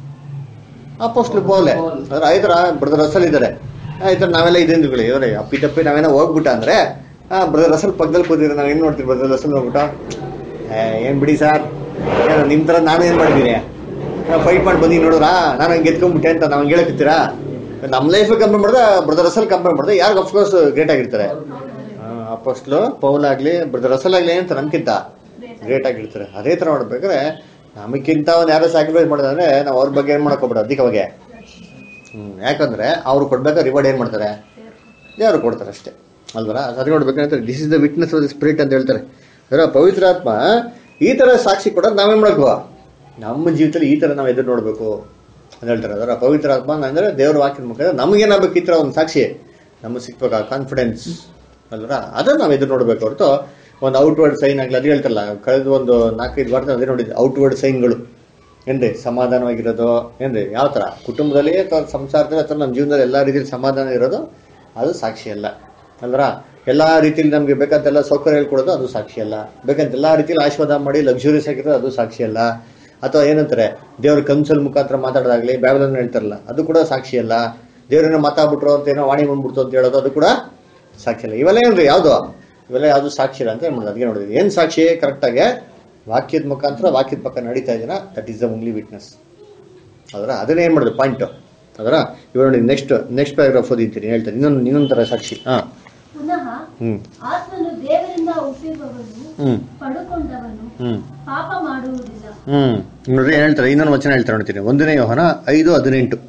ಅಪೋಸ್ಟ್ಲು ಪೋಲೆ ಅದ್ರ ಐದರ ಬ್ರದರ್ ಅಸಲ್ ಇದಾರೆ ಆಯ್ತರ ನಾವೆಲ್ಲ ಇದೆ ಅಂದ್ಕೊಳ್ಳಿ ಇವ್ರೆ ಅಪ್ಪಿ ತಪ್ಪಿ ನಾವೇನೋ ಹೋಗ್ಬಿಟ್ಟ ಅಂದ್ರೆ ಆ ಬ್ರದರ್ ಅಸಲ್ ಪಕ್ಕದಲ್ಲಿ ಕೂತಿದ್ರೆ ನಾವ್ ಏನ್ ನೋಡ್ತೀವಿ ಬ್ರದರ್ ಅಸಲ್ ಹೋಗ್ಬಿಟ್ಟು ಏ, ಏನ್ ಬಿಡಿ ಸರ್ ಏನು ನಿಮ್ ತರ ನಾನು ಏನ್ ಮಾಡಿದೀನಿ ಫೈಟ್ ಮಾಡಿ ಬಂದಿ ನೋಡಿದ್ರಾ ನಾನು ಹಂಗೆ ಎತ್ಕೊಂಡ್ಬಿಟ್ಟೆ ಅಂತ ನಾವು ಹಂಗೆ ಹೇಳಕತ್ತೀರಾ ನಮ್ಮ ಲೈಫ್ ಕಂಪೇರ್ ಮಾಡಿದ್ರೆ ಬ್ರದರ್ ಅಸಲ್ ಕಂಪೇರ್ ಮಾಡಿದ್ರೆ ಯಾರು ಅಫ್ಕೋರ್ಸ್ ಗ್ರೇಟ್ ಆಗಿರ್ತಾರೆ ಅಪೋಸ್ಟ್ಲು ಪೌಲ್ ಆಗ್ಲಿ ಬ್ರದರ್ ಅಸಲ್ ಆಗ್ಲಿ ಅಂತ ನಮ್ಗಿಂತ ಗ್ರೇಟ್ ಆಗಿರ್ತಾರೆ ಅದೇ ತರ ಮಾಡ್ಬೇಕಾದ್ರೆ ನಮಗಿಂತ ಒಂದು ಯಾರೋ ಸ್ಯಾಕ್ರಿಫೈಸ್ ಮಾಡಿದ್ರೆ ನಾವು ಅವ್ರ ಬಗ್ಗೆ ಏನ್ ಮಾಡಕ್ ಹೋಗ್ಬಿಡ ಅಧಿಕವಾಗಿ ಹ್ಮ್ ಯಾಕಂದ್ರೆ ಅವ್ರು ಕೊಡ್ಬೇಕಾದ್ರೆ ರಿವಾರ್ಡ್ ಏನ್ ಮಾಡ್ತಾರೆ ದೇವರು ಕೊಡ್ತಾರೆ ಅಷ್ಟೇ ಅಲ್ವರ ಅದು ನೋಡ್ಬೇಕಂದ್ರೆ this is the witness of the spirit ಅಂತ ಹೇಳ್ತಾರೆ ಅದರ ಪವಿತ್ರಾತ್ಮ ಈ ತರ ಸಾಕ್ಷಿ ಕೊಡೋದು ನಾವೇನ್ ಮಾಡ್ಕೋ ನಮ್ಮ ಜೀವಿತದಲ್ಲಿ ಈ ತರ ನಾವು ಎದುರು ನೋಡ್ಬೇಕು ಅಂತ ಹೇಳ್ತಾರೆ ಅದರ ಪವಿತ್ರಾತ್ಮ ಅಂದ್ರೆ ದೇವ್ರ ವಾಕ್ಯದ ಮುಖಾಂತರ ನಮಗೇನಾಗಬೇಕು ಈ ತರ ಒಂದು ಸಾಕ್ಷಿ ನಮಗೆ ಸಿಕ್ಬೇಕಾ ಕಾನ್ಫಿಡೆನ್ಸ್ ಅಲ್ವರ ಅದನ್ನ ನಾವು ಎದುರು ನೋಡ್ಬೇಕು ಹೊರತು ಒಂದು ಔಟ್ವರ್ಡ್ ಸೈನ್ ಆಗ್ಲಿ ಅದು ಹೇಳ್ತಾರಲ್ಲ ಕಳೆದ ಒಂದು ನಾಲ್ಕೈದು ವಾರ ಅದೇ ನೋಡಿದ್ದೆ ಔಟ್ವರ್ಡ್ ಸೈನ್ಗಳು ಏನ್ರಿ ಸಮಾಧಾನವಾಗಿರೋದು ಏನ್ರಿ ಯಾವ ತರ ಕುಟುಂಬದಲ್ಲಿ ಅಥವಾ ಸಂಸಾರದಲ್ಲಿ ಅಥವಾ ನಮ್ಮ ಜೀವನದಲ್ಲಿ ಎಲ್ಲಾ ರೀತಿಯಲ್ಲಿ ಸಮಾಧಾನ ಇರೋದು ಅದು ಸಾಕ್ಷಿ ಅಲ್ಲ ಅಲ್ವರ ಎಲ್ಲಾ ರೀತಿಯಲ್ಲಿ ನಮ್ಗೆ ಬೇಕಂತೆಲ್ಲ ಸೌಕರ್ಯ ಕೊಡೋದು ಅದು ಸಾಕ್ಷಿ ಅಲ್ಲ ಬೇಕಂತ ಎಲ್ಲಾ ರೀತಿಯಲ್ಲಿ ಆಶೀರ್ವಾದ ಮಾಡಿ ಲಕ್ಸುರಿಯಸ್ ಆಗಿರೋದು ಅದು ಸಾಕ್ಷಿ ಅಲ್ಲ ಅಥವಾ ಏನಂತಾರೆ ದೇವ್ರ ಕನ್ಸಲ್ ಮುಖಾಂತರ ಮಾತಾಡೋದಾಗ್ಲಿ ಬ್ಯಾಬಲನ್ ಹೇಳ್ತಾರಲ್ಲ ಅದು ಕೂಡ ಸಾಕ್ಷಿ ಅಲ್ಲ ದೇವ್ರೇನೋ ಮಾತಾಡ್ಬಿಟ್ರು ಅಂತ ಏನೋ ವಾಣಿ ಬಂದ್ಬಿಡ್ತು ಅಂತ ಹೇಳೋದು ಅದು ಕೂಡ ಸಾಕ್ಷಿ ಅಲ್ಲ ಇವೆಲ್ಲ ಏನ್ರಿ ಯಾವ್ದು ಇವೆಲ್ಲ ಯಾವ್ದು ಸಾಕ್ಷಿ ಇಲ್ಲ ಅಂತ ಏನ್ ಮಾಡೋದು ಅದಕ್ಕೆ ನೋಡಿದ್ವಿ ಏನ್ ಸಾಕ್ಷಿ ಕರೆಕ್ಟಾಗಿ ವಾಕ್ಯದ ಮುಖಾಂತರ ವಾಕ್ಯದ ಪಕ್ಕ ನಡೀತಾ ಇದೀನ that is the only witness ಅದರ ಅದನ್ನೇ ಏನು ಮಾಡೋದು ಪಾಯಿಂಟು ಅದರ ಇವಾಗ ನೋಡಿ ನೆಕ್ಸ್ಟ್ ನೆಕ್ಸ್ಟ್ ಪ್ಯಾರಾಗ್ರಾಫ್ ಓದಿದ್ದೀನಿ ಹೇಳ್ತೀನಿ ಇನ್ನೊಂದು ಇನ್ನೊಂದು ಥರ ಸಾಕ್ಷಿ ಹಾಂ
ಪುನಃ
ಹ್ಞೂ
ಆತ್ಮನು ದೇವರಿಂದ ಹುಟ್ಟಿರುವವನು
ಹ್ಞೂ
ಪಡುಕೊಂಡವನು
ಹ್ಞೂ
ಪಾಪ ಮಾಡುವುದಿಲ್ಲ
ಹ್ಮ್ ನೋಡ್ರಿ ಏನ್ ಹೇಳ್ತಾರೆ ಇನ್ನೊಂದು ವಚನ ಹೇಳ್ತಾರೆ ನೋಡ್ತೀನಿ ಒಂದನೇ ಯೋಹನ ಐದು ಹದಿನೆಂಟು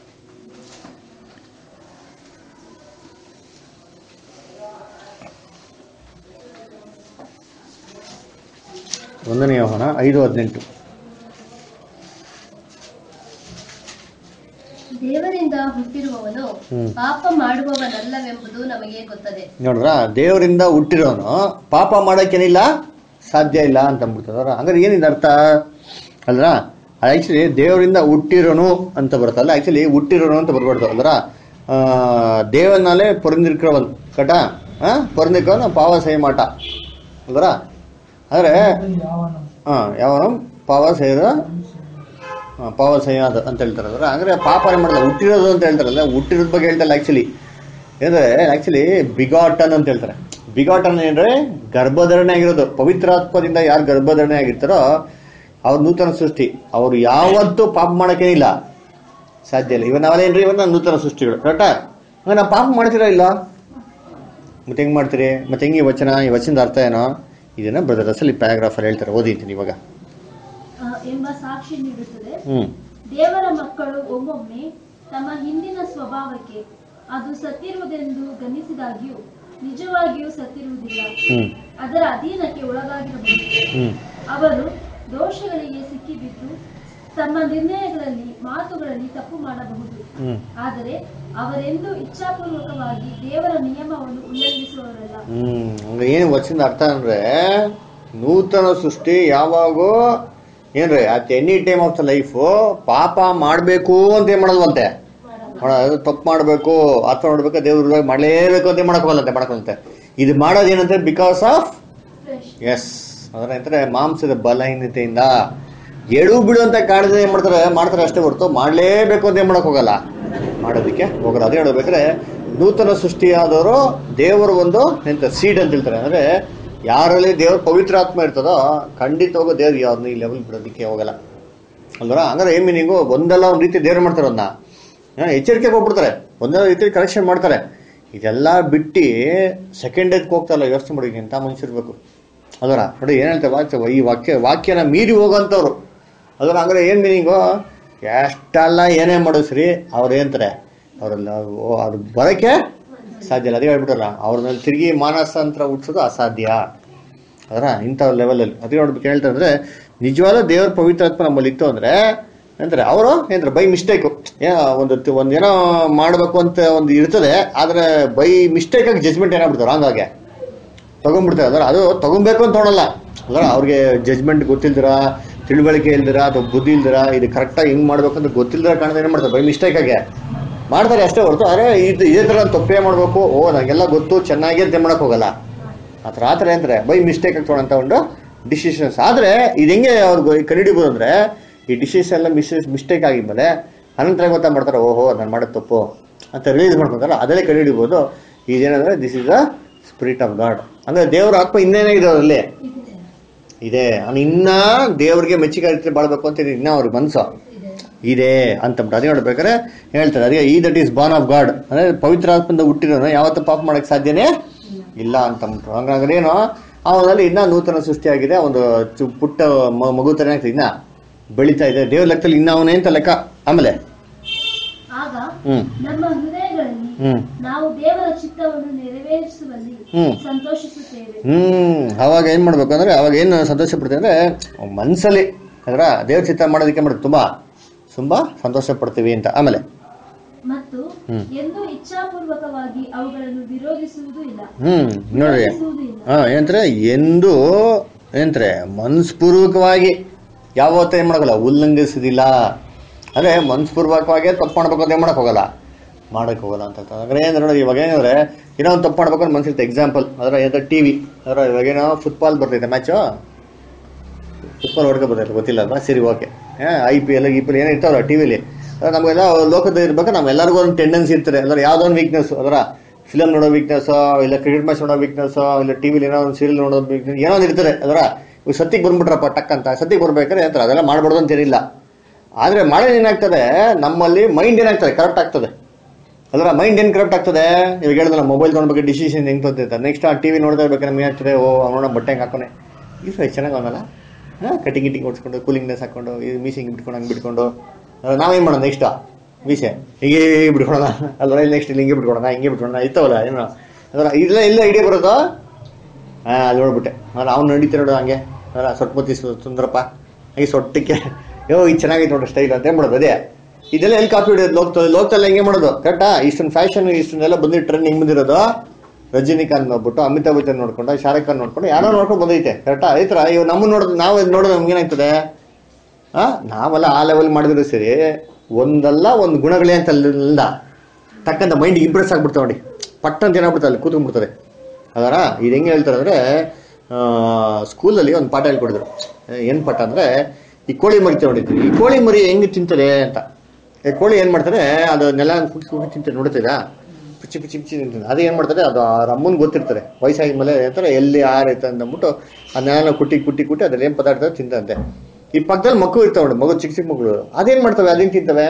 ಒಂದನೇ ಯೋಹನ ಐದು ಹದಿನೆಂಟು
ದೇವರಿಂದ ಹುಟ್ಟಿರುವವನು
ಹ್ಮ್.
ಪಾಪ ಮಾಡುವವನಲ್ಲವೆಂಬುದು ನಮಗೆ ಗೊತ್ತದೆ
ನೋಡ್ರ ದೇವರಿಂದ ಹುಟ್ಟಿರೋನು ಪಾಪ ಮಾಡೋಕ್ಕೇನಿಲ್ಲ ಸಾಧ್ಯ ಇಲ್ಲ ಅಂತ ಅಂದ್ಬಿಡ್ತದವ್ರ ಹಂಗಾರೆ ಏನಿದೆ ಅರ್ಥ ಅಲ್ರ ಆಕ್ಚುಲಿ ದೇವರಿಂದ ಹುಟ್ಟಿರೋನು ಅಂತ ಬರುತ್ತಲ್ಲ ಆಕ್ಚುಲಿ ಹುಟ್ಟಿರೋನು ಅಂತ ಬರ್ಬಾರ್ದು ಅಲ್ರ ಆ, ದೇವನಾಲೆ ಪೊರಂದಿರ್க்கிறವನ್ ಕಟ ಪೊರಂದಿರ್ಕವನ್ ಪಾವ ಸಹಿ ಮಾಟ ಅಲ್ರ ಅಂದ್ರೆ ಹಾ ಯಾವನು ಪಾವ ಸೇರ ಪಾವ ಸಂಯಾದ ಅಂತ ಹೇಳ್ತಾರಲ್ಲ ಅಂದ್ರೆ ಪಾಪ ಏನ್ ಮಾಡಲ್ಲ ಹುಟ್ಟಿರೋದು ಅಂತ ಹೇಳ್ತಾರಲ್ಲ ಹುಟ್ಟಿರೋದ್ ಬಗ್ಗೆ ಹೇಳ್ತಲ್ಲ ಆಕ್ಚುಲಿ ಏನಂದ್ರೆ ಆಕ್ಚುಲಿ ಬಿಗಾಟನ್ ಅಂತ ಹೇಳ್ತಾರೆ ಬಿಗಾಟನ್ ಏನಂದ್ರೆ ಗರ್ಭಧಾರಣೆ ಆಗಿರೋದು ಪವಿತ್ರಾತ್ಮದಿಂದ ಯಾರು ಗರ್ಭಧಾರಣೆ ಆಗಿರ್ತಾರೋ ಅವ್ರ ನೂತನ ಸೃಷ್ಟಿ ಅವ್ರು ಯಾವತ್ತೂ ಪಾಪ ಮಾಡಕ್ಕೇ ಇಲ್ಲ ಸಾಧ್ಯ ಇಲ್ಲ ಇವನ್ ನಾವೇನ್ರಿ ಇವನ್ನ ನೂತನ ಸೃಷ್ಟಿಗಳು ಕರೆಕ್ಟಾ ಹಂಗ ನಾವು ಪಾಪ ಮಾಡ್ತೀರಾ ಇಲ್ಲ ಮತ್ತೆ ಹೆಂಗ್ ಮಾಡ್ತೀರಿ ಮತ್ತೆ ಹೆಂಗೆ ಈ ವಚನ ಈ ವಚನದ ಅರ್ಥ ಏನೋ ಇದನ್ನ ಬ್ರದರ್ ಅಸಲಿ ಪ್ಯಾರಾಗ್ರಾಫ್ ಅಲ್ಲಿ ಹೇಳ್ತಾರೆ ಓದಿದ್ದೀನಿ ಇವಾಗ
ಆ, ಎಂಬ ಸಾಕ್ಷಿ ನೀಡುತ್ತದೆ
ಹ್ಮ್
ದೇವರ ಮಕ್ಕಳು ಒಮ್ಮೊಮ್ಮೆ ತಮ್ಮ ಹಿಂದಿನ ಸ್ವಭಾವಕ್ಕೆ ಅದು ಸತ್ತಿರುವುದೆಂದು ಗಣಿಸಿದಾಗ್ಯೂ ನಿಜವಾಗಿಯೂ ಸತ್ತಿರುವುದಿಲ್ಲ
ಹ್ಮ್
ಅದರ ಅಧೀನಕ್ಕೆ ಒಳಗಾಗಿರಬಹುದು
ಹ್ಮ್
ಅವರು ದೋಷಗಳಿಗೆ ಸಿಕ್ಕಿಬಿದ್ದು ತಮ್ಮ ನಿರ್ಣಯಗಳಲ್ಲಿ ಮಾತುಗಳಲ್ಲಿ ತಪ್ಪು ಮಾಡಬಹುದು
ಹ್ಮ್
ಆದರೆ ಅವರೆಂದೂ ಇಚ್ಛಾಪೂರ್ವಕವಾಗಿ ದೇವರ ನಿಯಮವನ್ನು ಉಲ್ಲಂಘಿಸುವವರಲ್ಲ
ಹ್ಮ್ ಅಂದ್ರೆ ಏನು ವಚನದ ಅರ್ಥ ಅಂದ್ರೆ ನೂತನ ಸೃಷ್ಟಿ ಯಾವಾಗೂ ಏನ್ರಿ at any time of the life ಪಾಪ ಮಾಡಬೇಕು ಅಂತ ಏನ್ ಮಾಡಲ್ವಂತೆ ಮಾಡೋದು ತಪ್ಪು ಮಾಡಬೇಕು ಅಥವಾ ನೋಡ್ಬೇಕು ದೇವ್ರ ಮಾಡಲೇಬೇಕು ಅಂತ ಮಾಡಕೋಲ್ಲಂತೆ ಮಾಡಕೋಲ್ಲಂತೆ ಇದು ಮಾಡೋದೇನಂತೆ ಬಿಕಾಸ್ ಆಫ್
ಫ್ರೆಶ್
ಎಸ್ ಅದರ ಅಂತಾರೆ ಮಾಂಸದ ಬಲಹೀನತೆಯಿಂದ ಎಡು ಬಿಡು ಅಂತ ಕಾಳಜಿ ಏನ್ ಮಾಡ್ತಾರೆ ಮಾಡ್ತಾರೆ ಅಷ್ಟೇ ಹೊರತು ಮಾಡಲೇಬೇಕು ಅಂತ ಏನ್ ಮಾಡಕ್ ಹೋಗಲ್ಲ ಮಾಡೋದಕ್ಕೆ ಹೋಗಲ್ಲ ಅದೇ ಹೇಳ್ಬೇಕಾದ್ರೆ ನೂತನ ಸೃಷ್ಟಿಯಾದವರು ದೇವರ ಒಂದು ಎಂತ ಸೀಡ್ ಅಂತ ಹೇಳ್ತಾರೆ ಅಂದ್ರೆ ಯಾರಲ್ಲಿ ದೇವ್ರ ಪವಿತ್ರಾತ್ಮ ಇರ್ತದೋ ಖಂಡಿತವಾಗೂ ದೇವ್ರು ಯಾವ್ದನ್ನ ಈ ಲೆವೆಲ್ ಬಿಡೋದಕ್ಕೆ ಹೋಗಲ್ಲ ಅಲ್ವರ ಹಂಗಾರೆ ಏನ್ ಮೀನಿಂಗು ಒಂದಲ್ಲ ಒಂದ್ ರೀತಿ ದೇವ್ರು ಮಾಡ್ತಾರೆ ಅದನ್ನ ಹಾ, ಎಚ್ಚರಿಕೆ ಹೋಗ್ಬಿಡ್ತಾರೆ ಒಂದಲ್ಲ ರೀತಿ ಕರೆಕ್ಷನ್ ಮಾಡ್ತಾರೆ ಇದೆಲ್ಲ ಬಿಟ್ಟು ಸೆಕೆಂಡ್ ಡೇಗೆ ಹೋಗ್ತಾರಲ್ಲ ಯೋಚನೆ ಮಾಡಿ ಎಂತ ಮನುಷ್ಯರ್ಬೇಕು ಅದರ ನೋಡಿ ಏನ್ ಹೇಳ್ತಾರೆ ವಾಕ್ಯ ಈ ವಾಕ್ಯ ವಾಕ್ಯನ ಮೀರಿ ಹೋಗಂತವ್ರು ಅದರ ಹಂಗಾರೆ ಏನ್ ಮೀನಿಂಗು ಎಷ್ಟೆಲ್ಲ ಏನೇ ಮಾಡಿಸ್ರಿ ಅವ್ರು ಏನಂತಾರೆ ಅವ್ರಲ್ಲ ಓ, ಅದು ಬರೋಕ್ಕೆ ಸಾಧ್ಯ ಇಲ್ಲ ಅದೇ ಹೇಳ್ಬಿಟ್ರಲ್ಲ ಅವ್ರನ್ನ ತಿರುಗಿ ಮಾನಸಾಂತರ ಹುಟ್ಟಿಸೋದು ಅಸಾಧ್ಯ ಅದರ ಇಂಥ ಲೆವೆಲಲ್ಲಿ ಅದೇ ನೋಡ್ಬೇಕು ಹೇಳ್ತಾರೆ ಅಂದ್ರೆ ನಿಜವಾದ ದೇವರ ಪವಿತ್ರಾತ್ಮ ನಮ್ಮಲ್ಲಿ ಇತ್ತು ಅಂದ್ರೆ ಅಂದ್ರೆ ಅವರು ಏನಂದ್ರೆ ಬೈ ಮಿಸ್ಟೇಕು ಒಂದು ತಿ- ಒಂದ್ ಏನೋ ಮಾಡಬೇಕು ಅಂತ ಒಂದು ಇರ್ತದೆ ಆದ್ರೆ ಬೈ ಮಿಸ್ಟೇಕ್ ಆಗಿ ಜಜ್ಮೆಂಟ್ ಏನಾಗ್ಬಿಡ್ತಾರೆ ಹಂಗಾಗೆ ತಗೊಂಡ್ಬಿಡ್ತಾರೆ ಅಂದ್ರೆ ಅದು ತಗೊಬೇಕು ಅಂತ ತೊಗೊಳಲ್ಲ ಅಂದ್ರೆ ಅವ್ರಿಗೆ ಜಜ್ಮೆಂಟ್ ಗೊತ್ತಿಲ್ದಿರ ತಿಳುವಳಿಕೆ ಇಲ್ದಿರ ಅಥವಾ ಬುದ್ಧಿ ಇಲ್ದಿರ ಇದು ಕರೆಕ್ಟಾಗಿ ಹಿಂಗ್ ಮಾಡ್ಬೇಕು ಅಂತ ಗೊತ್ತಿಲ್ದಿರ ಕಾಣದ ಏನು ಮಾಡ್ತಾರೆ ಬೈ ಮಿಸ್ಟೇಕ್ ಆಗಿ ಮಾಡ್ತಾರೆ ಅಷ್ಟೇ ಹೊರತು ಅರೆ ಇದು ಇದೇ ಥರ ತಪ್ಪೇ ಮಾಡಬೇಕು ಓ ನನಗೆಲ್ಲ ಗೊತ್ತು ಚೆನ್ನಾಗಿ ಅಂತ ಮಾಡಕ್ ಹೋಗಲ್ಲ ಆ ಥರ ಆ ಥರ ಅಂದ್ರೆ ಬೈ ಮಿಸ್ಟೇಕ್ ಆಗ್ತೋಣಂತ ಒಂದು ಡಿಸಿಷನ್ಸ್ ಆದರೆ ಇದು ಹೆಂಗೆ ಅವ್ರಿಗೆ ಕಂಡುಹಿಡಿಬೋದು ಅಂದರೆ ಈ ಡಿಸಿಷನ್ ಎಲ್ಲ ಮಿಸ್ ಮಿಸ್ಟೇಕ್ ಆಗಿದ್ಮೇಲೆ ಅನಂತರ ಗೊತ್ತಾ ಮಾಡ್ತಾರೆ ಓಹೋ ನಾನು ಮಾಡೋದು ತಪ್ಪು ಅಂತ ರಿಲೀಸ್ ಮಾಡ್ಕೊಂತಾರ ಅದರಲ್ಲಿ ಕಂಡುಹಿಡಿಬೋದು ಇದೇನಂದ್ರೆ this is the spirit of God ಅಂದ್ರೆ ದೇವ್ರ ಆತ್ಮ ಇನ್ನೇನೇ ಇದೆ ಅವರಲ್ಲಿ ಇದೆ ಅವ್ನು ಇನ್ನ ದೇವ್ರಿಗೆ ಮೆಚ್ಚುಗೆ ರೀತಿ ಬಾಳ್ಬೇಕು ಅಂತ ಇದೆ ಇನ್ನ ಅವ್ರಿಗೆ ಮನ್ಸು ಇದೆ ಅಂತ ಅದೇ ನೋಡ್ಬೇಕಾದ್ರೆ ಹೇಳ್ತಾರೆ ಅದೇ ಈ that is born of God ಅಂದ್ರೆ ಪವಿತ್ರ ಆತ್ಮದಿಂದ ಹುಟ್ಟಿರೋನು ಯಾವತ್ತೂ ಪಾಪ ಮಾಡಕ್ ಸಾಧ್ಯನೇ ಇಲ್ಲ ಅಂತ ಅಂದ್ಬಿಟ್ರು ಹಂಗಾದ್ರೆ ಏನು ಅವನಲ್ಲಿ ಇನ್ನ ನೂತನ ಸೃಷ್ಟಿಯಾಗಿದೆ ಒಂದು ಚು- ಪುಟ್ಟ ಮ- ಮಗು ತರ ಆಗ್ತದೆ ಇನ್ನ ಬೆಳೀತಾ ಇದೆ ದೇವ್ರ ಲೆಕ್ಕದಲ್ಲಿ ಇನ್ನ ಅವನೇ ಅಂತ ಲೆಕ್ಕ ಆಮೇಲೆ
ಆಗ
ಹ್ಮ್
ನಮ್ಮ ಹೃದಯಗಳಲ್ಲಿ
ಹ್ಮ್
ನಾವು ದೇವರ ಚಿತ್ತವನ್ನು ನೆರವೇರಿಸುವಲ್ಲಿ
ಹ್ಮ್.
ಸಂತೋಷಿಸುತ್ತೇವೆ
ಹ್ಮ್ ಅವಾಗ ಏನ್ ಮಾಡ್ಬೇಕು ಅಂದ್ರೆ ಅವಾಗ ಏನು ಸಂತೋಷ ಪಡ್ತೀವಿ ಅಂದ್ರೆ ಮನ್ಸಲ್ಲಿ ಅದ್ರ ದೇವ್ರ ಚಿತ್ತ ಮಾಡೋದಕ್ಕೆ ಮಾಡೋದು ತುಂಬಾ ತುಂಬಾ ಸಂತೋಷ ಪಡ್ತೀವಿ ಅಂತ ಆಮೇಲೆ
ಮತ್ತು
ಹ್ಮ್.
ಎಂದೂ ಇಚ್ಛಾಪೂರ್ವಕವಾಗಿ ಅವುಗಳನ್ನು ವಿರೋಧಿಸುವುದೂ ಇಲ್ಲ
ಹ್ಮ್ ನೋಡ್ರಿ
ವಿರೋಧಿಸುವುದೂ ಇಲ್ಲ
ಹಾ ಏನಂದ್ರೆ ಎಂದು ಏನಂತಾರೆ ಮನಸ್ಪೂರ್ವಕವಾಗಿ ಯಾವತ್ತೂ ಏನ್ ಮಾಡಲ್ಲ ಉಲ್ಲಂಘಿಸುದಿಲ್ಲ ಅಂದ್ರೆ ಮನಸ್ಪೂರ್ವಕವಾಗಿ ತಪ್ಪು ಮಾಡ್ಬೇಕು ಅಂತ ಏನ್ ಮಾಡಕ್ ಹೋಗಲ್ಲ ಮಾಡಕ್ ಹೋಗಲ್ಲ ಅಂತ ಹೇಳ್ತಾರೆ. ಅಂದ್ರೆ ಏನ್ ನೋಡಿ ಇವಾಗ ಏನಂದ್ರೆ ಏನೋ ಒಂದು ತಪ್ಪು ಮಾಡ್ಬೇಕು ಅಂತ ಮನ್ಸಿರುತ್ತೆ ಎಕ್ಸಾಂಪಲ್ ಅದ್ರ ಏನಂದ್ರೆ ಟಿವಿ ಅದ್ರ ಇವಾಗ ಏನೋ ಫುಟ್ಬಾಲ್ ಬರ್ತೈತೆ ಮ್ಯಾಚು ಫುಟ್ಬಾಲ್ ಹೊಡ್ಕೊ ಬರ್ತೈತೆ ಗೊತ್ತಿಲ್ಲ ಅಲ್ವಾ ಸರಿ ಓಕೆ ಐ ಪಿ ಎಲ್ ಗಿ ಪಿ ಎಲ್ ಏನೋ ಇರ್ತಾವಲ್ಲ ಟಿವಿಲಿ ನಮಗೆಲ್ಲ ಲೋಕದ ಇರ್ಬೇಕು ನಮ್ಮೆಲ್ಲರಿಗೂ ಒಂದು ಟೆಂಡೆನ್ಸಿ ಇರ್ತಾರೆ ಅಂದ್ರೆ ಯಾವ್ದೋ ಒಂದು ವೀಕ್ನೆಸ್ ಅದರ ಫಿಲಮ್ ನೋಡೋ ವೀಕ್ನೆಸ್ ಇಲ್ಲ ಕ್ರಿಕೆಟ್ ಮ್ಯಾಚ್ ನೋಡೋ ವೀಕ್ನೆಸ್ ಇಲ್ಲ ಟಿವಿಲಿ ಏನೋ ಒಂದು ಸೀರಿಯಲ್ ನೋಡೋ ವೀಕ್ನೆಸ್ ಏನೋ ಒಂದು ಇರ್ತಾರೆ ಅದರ ಸತ್ತಿಗೆ ಬಂದ್ಬಿಟ್ರಪ್ಪ ಟಕ್ ಅಂತ ಸತ್ತಿಗೆ ಬರ್ಬೇಕಾದ್ರೆ ಅಂತಾರೆ ಅದೆಲ್ಲ ಮಾಡ್ಬಾರ್ದು ಅಂತೇನಿಲ್ಲ ಆದರೆ ಮಾಡೋದು ಏನಾಗ್ತದೆ ನಮ್ಮಲ್ಲಿ ಮೈಂಡ್ ಏನಾಗ್ತದೆ ಕರೆಕ್ಟ್ ಆಗ್ತದೆ ಅದರ ಮೈಂಡ್ ಏನು ಕರೆಕ್ಟ್ ಆಗ್ತದೆ ಇವಾಗ ಹೇಳಿದ್ರೆ ಮೊಬೈಲ್ ತೊಗೊಂಡ್ಬೇಕು ಡಿಸಿಷನ್ ಹೆಂಗೆ ತೊಗೊತಿರ್ತಾರೆ ನೆಕ್ಸ್ಟ್ ಆ ಟಿ ವಿ ನೋಡ್ತಾ ಇರ್ಬೇಕಾದ್ರೆ ನಮ್ಗೆ ಏನಾಗ್ತದೆ ಓ ಅವನೋಡ ಬಟ್ಟೆ ಹೆಂಗೆ ಹಾಕೋನೆ ಈ ಫ್ರೈ ಚೆನ್ನಾಗಿ ಅವನಲ್ಲ ಹಾಂ ಕಟಿಂಗ್ ಗಿಟಿಂಗ್ ಓಡಿಸ್ಕೊಂಡು ಕೂಲಿಂಗ್ನೆಸ್ ಹಾಕೊಂಡು ಇದು ಮೀಸಿ ಹಿಂಗೆ ಬಿಟ್ಕೊಂಡು ಹಂಗೆ ಬಿಟ್ಕೊಂಡು ಅಹ್, ನಾವೇನು ಮಾಡೋಣ ನೆಕ್ಸ್ಟ್ ಮೀಸೆ ಹೀಗೆ ಬಿಟ್ಕೊಳೋಣ ಅಲ್ವ ಇಲ್ಲಿ ನೆಕ್ಸ್ಟ್ ಇಲ್ಲಿ ಹಿಂಗೆ ಬಿಟ್ಕೊಳೋಣ ಹಿಂಗೆ ಬಿಟ್ಕೊಳೋಣ ಇತ್ತವಲ್ಲ ಏನು ಅದರ ಇಲ್ಲ ಇಲ್ಲ ಐಡಿಯಾ ಬರೋದು ಹಾಂ ಅಲ್ಲಿ ನೋಡ್ಬಿಟ್ಟೆ ಅಲ್ಲ ಅವ್ನು ನಡೀತಾ ನೋಡು ಹಂಗೆ ಅಲ್ಲ ಸೊಟ್ಮತಿ ಸುಂದರಪ್ಪ ಹಾಗೆ ಸೊಟ್ಟಕ್ಕೆ ಯೋ ಇದು ಚೆನ್ನಾಗೈತೆ ನೋಡು ಸ್ಟೈಲ್ ಅಂತ ಏನ್ ಮಾಡೋದು ಅದೇ ಇದೆಲ್ಲ ಎಲ್ಲಿ ಕಾಪಿ ಹೊಡಿಯೋದು ಲೋಕದಲ್ಲಿ ಲೋಕದಲ್ಲಿ ಹೆಂಗೆ ಮಾಡೋದು ಕರೆಕ್ಟಾ ಇಷ್ಟೊಂದು ಫ್ಯಾಷನ್ ಇಷ್ಟೊಂದೆಲ್ಲ ಬಂದಿದ್ದು ಟ್ರೆಂಡ್ ಹಿಂಗೆ ಬಂದಿರೋದು ರಜನಿಕಾಂತ್ ನೋಡ್ಬಿಟ್ಟು ಅಮಿತಾಬ್ ಬಚ್ಚನ್ ನೋಡ್ಕೊಂಡು ಶಾರುಖ್ ಖಾನ್ ನೋಡ್ಕೊಂಡು ಯಾರೋ ನೋಡ್ಕೊಂಡು ಬಂದೈತೆ ಕರೆಕ್ಟಾ ಈ ಥರ ಇವ್ ನಮ್ಮನ್ನ ನೋಡೋದು ನಾವು ಇದ್ ನೋಡೋದು ನಮ್ಗೆ ಏನಾಗ್ತದೆ ಆ ನಾವೆಲ್ಲ ಆ ಲೆವೆಲ್ ಮಾಡಿದ್ರೆ ಸರಿ ಒಂದಲ್ಲ ಒಂದು ಗುಣಗಳೇ ಅಂತ ಅಲ್ಲಿಂದ ತಕ್ಕಂತ ಮೈಂಡ್ ಇಂಪ್ರೆಸ್ ಆಗ್ಬಿಡ್ತಾವೆ ನೋಡಿ ಪಟ್ ಅಂತ ಏನಾಗ್ಬಿಡ್ತಾರೆ ಅಲ್ಲಿ ಕೂತ್ಕೊಂಡ್ಬಿಡ್ತಾರೆ ಅದರ ಇದು ಹೆಂಗೆ ಹೇಳ್ತಾರೆ ಅಂದರೆ ಸ್ಕೂಲಲ್ಲಿ ಒಂದು ಪಾಠ ಹೇಳ್ಕೊಡಿದ್ರು ಏನು ಪಾಠ ಅಂದರೆ ಈ ಕೋಳಿ ಮರಿ ತಗೊಂಡಿದ್ರು ಈ ಕೋಳಿ ಮರಿ ಹೆಂಗೆ ತಿಂತದೆ ಅಂತ ಈ ಕೋಳಿ ಏನು ಮಾಡ್ತಾರೆ ಅದು ನೆಲ ಕುಕ್ಕಿ ಕುಕ್ಕಿ ತಿಂತ ನೋಡ್ತೀರಾ ಪಿಚ್ಚಿ ಪಿಚ್ಚಿ ಪಿಚ್ಚಿ ತಿಂತದೆ ಅದು ಏನು ಮಾಡ್ತಾರೆ ಅದು ಅವ್ರ ಅಮ್ಮನಿಗೆ ಗೊತ್ತಿರ್ತಾರೆ ವಯಸ್ಸಾಗಿದ ಮೇಲೆ ಹೇಳ್ತಾರೆ ಎಲ್ಲಿ ಆರೈತೆ ಅಂದ್ಬಿಟ್ಟು ಆ ನೆಲನ ಕುಟ್ಟಿ ಕುಟ್ಟಿ ಕುಟ್ಟಿ ಅದ್ರಲ್ಲಿ ಏನು ಪದಾರ್ಥ ತಿಂತಂತೆ ಈ ಪಕ್ಕದಲ್ಲಿ ಮಗು ಇರ್ತಾವೆ ನೋಡಿ ಮಗು ಚಿಕ್ಕ ಚಿಕ್ಕ ಮಗಳು ಅದೇನು ಮಾಡ್ತವೆ ಅದೇನು ತಿಂತವೆ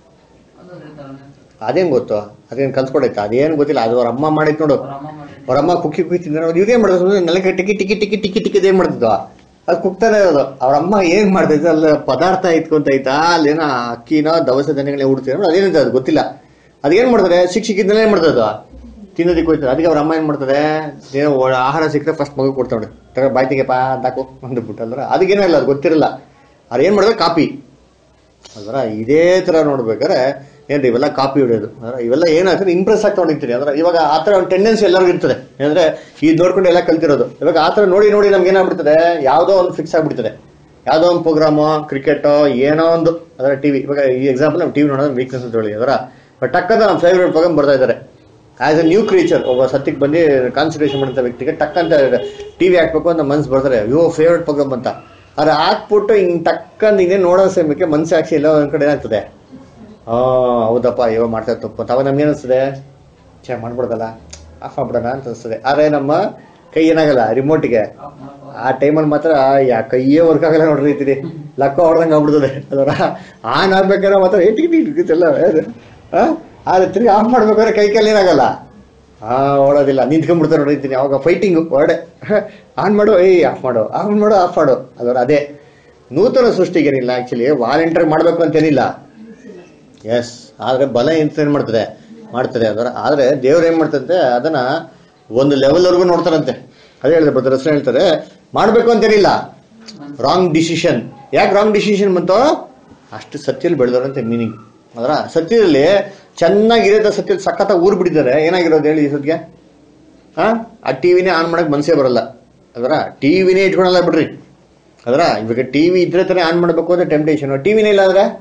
ಅದೇನು ಗೊತ್ತು ಅದೇನು ಕಲ್ಸ್ಕೊಡೈತೆ ಅದೇನು ಗೊತ್ತಿಲ್ಲ ಅದು ಅವ್ರ ಅಮ್ಮ ಮಾಡೈತೆ ನೋಡು ಅವ್ರ ಅಮ್ಮ ಕುಕ್ಕಿ ಕುಕ್ಕಿ ತಿಂದ್ರೆ ಇವ್ರೇನ್ ಮಾಡೋದು ಸುಮ್ಮನೆ ನೆಲಕ್ಕೆ ಟಿಕ್ಕಿ ಟಿಕ್ಕಿ ಟಿಕ್ಕಿ ಟಿಕ್ಕಿ ಟಿಕ್ಕಿ ಏನ್ ಮಾಡ್ತಿದ್ವ ಅದು ಕುಕ್ತಾನೆ ಇರೋದು ಅವ್ರ ಅಮ್ಮ ಏನ್ ಮಾಡ್ತೈತೆ ಅಲ್ಲಿ ಪದಾರ್ಥ ಇಟ್ಕೊಂತೈತಾ ಅಲ್ಲೇನೋ ಅಕ್ಕಿನೋ ದವಸ ಧಾನ್ಯಗಳೇ ಹುಡ್ತೀರ ಅದೇನಿದೆ ಅದು ಗೊತ್ತಿಲ್ಲ ಅದೇನ್ ಮಾಡ್ತಾರೆ ಸಿಕ್ ಸಿಕ್ಕಿದ್ಮೇಲೆ ಏನ್ ಮಾಡ್ತದೆ ಅದು ತಿನ್ನೋದಕ್ಕೆ ಹೋಯ್ತದೆ ಅದಕ್ಕೆ ಅವ್ರ ಅಮ್ಮ ಏನ್ ಮಾಡ್ತದೆ ಏನೋ ಒ- ಆಹಾರ ಸಿಕ್ಕರೆ ಫಸ್ಟ್ ಮಗು ಕೊಡ್ತಾವೆ ತಗ ಬಾಯ್ ತೆಗೆಪ್ಪ ಅಂತಾಕು ಅಂದ್ಬಿಟ್ಟು ಅಂದ್ರೆ ಅದಕ್ಕೇನೋ ಇಲ್ಲ ಅದು ಗೊತ್ತಿರಲ್ಲ ಅವ್ರು ಏನ್ ಮಾಡಿದ್ರೆ ಕಾಪಿ ಅದರ ಇದೇ ತರ ನೋಡ್ಬೇಕಾದ್ರೆ ಏನ್ರಿ ಇವೆಲ್ಲ ಕಾಪಿ ಹೊಡೆಯೋದು ಅದರ ಇವೆಲ್ಲ ಏನಾಗ್ತದೆ ಇಂಪ್ರೆಸ್ ಆಗ್ತಾ ಹೊಡಿತೀನಿ ಅಂದ್ರೆ ಇವಾಗ ಆ ಥರ ಒಂದು ಟೆಂಡೆನ್ಸಿ ಎಲ್ಲರಿಗೂ ಇರ್ತದೆ ಅಂದ್ರೆ ಇದು ನೋಡ್ಕೊಂಡು ಎಲ್ಲ ಕಲ್ತಿರೋದು ಇವಾಗ ಆ ಥರ ನೋಡಿ ನೋಡಿ ನಮ್ಗೆ ಏನಾಗ್ಬಿಡ್ತದೆ ಯಾವುದೋ ಒಂದು ಫಿಕ್ಸ್ ಆಗ್ಬಿಡ್ತದೆ ಯಾವುದೋ ಒಂದು ಪ್ರೋಗ್ರಾಮು ಕ್ರಿಕೆಟೋ ಏನೋ ಒಂದು ಅದರ ಟಿವಿ ಇವಾಗ ಈ ಎಕ್ಸಾಂಪಲ್ ನಾವು ಟಿವಿ ನೋಡೋದು ವೀಕ್ನೆಸ್ ಅಂತ ಹೇಳಿ ಅದರ ಬಟ್ ಟಕ್ಕಂತ ನಮ್ಮ ಫೇವ್ರೇಟ್ ಪ್ರೋಗ್ರಾಮ್ ಬರ್ತಾ ಇದ್ದಾರೆ ಆಸ್ ಎ ನ್ಯೂ ಕ್ರೀಚರ್ ಒಬ್ಬ ಸತ್ಯಕ್ಕೆ ಬಂದು ಕಾನ್ಸಂಟ್ರೇಷನ್ ಮಾಡಿದ ವ್ಯಕ್ತಿಗೆ ಟಕ್ ಅಂತ ಟಿವಿ ಹಾಕ್ಬೇಕು ಅಂತ ಮನ್ಸು ಬರ್ತಾರೆ ಅಯ್ಯೋ ಫೇವ್ರೇಟ್ ಪ್ರೋಗ್ರಾಮ್ ಅಂತ ಅದ್ರ ಹಾಕ್ಬಿಟ್ಟು ಹಿಂಗ್ ಟಕ್ಕಂತ ಹಿಂಗೆ ನೋಡೋ ಸಮಯಕ್ಕೆ ಮನ್ಸು ಹಾಕಿ ಎಲ್ಲ ಒಂದ್ ಕಡೆ ಏನಾಗ್ತದೆ ಆ ಹೌದಪ್ಪ ಅಯ್ಯೋ ಮಾಡ್ತಾ ಇತ್ತು ತಪ್ಪು ಅಂತ ಅವಾಗ ನಮ್ಗೆ ಅನಿಸ್ತದೆ ಛೇ ಮಾಡ್ಬಿಡ್ದಲ್ಲ ಆಫ್ ಮಾಡ್ಬಿಡೋಣ ಅಂತ ಅನಿಸ್ತದೆ ಆದ್ರೆ ನಮ್ಮ ಕೈ ಏನಾಗಲ್ಲ ರಿಮೋಟ್ಗೆ ಆ ಟೈಮಲ್ಲಿ ಮಾತ್ರ ಯಾ ಕೈಯೇ ವರ್ಕ್ ಆಗಲ್ಲ ನೋಡ್ರಿ ಇದ್ದೀರಿ ಲಕ್ಕ ಹೊಡ್ದಂಗೆ ಆಗ್ಬಿಡ್ತದೆ ಅದರ ಆನ್ ಆಗ್ಬೇಕಾದ್ರೆ ಮಾತ್ರ ಏ ಟಿಕ್ ಟಿಕ್ ಟಿಕ್ ಎಲ್ಲ ಅದು. ಆ? ಆದ್ರೆ ತಿರ್ಗಿ ಆಫ್ ಮಾಡ್ಬೇಕಾದ್ರೆ ಕೈ ಕೈಲಿ ಏನಾಗಲ್ಲ ಹಾ ಓಡೋದಿಲ್ಲ ನಿಂತ್ಕೊಂಡ್ಬಿಡ್ತಾರೆ ನೋಡಿದ್ದೀನಿ ಅವಾಗ ಫೈಟಿಂಗು ಹೊರಡೆ ಆನ್ ಮಾಡು ಏಯ್ ಆಫ್ ಮಾಡು ಆನ್ ಮಾಡು ಆಫ್ ಮಾಡು ಅದರ ಅದೇ ನೂತನ ಸೃಷ್ಟಿಗೇನಿಲ್ಲ ಆಕ್ಚುಲಿ ವಾಲಂಟಿಯರ್ ಮಾಡಬೇಕು ಅಂತೇನಿಲ್ಲ ಎಸ್ ಆದ್ರೆ ಬಲ ಎಂತ ಏನ್ ಮಾಡ್ತದೆ ಮಾಡ್ತದೆ ಅದರ ಆದ್ರೆ ದೇವ್ರು ಏನ್ ಮಾಡ್ತಂತೆ ಅದನ್ನ ಒಂದು ಲೆವೆಲ್ವರೆಗೂ ನೋಡ್ತಾರಂತೆ ಅದೇ ಹೇಳಿದೆ ಬ್ರದರ್ ಹೆಸರು ಹೇಳ್ತಾರೆ ಮಾಡ್ಬೇಕು ಅಂತೇನಿಲ್ಲ ರಾಂಗ್ ಡಿಸಿಷನ್ ಯಾಕೆ ರಾಂಗ್ ಡಿಸಿಷನ್ ಬಂತು ಅಷ್ಟು ಸತ್ಯಲ್ಲಿ ಬೆಳೆದವ್ರಂತೆ ಮೀನಿಂಗ್ ಅದರ ಸತ್ಯದಲ್ಲಿ ಚೆನ್ನಾಗಿರೋ ಸತ್ಯದಲ್ಲಿ ಸಖತ್ತ ಊರ್ ಬಿಟ್ಟಿದ್ದಾರೆ ಏನಾಗಿರೋದು ಹೇಳಿ ಈ ಸತ್ಯ ಹಾ ಆ ಟಿವಿನೇ ಆನ್ ಮಾಡಕ್ ಮನ್ಸೇ ಬರಲ್ಲ ಅದರ ಟಿವಿನೇ ಇಟ್ಕೊಳಲ್ಲ ಬಿಡ್ರಿ ಅದರ ಇವಾಗ ಟಿವಿ ಇದ್ರೆ ತಾನೇ ಆನ್ ಮಾಡಬೇಕು ಅಂದ್ರೆ ಟೆಂಪ್ಟೇಷನ್ ಟಿವಿನೇ ಇಲ್ಲ ಅಂದ್ರೆ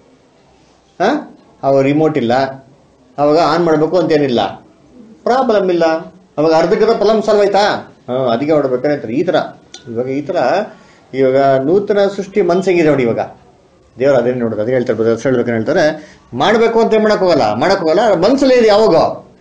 ಹಾ ಅವಾಗ ರಿಮೋಟ್ ಇಲ್ಲ ಅವಾಗ ಆನ್ ಮಾಡಬೇಕು ಅಂತೇನಿಲ್ಲ ಪ್ರಾಬ್ಲಮ್ ಇಲ್ಲ ಅವಾಗ ಅರ್ಧಕ್ಕದ ಪ್ರಾಬ್ಲಮ್ ಸಾಲ್ವ್ ಆಯ್ತಾ ಹಾ ಅದಕ್ಕೆ ಹೊಡ್ಬೇಕಾರೆ ಅಂತಾರೆ ಈ ತರ ಇವಾಗ ಈ ತರ ಇವಾಗ ನೂತನ ಸೃಷ್ಟಿ ಮನ್ಸಂಗಿದೆ ನೋಡಿ ಇವಾಗ ದೇವ್ರು ಅದೇನು ನೋಡೋದು ಅದೇ ಹೇಳ್ತಾರೆ ಬ್ರದರ್ಸ್ ಹೇಳ್ಬೇಕಂತ ಹೇಳ್ತಾರೆ ಮಾಡಬೇಕು ಅಂತ ಏನ್ ಮಾಡಕ್ ಹೋಗಲ್ಲ ಮಾಡಕ್ ಹೋಗಲ್ಲ ಮನ್ಸಲ್ಲಿ ಇದೆ ಯಾವಾಗ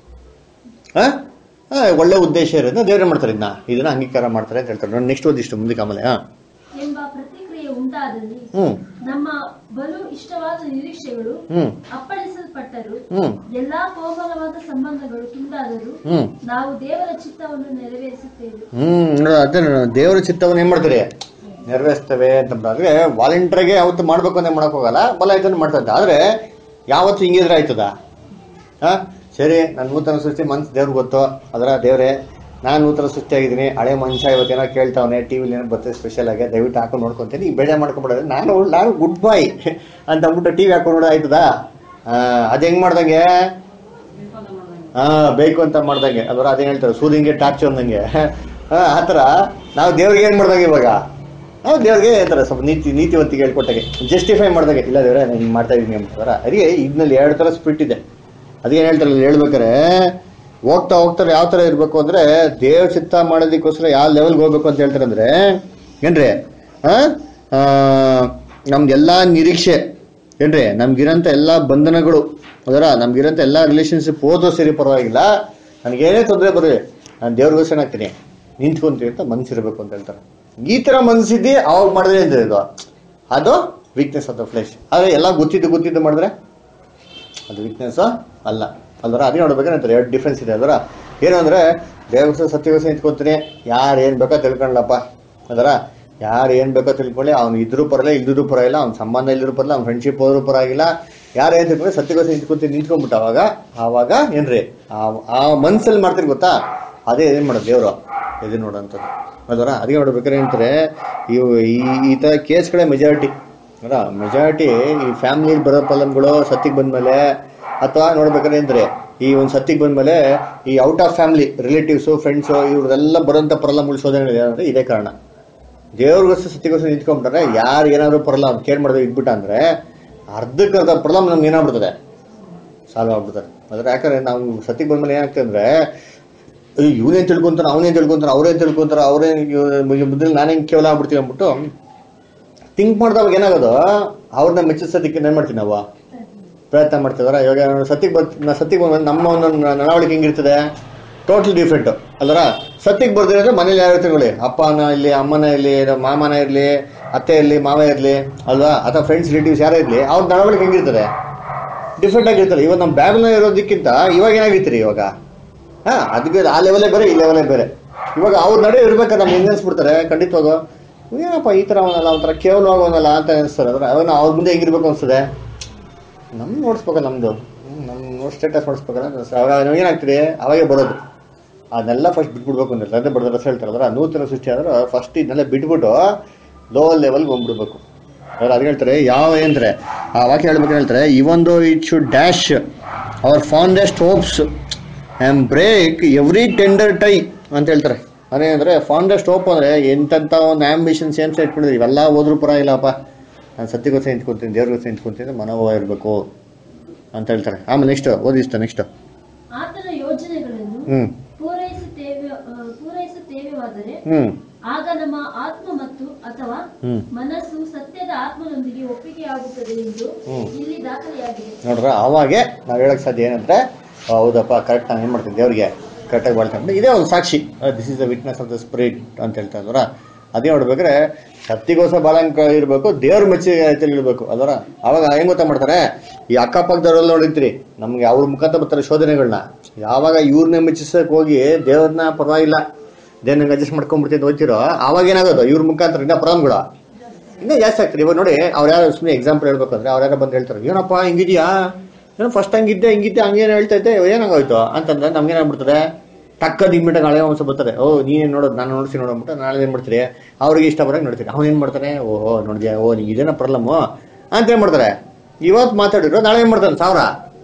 ಆ? ಆ, ಒಳ್ಳೆ ಉದ್ದೇಶ ಇರೋದ್ನ ದೇವ್ರೆ ಮಾಡ್ತಾರೆ ಇದನ್ನ ಇದನ್ನ ಅಂಗೀಕಾರ ಮಾಡ್ತಾರೆ ಅಂತ ಹೇಳ್ತಾರೆ ನೋಡಿ ನೆಕ್ಸ್ಟ್ ಓದಿಷ್ಟು ಮುಂದಕ್ಕೆ ಆಮೇಲೆ ಹಾ
ಎಂಬ ಪ್ರತಿಕ್ರಿಯೆ ಉಂಟಾದಲ್ಲಿ
ಹ್ಮ್
ನಮ್ಮ ಬಲು ಇಷ್ಟವಾದ ನಿರೀಕ್ಷೆಗಳು
ಹ್ಮ್
ಅಪ್ಪಳಿಸಲ್ಪಟ್ಟರು
ಹ್ಮ್
ಎಲ್ಲಾ ಕೋಮಲವಾದ ಸಂಬಂಧಗಳು ತುಂಡಾದರೂ
ಹ್ಮ್
ನಾವು ದೇವರ ಚಿತ್ತವನ್ನು ನೆರವೇರಿಸುತ್ತೇವೆ
ಹ್ಮ್ ನೋಡು, ಅದೇ ನೋಡು, ದೇವರ ಚಿತ್ತವನ್ನು ಏನ್ ಮಾಡ್ತಾರೆ ನೆರವೇರಿಸ್ತವೆ ಅಂತ ಅಂದ್ರೆ ವಾಲಂಟಿಯರ್ಗೆ ಯಾವತ್ತು ಮಾಡ್ಬೇಕು ಅಂತ ಮಾಡಕ್ ಹೋಗಲ್ಲ ಬಲ ಇದನ್ನು ಮಾಡ್ತಾ ಇದ್ದ ಆದ್ರೆ ಯಾವತ್ತು ಹಿಂಗಿದ್ರೆ ಆಯ್ತದ ಹಾ ಸರಿ ನನ್ನ ನೂತನ ಸೃಷ್ಟಿ ಮನ್ಸು ದೇವ್ರಿಗೆ ಗೊತ್ತು ಅದರ ದೇವ್ರೆ ನಾನು ನೂತನ ಸೃಷ್ಟಿ ಆಗಿದ್ದೀನಿ ಹಳೆ ಮನುಷ್ಯ ಇವತ್ತೇನೋ ಕೇಳ್ತಾವನೆ ಟಿವಿಲಿ ಏನೋ ಬರ್ತದೆ ಸ್ಪೆಷಲ್ ಆಗಿ ದಯವಿಟ್ಟು ಹಾಕೊಂಡು ನೋಡ್ಕೊಂತೀನಿ ಈಗ ಬೇಡ ಮಾಡ್ಕೊಂಬಿಡೋದು ನಾನು ನಾನು ಗುಡ್ ಬಾಯ್ ಅಂತ ಅಂದ್ಬಿಟ್ಟು ಟಿವಿ ಹಾಕೊಂಡು ನೋಡೋ ಆಯ್ತದ ಅದು ಹೆಂಗ್ ಮಾಡ್ದಂಗೆ ಹಾ ಬೇಕು ಅಂತ ಮಾಡ್ದಂಗೆ ಅದರ ಅದೇ ಹೇಳ್ತಾರೆ ಸೂರ್ಯಂಗೆ ಟಾರ್ಚ್ ಅಂದಂಗೆ ಹಾ ಆತರ ನಾವು ದೇವ್ರಿಗೆ ಏನ್ ಮಾಡ್ದಂಗೆ ಇವಾಗ ನಾವು ದೇವ್ರಿಗೆ ಹೇಳ್ತಾರೆ ಸ್ವಲ್ಪ ನೀತಿ ನೀತಿವಂತಿಗೆ ಹೇಳ್ಕೊಟ್ಟಾಗೆ ಜಸ್ಟಿಫೈ ಮಾಡ್ದಂಗೆ ಇಲ್ಲ ದೇವ್ರೆ ನಾನು ಹಿಂಗ್ ಮಾಡ್ತಾ ಇದೀನಿ ಅಂತಾರ ಅದಕ್ಕೆ ಇದ್ನಲ್ಲಿ ಎರಡು ತರ ಸ್ಪಿಟ್ ಇದೆ ಅದೇನ್ ಹೇಳ್ತಾರೆ ಇಲ್ಲಿ ಹೇಳ್ಬೇಕಾರೆ ಹೋಗ್ತಾ ಹೋಗ್ತಾರೆ ಯಾವ ತರ ಇರ್ಬೇಕು ಅಂದ್ರೆ ದೇವ್ ಚಿತ್ತ ಮಾಡೋದಕ್ಕೋಸ್ಕರ ಯಾವ ಲೆವೆಲ್ಗೆ ಹೋಗ್ಬೇಕು ಅಂತ ಹೇಳ್ತಾರೆ ಅಂದ್ರೆ ಏನ್ರಿ ಆ ಆ, ನಮ್ದೆಲ್ಲಾ ನಿರೀಕ್ಷೆ ಏನ್ರಿ ನಮ್ಗಿರಂತ ಎಲ್ಲಾ ಬಂಧನಗಳು ಅದರ ನಮ್ಗಿರಂತ ಎಲ್ಲಾ ರಿಲೇಶನ್ಶಿಪ್ ಹೋದ್ರೂ ಸರಿ ಪರವಾಗಿಲ್ಲ ನನಗೇನೇ ತೊಂದರೆ ಬರಲಿ ನಾನು ದೇವ್ರಿಗೋಸ್ಕರ ಆಗ್ತೀನಿ ನಿಂತ್ಕೊಂತೀನಿ ಅಂತ ಮನ್ಸಿರ್ಬೇಕು ಅಂತ ಹೇಳ್ತಾರೆ ಈ ತರ ಮನ್ಸಿದ್ದಿ ಅವಾಗ ಮಾಡಿದ್ರೆ ಏನ್ರಿ ಇದು ಅದು ವೀಕ್ನೆಸ್ ಆಫ್ ದ ಫ್ಲೆಶ್ ಆದ್ರೆ ಎಲ್ಲ ಗೊತ್ತಿದ್ದು ಗೊತ್ತಿದ್ದು ಮಾಡಿದ್ರೆ ಅದು ವೀಕ್ನೆಸ್ ಅಲ್ಲ ಅಲ್ವರ ಅದೇ ನೋಡ್ಬೇಕಂತಾರೆ ಎರಡು ಡಿಫ್ರೆನ್ಸ್ ಇದೆ ಅದರ ಏನು ಅಂದ್ರೆ ದೇವಸ್ಥಾನ ಸತ್ಯಗೋಸ ನಿಂತ್ಕೊತೀನಿ ಯಾರು ಏನು ಬೇಕೋ ತಿಳ್ಕೊಳ್ಳಪ್ಪ ಅದರ ಯಾರು ಏನು ಬೇಕೋ ತಿಳ್ಕೊಳ್ಳಿ ಅವ್ನು ಇದ್ರೂ ಪರಲ್ಲ ಇಲ್ದಿದ್ರು ಪರ ಇಲ್ಲ ಅವ್ನ ಸಂಬಂಧ ಇಲ್ದಿದ್ರು ಪರಲ್ಲ ಅವ್ನ ಫ್ರೆಂಡ್ಶಿಪ್ ಹೋದ್ರೂ ಪರ ಆಗಿಲ್ಲ ಯಾರು ಏನು ತಿಳ್ಕೊಂಡು ಸತ್ಯಗೋಸ ನಿಂತ್ಕೊತೀನಿ ನಿಂತ್ಕೊಂಡ್ಬಿಟ್ಟು ಅವಾಗ ಆವಾಗ ಏನ್ರಿ ಆ- ಆ ಮನ್ಸಲ್ಲಿ ಮಾಡ್ತೀರಿ ಗೊತ್ತಾ ಅದೇ ಏನ್ ಮಾಡೋದು ದೇವರು ಎದು ನೋಡೋಂಥದ್ದು ಅದರ ಅದಕ್ಕೆ ನೋಡ್ಬೇಕಾದ್ರೆ ಏನಂತಾರೆ ಇವು ಈ ಈ ಥರ ಕೇಸ್ಗಳೇ ಮೆಜಾರಿಟಿ ಅಲ್ಲ ಮೆಜಾರಿಟಿ ಈ ಫ್ಯಾಮಿಲಿ ಬರೋ ಪ್ರಾಬ್ಲಮ್ಗಳು ಸತ್ತಿಗೆ ಬಂದ್ಮೇಲೆ ಅಥವಾ ನೋಡ್ಬೇಕಾದ್ರೆ ಅಂದ್ರೆ ಈ ಒಂದು ಸತ್ತಿಗೆ ಬಂದ್ಮೇಲೆ ಈ out of family relatives friends ಇವ್ರದೆಲ್ಲ ಬರೋಂಥ ಪ್ರಾಬ್ಲಮ್ಗಳು ಶೋಧನೆ ಏನಂದ್ರೆ ಇದೇ ಕಾರಣ ದೇವ್ರಿಗೋಸ್ಕರ ಸತ್ತಿಗೋಸ್ಕರ ನಿಂತ್ಕೊಂಡ್ಬಿಟ್ರೆ ಯಾರು ಏನಾದ್ರು ಪರಲ್ಲ ಅವ್ನು ಕೇರ್ ಮಾಡಿದ್ರೆ ಇದ್ಬಿಟ್ಟ ಅಂದ್ರೆ ಅರ್ಧಕ್ಕೆ ಅರ್ಧ ಪ್ರಾಬ್ಲಮ್ ನಮ್ಗೆ ಏನಾಗ್ಬಿಡ್ತದೆ ಸಾಲ್ವ್ ಆಗ್ಬಿಡ್ತಾರೆ ಅದ್ರ ಯಾಕಂದ್ರೆ ನಾವು ಸತ್ತಿಗೆ ಬಂದ್ಮೇಲೆ ಏನಾಗ್ತದೆ ಅಂದ್ರೆ ಇವನೇನ್ ತಿಳ್ಕೊಂತಾರ ಅವನೇನ್ ತಿಳ್ಕೊಂತಾರ ಅವ್ರೇನ್ ತಿಳ್ಕೊಂತಾರ ಅವ್ರೇ ಮೊದಲು ನಾನೇ ಕೇವಲ ಆಗ್ಬಿಡ್ತೀವಿ ಅಂದ್ಬಿಟ್ಟು ಥಿಂಕ್ ಮಾಡಿದವಾಗ ಏನಾಗೋದು ಅವ್ರನ್ನ ಮೆಚ್ಚಿಸೋದಕ್ಕೆ ಏನ್ ಮಾಡ್ತೀವಿ ನಾವು ಪ್ರಯತ್ನ ಮಾಡ್ತಿದಾರ ಇವಾಗ ಸತ್ತಿಗೆ ಬರ್ ಸತ್ತಿಗೆ ಬಂದ ನಮ್ಮ ಒಂದು ನಡವಳಿಕೆ ಹೆಂಗಿರ್ತದೆ ಟೋಟಲ್ ಡಿಫ್ರೆಂಟ್ ಅಲ್ವರ ಸತ್ತಿಗೆ ಬರ್ದಿರೋದ್ರೆ ಮನೇಲಿ ಯಾರು ತಗೊಳ್ಳಿ ಅಪ್ಪನ ಇಲ್ಲಿ ಅಮ್ಮನ ಇರಲಿ ಮಾಮನ ಇರಲಿ ಅತ್ತೆ ಇರಲಿ ಮಾವ ಇರಲಿ ಅಲ್ವಾ ಅಥವಾ ಫ್ರೆಂಡ್ಸ್ ರಿಲೇಟಿವ್ಸ್ ಯಾರೇ ಇರಲಿ ಅವ್ರ ನಡವಳಿಕೆ ಹೆಂಗಿರ್ತದೆ ಡಿಫ್ರೆಂಟ್ ಆಗಿರ್ತಾರೆ ಇವಾಗ ನಮ್ಮ ಬ್ಯಾಗ್ನ ಇರೋದಕ್ಕಿಂತ ಇವಾಗ ಏನಾಗಿರ್ತೀರಿ ಇವಾಗ ಹಾ ಅದಕ್ಕೆ ಆ ಲೆವೆಲೇ ಬೇರೆ ಈ ಲೆವೆಲೇ ಬೇರೆ ಇವಾಗ ಅವ್ರ ನಡೆ ಇರ್ಬೇಕಾದ್ರೆ ನಮ್ಗೆ ಹೆಂಗ್ ಅನ್ಸ್ಬಿಡ್ತಾರೆ ಖಂಡಿತವಾಗ ಏನಪ್ಪ ಈ ತರ ಅವನಲ್ಲ ಒಂಥರ ಕೇವಲವಾಗವನಲ್ಲ ಅಂತ ಅನಿಸ್ತಾರೆ ಅಂದ್ರೆ ಅವನ ಅವ್ರ ಮುಂದೆ ಹೆಂಗಿರ್ಬೇಕು ಅನ್ಸ್ತದೆ ನಮ್ ನೋಡ್ಸ್ಬೇಕಲ್ಲ ನಮ್ದು ಹ್ಮ್, ನಮ್ ನೋಡ್ ಸ್ಟೇಟಸ್ ನೋಡ್ಸ್ಬೇಕಲ್ಲ ಅವಾಗ ನಮ್ಗೆ ಏನಾಗ್ತದೆ ಅವಾಗೆ ಬರೋದು ಅದನ್ನೆಲ್ಲ ಫಸ್ಟ್ ಬಿಟ್ಬಿಡ್ಬೇಕು ಅಂತ ಅದೇ ಬಡ್ದ ರಸ ಹೇಳ್ತಾರಲ್ಲ ನೂತನ ಸೃಷ್ಟಿ ಆದ್ರೆ ಫಸ್ಟ್ ಇದನ್ನೆಲ್ಲ ಬಿಟ್ಬಿಟ್ಟು ಲೋ ಲೆವೆಲ್ಗೆ ಬಂದ್ಬಿಡ್ಬೇಕು ಅವ್ರು ಅದು ಹೇಳ್ತಾರೆ ಯಾವ ಏನಂತಾರೆ ಆ ವಾಕ್ಯ ಹೇಳ್ಬೇಕು ಹೇಳ್ತಾರೆ ಇವೊಂದು it should dash our fondest hopes and break every tender tie ಅಂತ ಹೇಳ್ತಾರೆ ಅದೇನಂದ್ರೆ ಫಾಂಡೆಸ್ಟ್ ಹೋಪ್ ಅಂದ್ರೆ ಎಂತೆಂಥ ಒಂದು ಆಂಬಿಷನ್ಸ್ ಏನು ಇಟ್ಕೊಂಡಿದ್ರಿ ಇವೆಲ್ಲ ಹೋದ್ರೂ ಪರ ಇಲ್ಲಪ್ಪ ನಾನು ಸತ್ಯಗೋಸ್ಕರ ನಿಂತ್ಕೊಂತೀನಿ ದೇವ್ರಿಗೋಸ್ಕರ ನಿಂತ್ಕೊಂತೀನಿ ಮನೋಭಾವ ಇರಬೇಕು ಅಂತ ಹೇಳ್ತಾರೆ ಆಮೇಲೆ ನೆಕ್ಸ್ಟ್ ಓದಿಸ್ತ ನೆಕ್ಸ್ಟ್
ಆತನ ಯೋಜನೆಗಳನ್ನು
ಹ್ಞೂ
ಪೂರೈಸುತ್ತೇವೆ ಆ, ಪೂರೈಸುತ್ತೇವೆವಾದರೆ
ಹ್ಞೂ
ಆಗ ನಮ್ಮ ಆತ್ಮ ಮತ್ತು ಅಥವಾ
ಹ್ಮ್.
ಮನಸ್ಸು ಸತ್ಯದ ಆತ್ಮನೊಂದಿಗೆ ಒಪ್ಪಿಗೆಯಾಗುತ್ತದೆ ಎಂದು
ಹ್ಮ್.
ಇಲ್ಲಿ ದಾಖಲೆಯಾಗಿದೆ
ನೋಡ್ರ ಅವಾಗೆ ನಾವು ಹೇಳಕ್ ಸಾಧ್ಯ ಏನಂದ್ರೆ ಆ, ಹೌದಪ್ಪ ಕರೆಕ್ಟ್ ನಾನು ಏನು ಮಾಡ್ತೀನಿ ದೇವ್ರಿಗೆ ಕರೆಕ್ಟಾಗಿ ಬಾಳ್ತಾನೆ ಇದೇ ಒಂದು ಸಾಕ್ಷಿ this is the witness of the spirit ಅಂತ ಹೇಳ್ತಾ ಇಲ್ವರ ಅದೇ ನೋಡ್ಬೇಕಾದ್ರೆ ಸತ್ತಿಗೋಸ ಬಾಳಂಕ ಇರಬೇಕು ದೇವ್ರ ಮೆಚ್ಚುಗೆ ಇರಬೇಕು ಅದರ ಅವಾಗ ಹೆಂಗ್ ಗೊತ್ತಾ ಮಾಡ್ತಾರೆ ಈ ಅಕ್ಕಪಕ್ಕದವರೆಲ್ಲ ನೋಡಿರ್ತೀರಿ ನಮ್ಗೆ ಅವ್ರ ಮುಖಾಂತರ ಬರ್ತಾರೆ ಶೋಧನೆಗಳನ್ನ ಯಾವಾಗ ಇವ್ರನ್ನ ಮೆಚ್ಚಿಸಕ್ ಹೋಗಿ ದೇವ್ರನ್ನ ಪರವಾಗಿಲ್ಲ ದೇವ್ರನ್ನ ಅಡ್ಜಸ್ಟ್ ಮಾಡ್ಕೊಂಡ್ಬಿಡ್ತೀನಿ ಹೋಗ್ತಿರೋ ಅವಾಗ ಏನಾಗೋದು ಇವ್ರ ಮುಖಾಂತರ ಇನ್ನ ಪ್ರಾಬ್ಲಮ್ಗಳು ಇನ್ನೂ ಜಾಸ್ತಿ ಆಗ್ತದೆ ಇವಾಗ ನೋಡಿ ಅವ್ರು ಯಾರು ಸುಮ್ಮನೆ ಎಕ್ಸಾಂಪಲ್ ಹೇಳ್ಬೇಕು ಅಂದ್ರೆ ಅವ್ರು ಯಾರೋ ಬಂದು ಹೇಳ್ತಾರೆ ಏನಪ್ಪ ಹಿಂಗಿದ್ಯಾ ಏನೋ ಫಸ್ಟ್ ಹಂಗಿದ್ದೆ ಹಿಂಗಿದ್ದೆ ಹಂಗೇನು ಹೇಳ್ತಾ ಇದ್ದೆ ಏನಾಗೋಯ್ತು ಅಂತಂದ್ರೆ ನಮ್ಗೆ ಏನಾಗ್ಬಿಡ್ತದೆ ಟಕ್ಕದ ಇಮ್ಮಿಟ ನಾಳೆ ಒಂದ್ಸ ಬರ್ತಾರೆ ಓ ನೀನೇನು ನೋಡೋದು ನಾನು ನೋಡಿಸಿ ನೋಡ್ಬಿಟ್ಟು ನಾಳೆ ಏನು ಮಾಡ್ತೀರಿ ಅವ್ರಿಗೆ ಇಷ್ಟ ಬರೋಂಗೆ ನೋಡ್ತೀರಿ ಅವ್ನು ಏನು ಮಾಡ್ತಾನೆ ಓಹೋ ನೋಡಿದ್ಯಾ ಓ ನಿಂಗೆ ಇದೇನ ಪ್ರಾಬ್ಲಮ್ಮು ಅಂತ ಏನು ಮಾಡ್ತಾರೆ ಇವತ್ತು ಮಾತಾಡಿದ್ರು ನಾಳೆ ಏನು ಮಾಡ್ತಾನೆ ಸಾವಿರ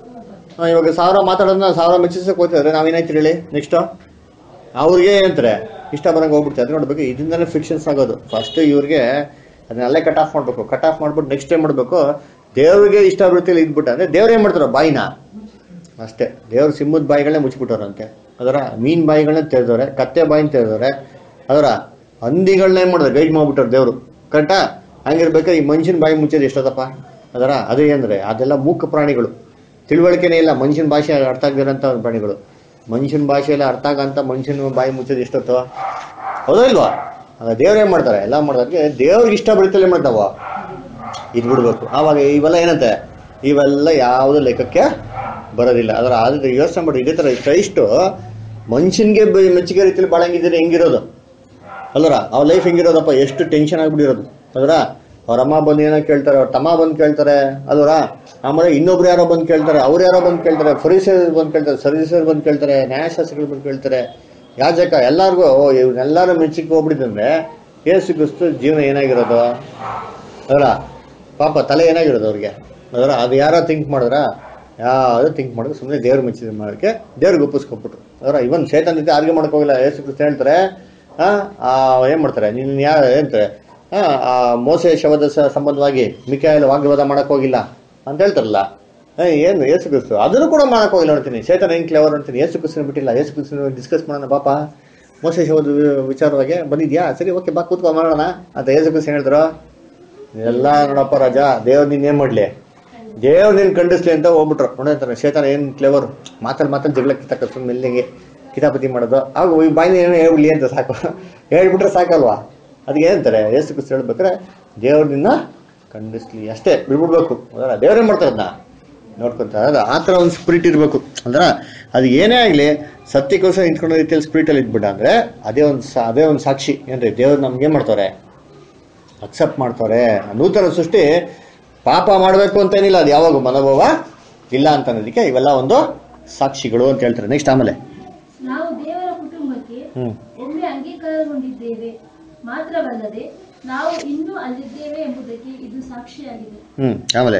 ಆ, ಇವಾಗ ಸಾವಿರ ಮಾತಾಡೋದನ್ನ ಸಾವಿರ ಮೆಚ್ಚಿಸಕ್ಕೆ ಹೋಗ್ತಿದ್ರೆ ನಾವೇನಾಯ್ತು ಹೇಳಿ ನೆಕ್ಸ್ಟು ಅವ್ರಿಗೆ ಏನಂತಾರೆ ಇಷ್ಟ ಬರಂಗೆ ಹೋಗ್ಬಿಡ್ತಾರೆ ಅದು ನೋಡ್ಬೇಕು ಇದರಿಂದನೇ ಫಿಕ್ಷನ್ಸ್ ಆಗೋದು ಫಸ್ಟ್ ಇವ್ರಿಗೆ ಅದನ್ನೆಲ್ಲೇ ಕಟ್ ಆಫ್ ಮಾಡ್ಬೇಕು ಕಟ್ ಆಫ್ ಮಾಡ್ಬಿಟ್ಟು ನೆಕ್ಸ್ಟ್ ಟೈಮ್ ಮಾಡ್ಬೇಕು ದೇವ್ರಿಗೆ ಇಷ್ಟ ಬರುತ್ತಿಲ್ಲ ಇದ್ಬಿಟ್ಟು ಅಂದ್ರೆ ದೇವ್ರು ಏನ್ ಮಾಡ್ತಾರ ಬಾಯಿನ ಅಷ್ಟೇ ದೇವ್ರ ಸಿಂಹದ ಬಾಯಿಗಳನ್ನೇ ಮುಚ್ಚಿಬಿಟ್ಟವ್ರಂತೆ ಅದರ ಮೀನ್ ಬಾಯಿಗಳನ್ನ ತೆರೆದವ್ರೆ ಕತ್ತೆ ಬಾಯಿನ ತೆರೆದವ್ರೆ ಅದರ ಹಂದಿಗಳನ್ನ ಏನ್ ಮಾಡಿದ್ರೆ ಗೈಡ್ ಮಾಡ್ಬಿಟ್ಟವ್ರು ದೇವ್ರು ಕರೆಕ್ಟಾ ಹಂಗಿರ್ಬೇಕಾದ್ರೆ ಈ ಮನುಷ್ಯನ ಬಾಯಿ ಮುಚ್ಚೋದು ಎಷ್ಟೊತ್ತಪ್ಪ ಅದರ ಅದು ಏನಂದ್ರೆ ಅದೆಲ್ಲ ಮೂಕ ಪ್ರಾಣಿಗಳು ತಿಳುವಳಿಕೆನೇ ಇಲ್ಲ ಮನುಷ್ಯನ ಭಾಷೆ ಅರ್ಥ ಆಗದಿರೋಂಥ ಪ್ರಾಣಿಗಳು ಮನುಷ್ಯನ ಭಾಷೆಯಲ್ಲಿ ಅರ್ಥ ಆಗಂತ ಮನುಷ್ಯನ ಬಾಯಿ ಮುಚ್ಚೋದು ಎಷ್ಟೊತ್ತು ಹೌದಾ ಇಲ್ವಾ ಆಗ ದೇವ್ರು ಏನ್ ಮಾಡ್ತಾರೆ ಎಲ್ಲ ಮಾಡೋದಕ್ಕೆ ದೇವ್ರಿಗೆ ಇಷ್ಟ ಬರುತ್ತಲ್ಲ ಏನ್ ಮಾಡ್ತಾವ ಇದು ಬಿಡ್ಬೇಕು ಆವಾಗ ಇವೆಲ್ಲ ಏನಂತೆ ಇವೆಲ್ಲ ಯಾವುದು ಲೆಕ್ಕಕ್ಕೆ ಬರೋದಿಲ್ಲ ಅದರ ಆದ್ರೆ ಯೋಚನೆ ಮಾಡಿ ಇದೇ ತರ ಕ್ರೈಸ್ಟು ಮನುಷ್ಯನ್ಗೆ ಬ- ಮೆಚ್ಚುಗೆ ರೀತಿಯಲ್ಲಿ ಬಾಳಂಗಿದ್ರೆ ಹೆಂಗಿರೋದು ಅಲ್ಲರ ಅವ್ರ ಲೈಫ್ ಹೆಂಗಿರೋದಪ್ಪ ಎಷ್ಟು ಟೆನ್ಷನ್ ಆಗ್ಬಿಟ್ಟಿರೋದು ಅದರ ಅವ್ರ ಅಮ್ಮ ಬಂದು ಏನೋ ಕೇಳ್ತಾರೆ ಅವ್ರ ತಮ್ಮ ಬಂದು ಕೇಳ್ತಾರೆ ಅಲ್ವರ ಆಮೇಲೆ ಇನ್ನೊಬ್ರು ಯಾರೋ ಬಂದು ಕೇಳ್ತಾರೆ ಅವ್ರು ಯಾರೋ ಬಂದು ಕೇಳ್ತಾರೆ ಫರೀಸರ್ ಬಂದು ಕೇಳ್ತಾರೆ ಸರ್ವಿಸರ್ ಬಂದು ಕೇಳ್ತಾರೆ ನ್ಯಾಯಶಾಸ್ತ್ರಿಗಳು ಬಂದು ಕೇಳ್ತಾರೆ ಯಾಜಕ ಎಲ್ಲಾರ್ಗು ಓ ಇವ್ನೆಲ್ಲಾರು ಮೆಚ್ಚಿಗೆ ಹೋಗ್ಬಿಟ್ಟಿದ್ರೆ ಏಸು ಕ್ರಿಸ್ತು ಜೀವನ ಏನಾಗಿರೋದು ಅದರ ಪಾಪ ತಲೆ ಏನಾಗಿರೋದು ಅವ್ರಿಗೆ ಅದರ ಅದು ಯಾರೋ ಥಿಂಕ್ ಮಾಡಿದ್ರ ಯಾರು ಥಿಂಕ್ ಮಾಡಿದ್ರೆ ಸುಮ್ಮನೆ ದೇವ್ರ ಮೆಚ್ಚಿದ ಮಾಡೋಕ್ಕೆ ದೇವ್ರಿಗೆ ಒಪ್ಪಿಸ್ಕೊಟ್ಬಿಟ್ರು ಅದರ ಇವನ್ ಶೇತನ್ ಜೊತೆ ಆರ್ಗೆ ಮಾಡಕ್ ಹೋಗಿಲ್ಲ ಏಸು ಕ್ರಿಸ್ತ ಹೇಳ್ತಾರೆ ಆ ಆ, ಏನ್ ಮಾಡ್ತಾರೆ ನೀನ್ ಯಾರು ಹೇಳ್ತಾರೆ ಆ, ಆ ಮೋಸೆ ಶವದ ಸ- ಸಂಬಂಧವಾಗಿ ಮಿಕಾಯಲ್ ವಾಗ್ವಾದ ಮಾಡಕ್ ಹೋಗಿಲ್ಲ ಅಂತ ಹೇಳ್ತಾರಲ್ಲ ಏ, ಏನು ಏಸು ಕ್ರಿಸ್ತು ಅದನ್ನು ಕೂಡ ಮಾಡಕ್ ಹೋಗಿಲ್ಲ ನೋಡ್ತೀನಿ ಶೇತನ್ ಹೆಂಗ್ ಕ್ಲೇವರ್ ನೋಡ್ತೀನಿ ಏಸು ಕ್ರಿಸ್ತನ ಬಿಟ್ಟಿಲ್ಲ ಏಸು ಕ್ರಿಸ್ತನ ಡಿಸ್ಕಸ್ ಮಾಡೋಣ ಪಾಪ ಮೋಸೆ ಶವದ ವಿ- ವಿಚಾರವಾಗಿ ಬಂದಿದ್ಯಾ ಸರಿ ಓಕೆ ಬಾ ಕೂತ್ಕೊ ಮಾಡೋಣ ಅಂತ ಏಸು ಕ್ರಿಸ್ತ ಹೇಳಿದ್ರು ಎಲ್ಲ ನೋಡಪ್ಪ ರಾಜ ದೇವ್ರು ನೀನ್ ಏನ್ ಮಾಡ್ಲಿ ದೇವ್ರು ನೀನ್ ಖಂಡಿಸ್ಲಿ ಅಂತ ಹೋಗ್ಬಿಟ್ರು ನೋಡಿರ್ತಾರೆ ಶೇತಾನ ಏನ್ ಕ್ಲೇವರ್ ಮಾತಲ್ಲಿ ಮಾತಲ್ಲಿ ಜಗಳ ಕಿತ್ತಾಕ ಸುಮ್ಮನೆ ಮೆಲ್ಲಿಗೆ ಕಿತಾಪತಿ ಮಾಡೋದು ಆಗ ಈ ಬಾಯಿನ ಏನೋ ಹೇಳ್ಬಿಡ್ಲಿ ಅಂತ ಸಾಕು ಹೇಳ್ಬಿಟ್ರೆ ಸಾಕಲ್ವಾ ಅದಕ್ಕೆ ಏನಂತಾರೆ ಏಸು ಕ್ರಿಸ್ತ ಹೇಳ್ಬೇಕಾರೆ ದೇವ್ರನ್ನ ಖಂಡಿಸ್ಲಿ ಅಷ್ಟೇ ಬಿಡ್ಬಿಡ್ಬೇಕು ಅದರ ದೇವರೇ ಮಾಡ್ತಾರೆ ಅದನ್ನ ನೋಡ್ಕೊಂತಾರೆ ಅದು ಆ ಥರ ಒಂದು ಸ್ಪಿರಿಟ್ ಇರಬೇಕು ಅಂದ್ರೆ ಅದು ಏನೇ ಆಗಲಿ ಸತ್ಯಕ್ಕೋಸ್ಕರ ನಿಂತ್ಕೊಳ್ಳೋ ರೀತಿಯಲ್ಲಿ ಸ್ಪಿರಿಟಲ್ಲಿ ಇದ್ಬಿಟ್ಟ ಅಂದರೆ ಅದೇ ಒಂದು ಸಾ ಅದೇ ಒಂದು ಸಾಕ್ಷಿ ಏನ್ರಿ ದೇವ್ರು ನಮ್ಗೆ ಏನು ಮಾಡ್ತಾರೆ ಅಕ್ಸೆಪ್ಟ್ ಮಾಡ್ತಾರೆ ನೂತನ ಸೃಷ್ಟಿ ಪಾಪ ಮಾಡಬೇಕು ಅಂತೇನಿಲ್ಲ ಅದು ಯಾವಾಗ ಮನೋಭಾವ ಇಲ್ಲ ಅಂತ ಅನ್ನೋದಕ್ಕೆ ಇವೆಲ್ಲ ಒಂದು ಸಾಕ್ಷಿಗಳು ಅಂತ ಹೇಳ್ತಾರೆ ನೆಕ್ಸ್ಟ್ ಆಮೇಲೆ
ನಾವು ದೇವರ ಕುಟುಂಬಕ್ಕೆ
ಹ್ಮ್
ಒಮ್ಮೆ ಅಂಗೀಕಾರಗೊಂಡಿದ್ದೇವೆ ಮಾತ್ರವಲ್ಲದೆ ನಾವು ಇನ್ನೂ ಅಲ್ಲಿದ್ದೇವೆ ಎಂಬುದಕ್ಕೆ ಇದು ಸಾಕ್ಷಿಯಾಗಿದೆ
ಹ್ಮ್ ಆಮೇಲೆ